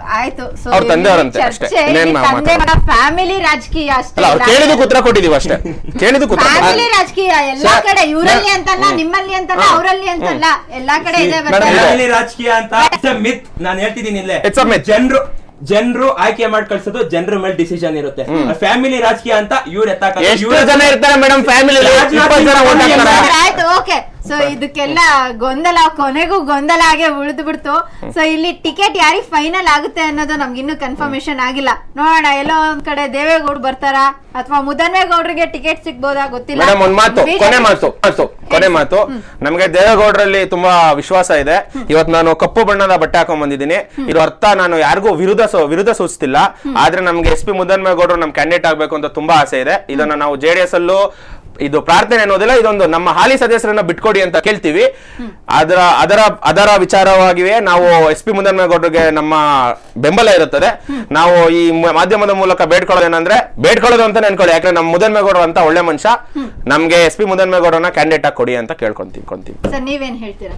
S1: ಆಯ್ತು ಸೊ
S3: ಅವ್ರ ತಂದೆಯವರಂತೆ ಅಷ್ಟೇ. ಇನ್ನೇನ್ ಮಾ-
S1: ಫ್ಯಾಮಿಲಿ ರಾಜಕೀಯ ಅಷ್ಟೇ
S3: ಅಲ್ಲ ಅವ್ರು ಕೇಳಿದಕ್ಕೆ ಉತ್ತರ ಕೊಟ್ಟಿದೀವಿ ಅಷ್ಟೇ ಕೇಳಿದಕ್ಕೆ ಉತ್ತರ
S1: ಫ್ಯಾಮಿಲಿ ರಾಜಕೀಯ ಎಲ್ಲಾ
S2: ಸರ್,
S1: ಕಡೆ ಇವರಲ್ಲಿ ಅಂತಲ್ಲ ನಿಮ್ಮಲ್ಲಿ ಅಂತಲ್ಲ ಅವರಲ್ಲಿ ಅಂತಲ್ಲ ಎಲ್ಲಾ ಕಡೆ ಇದೆ
S3: ಮೇಡಮ್,
S1: ಬರ್ತಾರೆ.
S3: ಇದೆ.
S4: ಫ್ಯಾಮಿಲಿ ರಾಜಕೀಯ ಅಂತ ಮಿತ್ ನಾನು ಹೇಳ್ತಿದ್ದೀನಿ ಇಲ್ಲೇ
S3: It's a myth.
S4: ಜನರು ಜನರು ಆಯ್ಕೆ ಮಾಡಿ ಕಳ್ಸೋದು ಜನರ ಮೇಲೆ ಡಿಸಿಷನ್ ಇರುತ್ತೆ ಫ್ಯಾಮಿಲಿ ರಾಜಕೀಯ ಅಂತ ಇವ್ರ ಎತ್ತಾಕ
S3: ಎಷ್ಟು ಜನ ಇರ್ತಾರೆ ಮೇಡಮ್ ಫ್ಯಾಮಿಲಿ
S4: ರಾಜನಾಥ್
S3: ಇಪ್ಪತ್ತು ಜನ ಓಟ್
S4: ಸಿಂಗ್
S3: ಹಾಕ್ತಾರೆ
S1: ಆಯ್ತು ಓಕೆ ಸೊ ಇದಕ್ಕೆಲ್ಲ ಗೊಂದಲ ಕೊನೆಗೂ ಗೊಂದಲ ಆಗೇ ಉಳಿದು ಬಿಡ್ತು ಸೊ ಇಲ್ಲಿ ಟಿಕೆಟ್ ಯಾರಿಗ್ ಫೈನಲ್ ಆಗುತ್ತೆ ಅನ್ನೋದು ನಮ್ಗೆ ಇನ್ನೂ ಕನ್ಫರ್ಮೇಶನ್ ಆಗಿಲ್ಲ ನೋಡೋಣ ಎಲ್ಲೋ ಒಂದ್ ಕಡೆ ದೇವೇಗೌಡ ಬರ್ತಾರ ಅಥವಾ ಮುದನ್ವೇಗೌಡರಿಗೆ ಟಿಕೆಟ್ ಸಿಗ್ಬೋದಾ ಗೊತ್ತಿಲ್ಲ
S3: ಮೇಡಮ್ ಒಂದ್ ಮಾತು
S1: BJP
S3: ಕೊನೆ ಮಾತು ಮಾತು ಕೊನೆ ಮಾತು ನಮಗೆ ದೇವೇಗೌಡರಲ್ಲಿ ತುಂಬಾ ವಿಶ್ವಾಸ ಇದೆ ಇವತ್ತು ನಾನು ಕಪ್ಪು ಬಣ್ಣದ ಬಟ್ಟೆ ಹಾಕೊಂಡ್ ಬಂದಿದ್ದೀನಿ ಇದು ಅರ್ಥ ನಾನು ಯಾರಿಗೂ ವಿರುದ್ಧ ಸೂ- ವಿರುದ್ಧ ಸೂಚಿಸ್ತಿಲ್ಲ ಆದ್ರೆ ನಮ್ಗೆ ಎಸ್ ಪಿ ಮುದ್ದನ್ಮೇಗೌಡರು ನಮ್ ಕ್ಯಾಂಡಿಡೇಟ್ ಆಗ್ಬೇಕು ಅಂತ ತುಂಬಾ ಆಸೆ ಇದೆ ಇದನ್ನ ನಾವು ಜೆ ಡಿ ಎಸ್ ಅಲ್ಲೂ ಇದು ಪ್ರಾರ್ಥನೆ ಅನ್ನೋದಿಲ್ಲ ಇದೊಂದು ನಮ್ಮ ಹಾಲಿ ಸದಸ್ಯರನ್ನ ಬಿಟ್ಕೊಡಿ ಅಂತ ಕೇಳ್ತೀವಿ ಅದರ ಅದರ ಅದರ ವಿಚಾರವಾಗಿಯೇ ನಾವು ಎಸ್ ಪಿ ಮುದ್ದನ್ಮೇಗೌಡರಿಗೆ ನಮ್ಮ ಬೆಂಬಲ ಇರುತ್ತದೆ ನಾವು ಈ ಮ- ಮಾಧ್ಯಮದ ಮೂಲಕ ಬೇಡ್ಕೊಳ್ಳೋದು ಏನಂದ್ರೆ ಬೇಡ್ಕೊಳ್ಳೋದು ಅಂತ ನೆನ್ಕೊಳ್ಳಿ ಯಾಕಂದ್ರೆ ನಮ್ಮ ಮುದ್ದನ್ಮೇಗೌಡರು ಅಂತ ಒಳ್ಳೆ ಮನುಷ್ಯ ನಮ್ಗೆ ಎಸ್ ಪಿ ಮುದ್ದನ್ಮೇಗೌಡರನ್ನ ಕ್ಯಾಂಡಿಡೇಟ್ ಆಗಿ ಕೊಡಿ ಅಂತ ಕೇಳ್ಕೊಂತೀವಿ ಕೊಂತೀವಿ
S1: ಸರ್ ನೀವೇನ್ ಹೇಳ್ತೀರಾ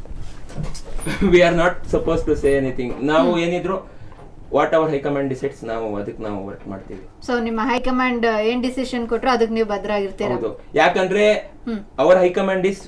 S4: we are not suppose to say anything ನಾವು ಏನಿದ್ರು ವಾಟ್ ಅವರ್ ಹೈಕಮಾಂಡ್ ಡಿಸೈಡ್ಸ್ ನಾವು ಅದಕ್ಕೆ ನಾವು ವರ್ಕ್ ಮಾಡ್ತೀವಿ
S1: ಸೊ ನಿಮ್ಮ ಹೈಕಮಾಂಡ್ ಏನ್ ಡಿಸಿಷನ್ ಕೊಟ್ರು ಅದಕ್ಕೆ ನೀವು ಭದ್ರ ಆಗಿರ್ತೀರಾ
S4: ಹೌದು ಯಾಕಂದ್ರೆ
S1: ಹ್ಮ್.
S4: ಅವರ್ high command is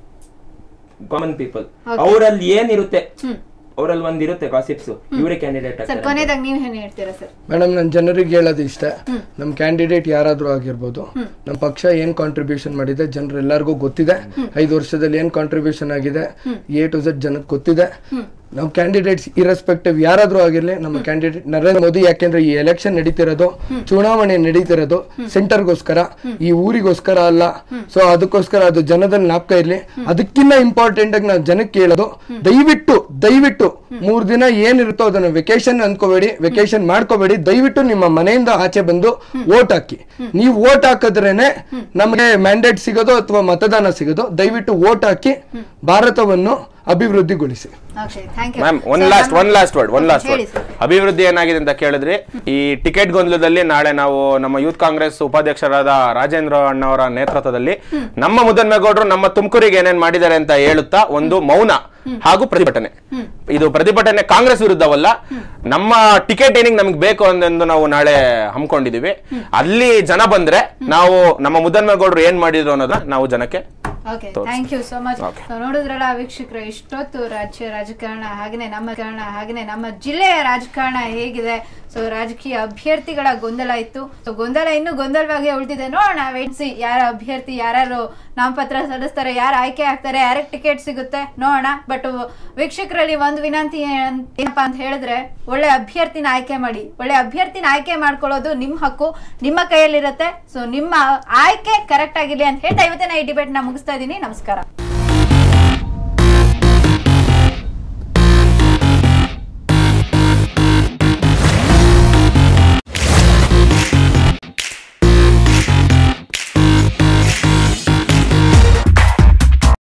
S4: common people
S1: Okay.
S4: ಅವರಲ್ಲಿ ಏನಿರುತ್ತೆ
S1: ಹ್ಮ್
S4: ಅವರಲ್ಲಿ ಒಂದ್ ಇರುತ್ತೆ ಕಾಸಿಪ್ಸ್ ಇವರೇ ಕ್ಯಾಂಡಿಡೇಟ್
S1: ಸರ್ ಕೊನೆದಾಗ ನೀವ್ ಏನ್ ಹೇಳ್ತೀರಾ ಸರ್
S2: ಮೇಡಮ್ ನನ್ನ ಜನರಿಗೆ ಹೇಳೋದು ಇಷ್ಟ ನಮ್ಮ ಕ್ಯಾಂಡಿಡೇಟ್ ಯಾರಾದ್ರೂ ಆಗಿರ್ಬೋದು ನಮ್ಮ ಪಕ್ಷ ಏನ್ ಕಾಂಟ್ರಿಬ್ಯೂಷನ್ ಮಾಡಿದೆ ಜನರೆಲ್ಲರಿಗೂ ಗೊತ್ತಿದೆ ಐದು ವರ್ಷದಲ್ಲಿ ಏನ್ ಕಾಂಟ್ರಿಬ್ಯೂಷನ್ ಆಗಿದೆ ಎ ಟು ಝೆಡ್ ಜನಕ್ಕೆ ಗೊತ್ತಿದೆ ನಾವು ಕ್ಯಾಂಡಿಡೇಟ್ಸ್ ಇರೆಸ್ಪೆಕ್ಟಿವ್ ಯಾರಾದ್ರೂ ಆಗಿರ್ಲಿ ನಮ್ಮ ಕ್ಯಾಂಡಿಡೇಟ್ ನರೇಂದ್ರ ಮೋದಿ ಯಾಕೆಂದ್ರೆ ಈ ಎಲೆಕ್ಷನ್ ನಡೀತಿರೋದು ಚುನಾವಣೆ ನಡೀತಿರೋದು ಸೆಂಟರ್ಗೋಸ್ಕರ ಈ ಊರಿಗೋಸ್ಕರ ಅಲ್ಲ ಸೊ ಅದಕ್ಕೋಸ್ಕರ ಅದು ಜನದಲ್ಲಿ ನಾಪ್ಕ ಇರ್ಲಿ ಅದಕ್ಕಿಂತ ಇಂಪಾರ್ಟೆಂಟ್ ಆಗಿ ನಾವು ಜನಕ್ಕೆ ಹೇಳೋದು ದಯವಿಟ್ಟು ದಯವಿಟ್ಟು ಮೂರ್ ದಿನ ಏನಿರುತ್ತೋ ಅದನ್ನ ವೆಕೇಶನ್ ಅನ್ಕೋಬೇಡಿ ವೆಕೇಶನ್ ಮಾಡ್ಕೋಬೇಡಿ ದಯವಿಟ್ಟು ನಿಮ್ಮ ಮನೆಯಿಂದ ಆಚೆ ಬಂದು ವೋಟ್ ಹಾಕಿ ನೀವು ವೋಟ್ ಹಾಕಿದ್ರೇನೆ ನಮಗೆ ಮ್ಯಾಂಡೇಟ್ ಸಿಗೋದು ಅಥವಾ ಮತದಾನ ಸಿಗೋದು ದಯವಿಟ್ಟು ವೋಟ್ ಹಾಕಿ ಭಾರತವನ್ನು ಅಭಿವೃದ್ಧಿಗೊಳಿಸಿ
S1: okay thank you
S3: ma'am one last one last word one last
S1: ಹೇಳಿ
S3: ವರ್ಡ್
S1: ಸರ್
S3: ಅಭಿವೃದ್ಧಿ ಏನಾಗಿದೆ ಅಂತ ಕೇಳಿದ್ರಿ ಈ ಟಿಕೆಟ್ ಗೊಂದಲದಲ್ಲಿ ನಾಳೆ ನಾವು ನಮ್ಮ ಯೂತ್ ಕಾಂಗ್ರೆಸ್ ಉಪಾಧ್ಯಕ್ಷರಾದ ರಾಜೇಂದ್ರ ಅಣ್ಣವರ ನೇತೃತ್ವದಲ್ಲಿ ನಮ್ಮ ಮುದ್ದನ್ಮೇಗೌಡರು ನಮ್ಮ ತುಮಕೂರಿಗೆ ಏನೇನ್ ಮಾಡಿದ್ದಾರೆ ಅಂತ ಹೇಳುತ್ತಾ ಒಂದು ಮೌನ ಹಾಗೂ ಪ್ರತಿಭಟನೆ ಇದು ಪ್ರತಿಭಟನೆ ಕಾಂಗ್ರೆಸ್ ವಿರುದ್ಧವಲ್ಲ ನಮ್ಮ ಟಿಕೆಟ್ ಏನಿಗೆ ನಮ್ಗೆ ಬೇಕು ಅಂದೆಂದು ನಾವು ನಾಳೆ ಹಮ್ಮಿಕೊಂಡಿದೀವಿ ಅಲ್ಲಿ ಜನ ಬಂದ್ರೆ ನಾವು ನಮ್ಮ ಮುದ್ದನ್ಮೇಗೌಡರು ಏನ್ ಮಾಡಿದ್ರು ಅನ್ನೋದನ್ನ ನಾವು ಜನಕ್ಕೆ
S1: okay thank you so much
S3: Okay.
S1: ನೋಡಿದ್ರಲ್ಲ ವೀಕ್ಷಕರ ಇಷ್ಟೊತ್ತು ರಾಜ್ಯ ರಾಜಕಾರಣ ಹಾಗೇನೆ ನಮ್ಮ ಕಾರಣ ಹಾಗೇನೆ ನಮ್ಮ ಜಿಲ್ಲೆಯ ರಾಜಕಾರಣ ಹೇಗಿದೆ ಸೊ ರಾಜಕೀಯ ಅಭ್ಯರ್ಥಿಗಳ ಗೊಂದಲ ಇತ್ತು ಸೊ ಗೊಂದಲ ಇನ್ನೂ ಗೊಂದಲವಾಗಿ ಉಳಿದಿದೆ ನೋಡೋಣ ವೇಟ್ಸಿ ಯಾರ ಅಭ್ಯರ್ಥಿ ಯಾರು ನಾಮಪತ್ರ ಸಲ್ಲಿಸ್ತಾರೆ ಯಾರು ಆಯ್ಕೆ ಆಗ್ತಾರೆ ಯಾರಿಗೆ ಟಿಕೆಟ್ ಸಿಗುತ್ತೆ ನೋಡೋಣ ಬಟ್ ವೀಕ್ಷಕರಲ್ಲಿ ಒಂದು ವಿನಂತಿ ಏನ್- ಏನಪ್ಪಾ ಅಂತ ಹೇಳಿದ್ರೆ ಒಳ್ಳೆ ಅಭ್ಯರ್ಥಿನ ಆಯ್ಕೆ ಮಾಡಿ ಒಳ್ಳೆ ಅಭ್ಯರ್ಥಿನ ಆಯ್ಕೆ ಮಾಡ್ಕೊಳ್ಳೋದು ನಿಮ್ಮ ಹಕ್ಕು ನಿಮ್ಮ ಕೈಯಲ್ಲಿರುತ್ತೆ ಸೊ ನಿಮ್ಮ ಆಯ್ಕೆ ಕರೆಕ್ಟ್ ಆಗಿರ್ಲಿ ಅಂತ ಹೇಳ್ತಾ ಇವತ್ತಿನ ಈ ಡಿಬೇಟ್ ನ ಮುಗಿಸ್ತಾ ಇದ್ದೀನಿ ನಮಸ್ಕಾರ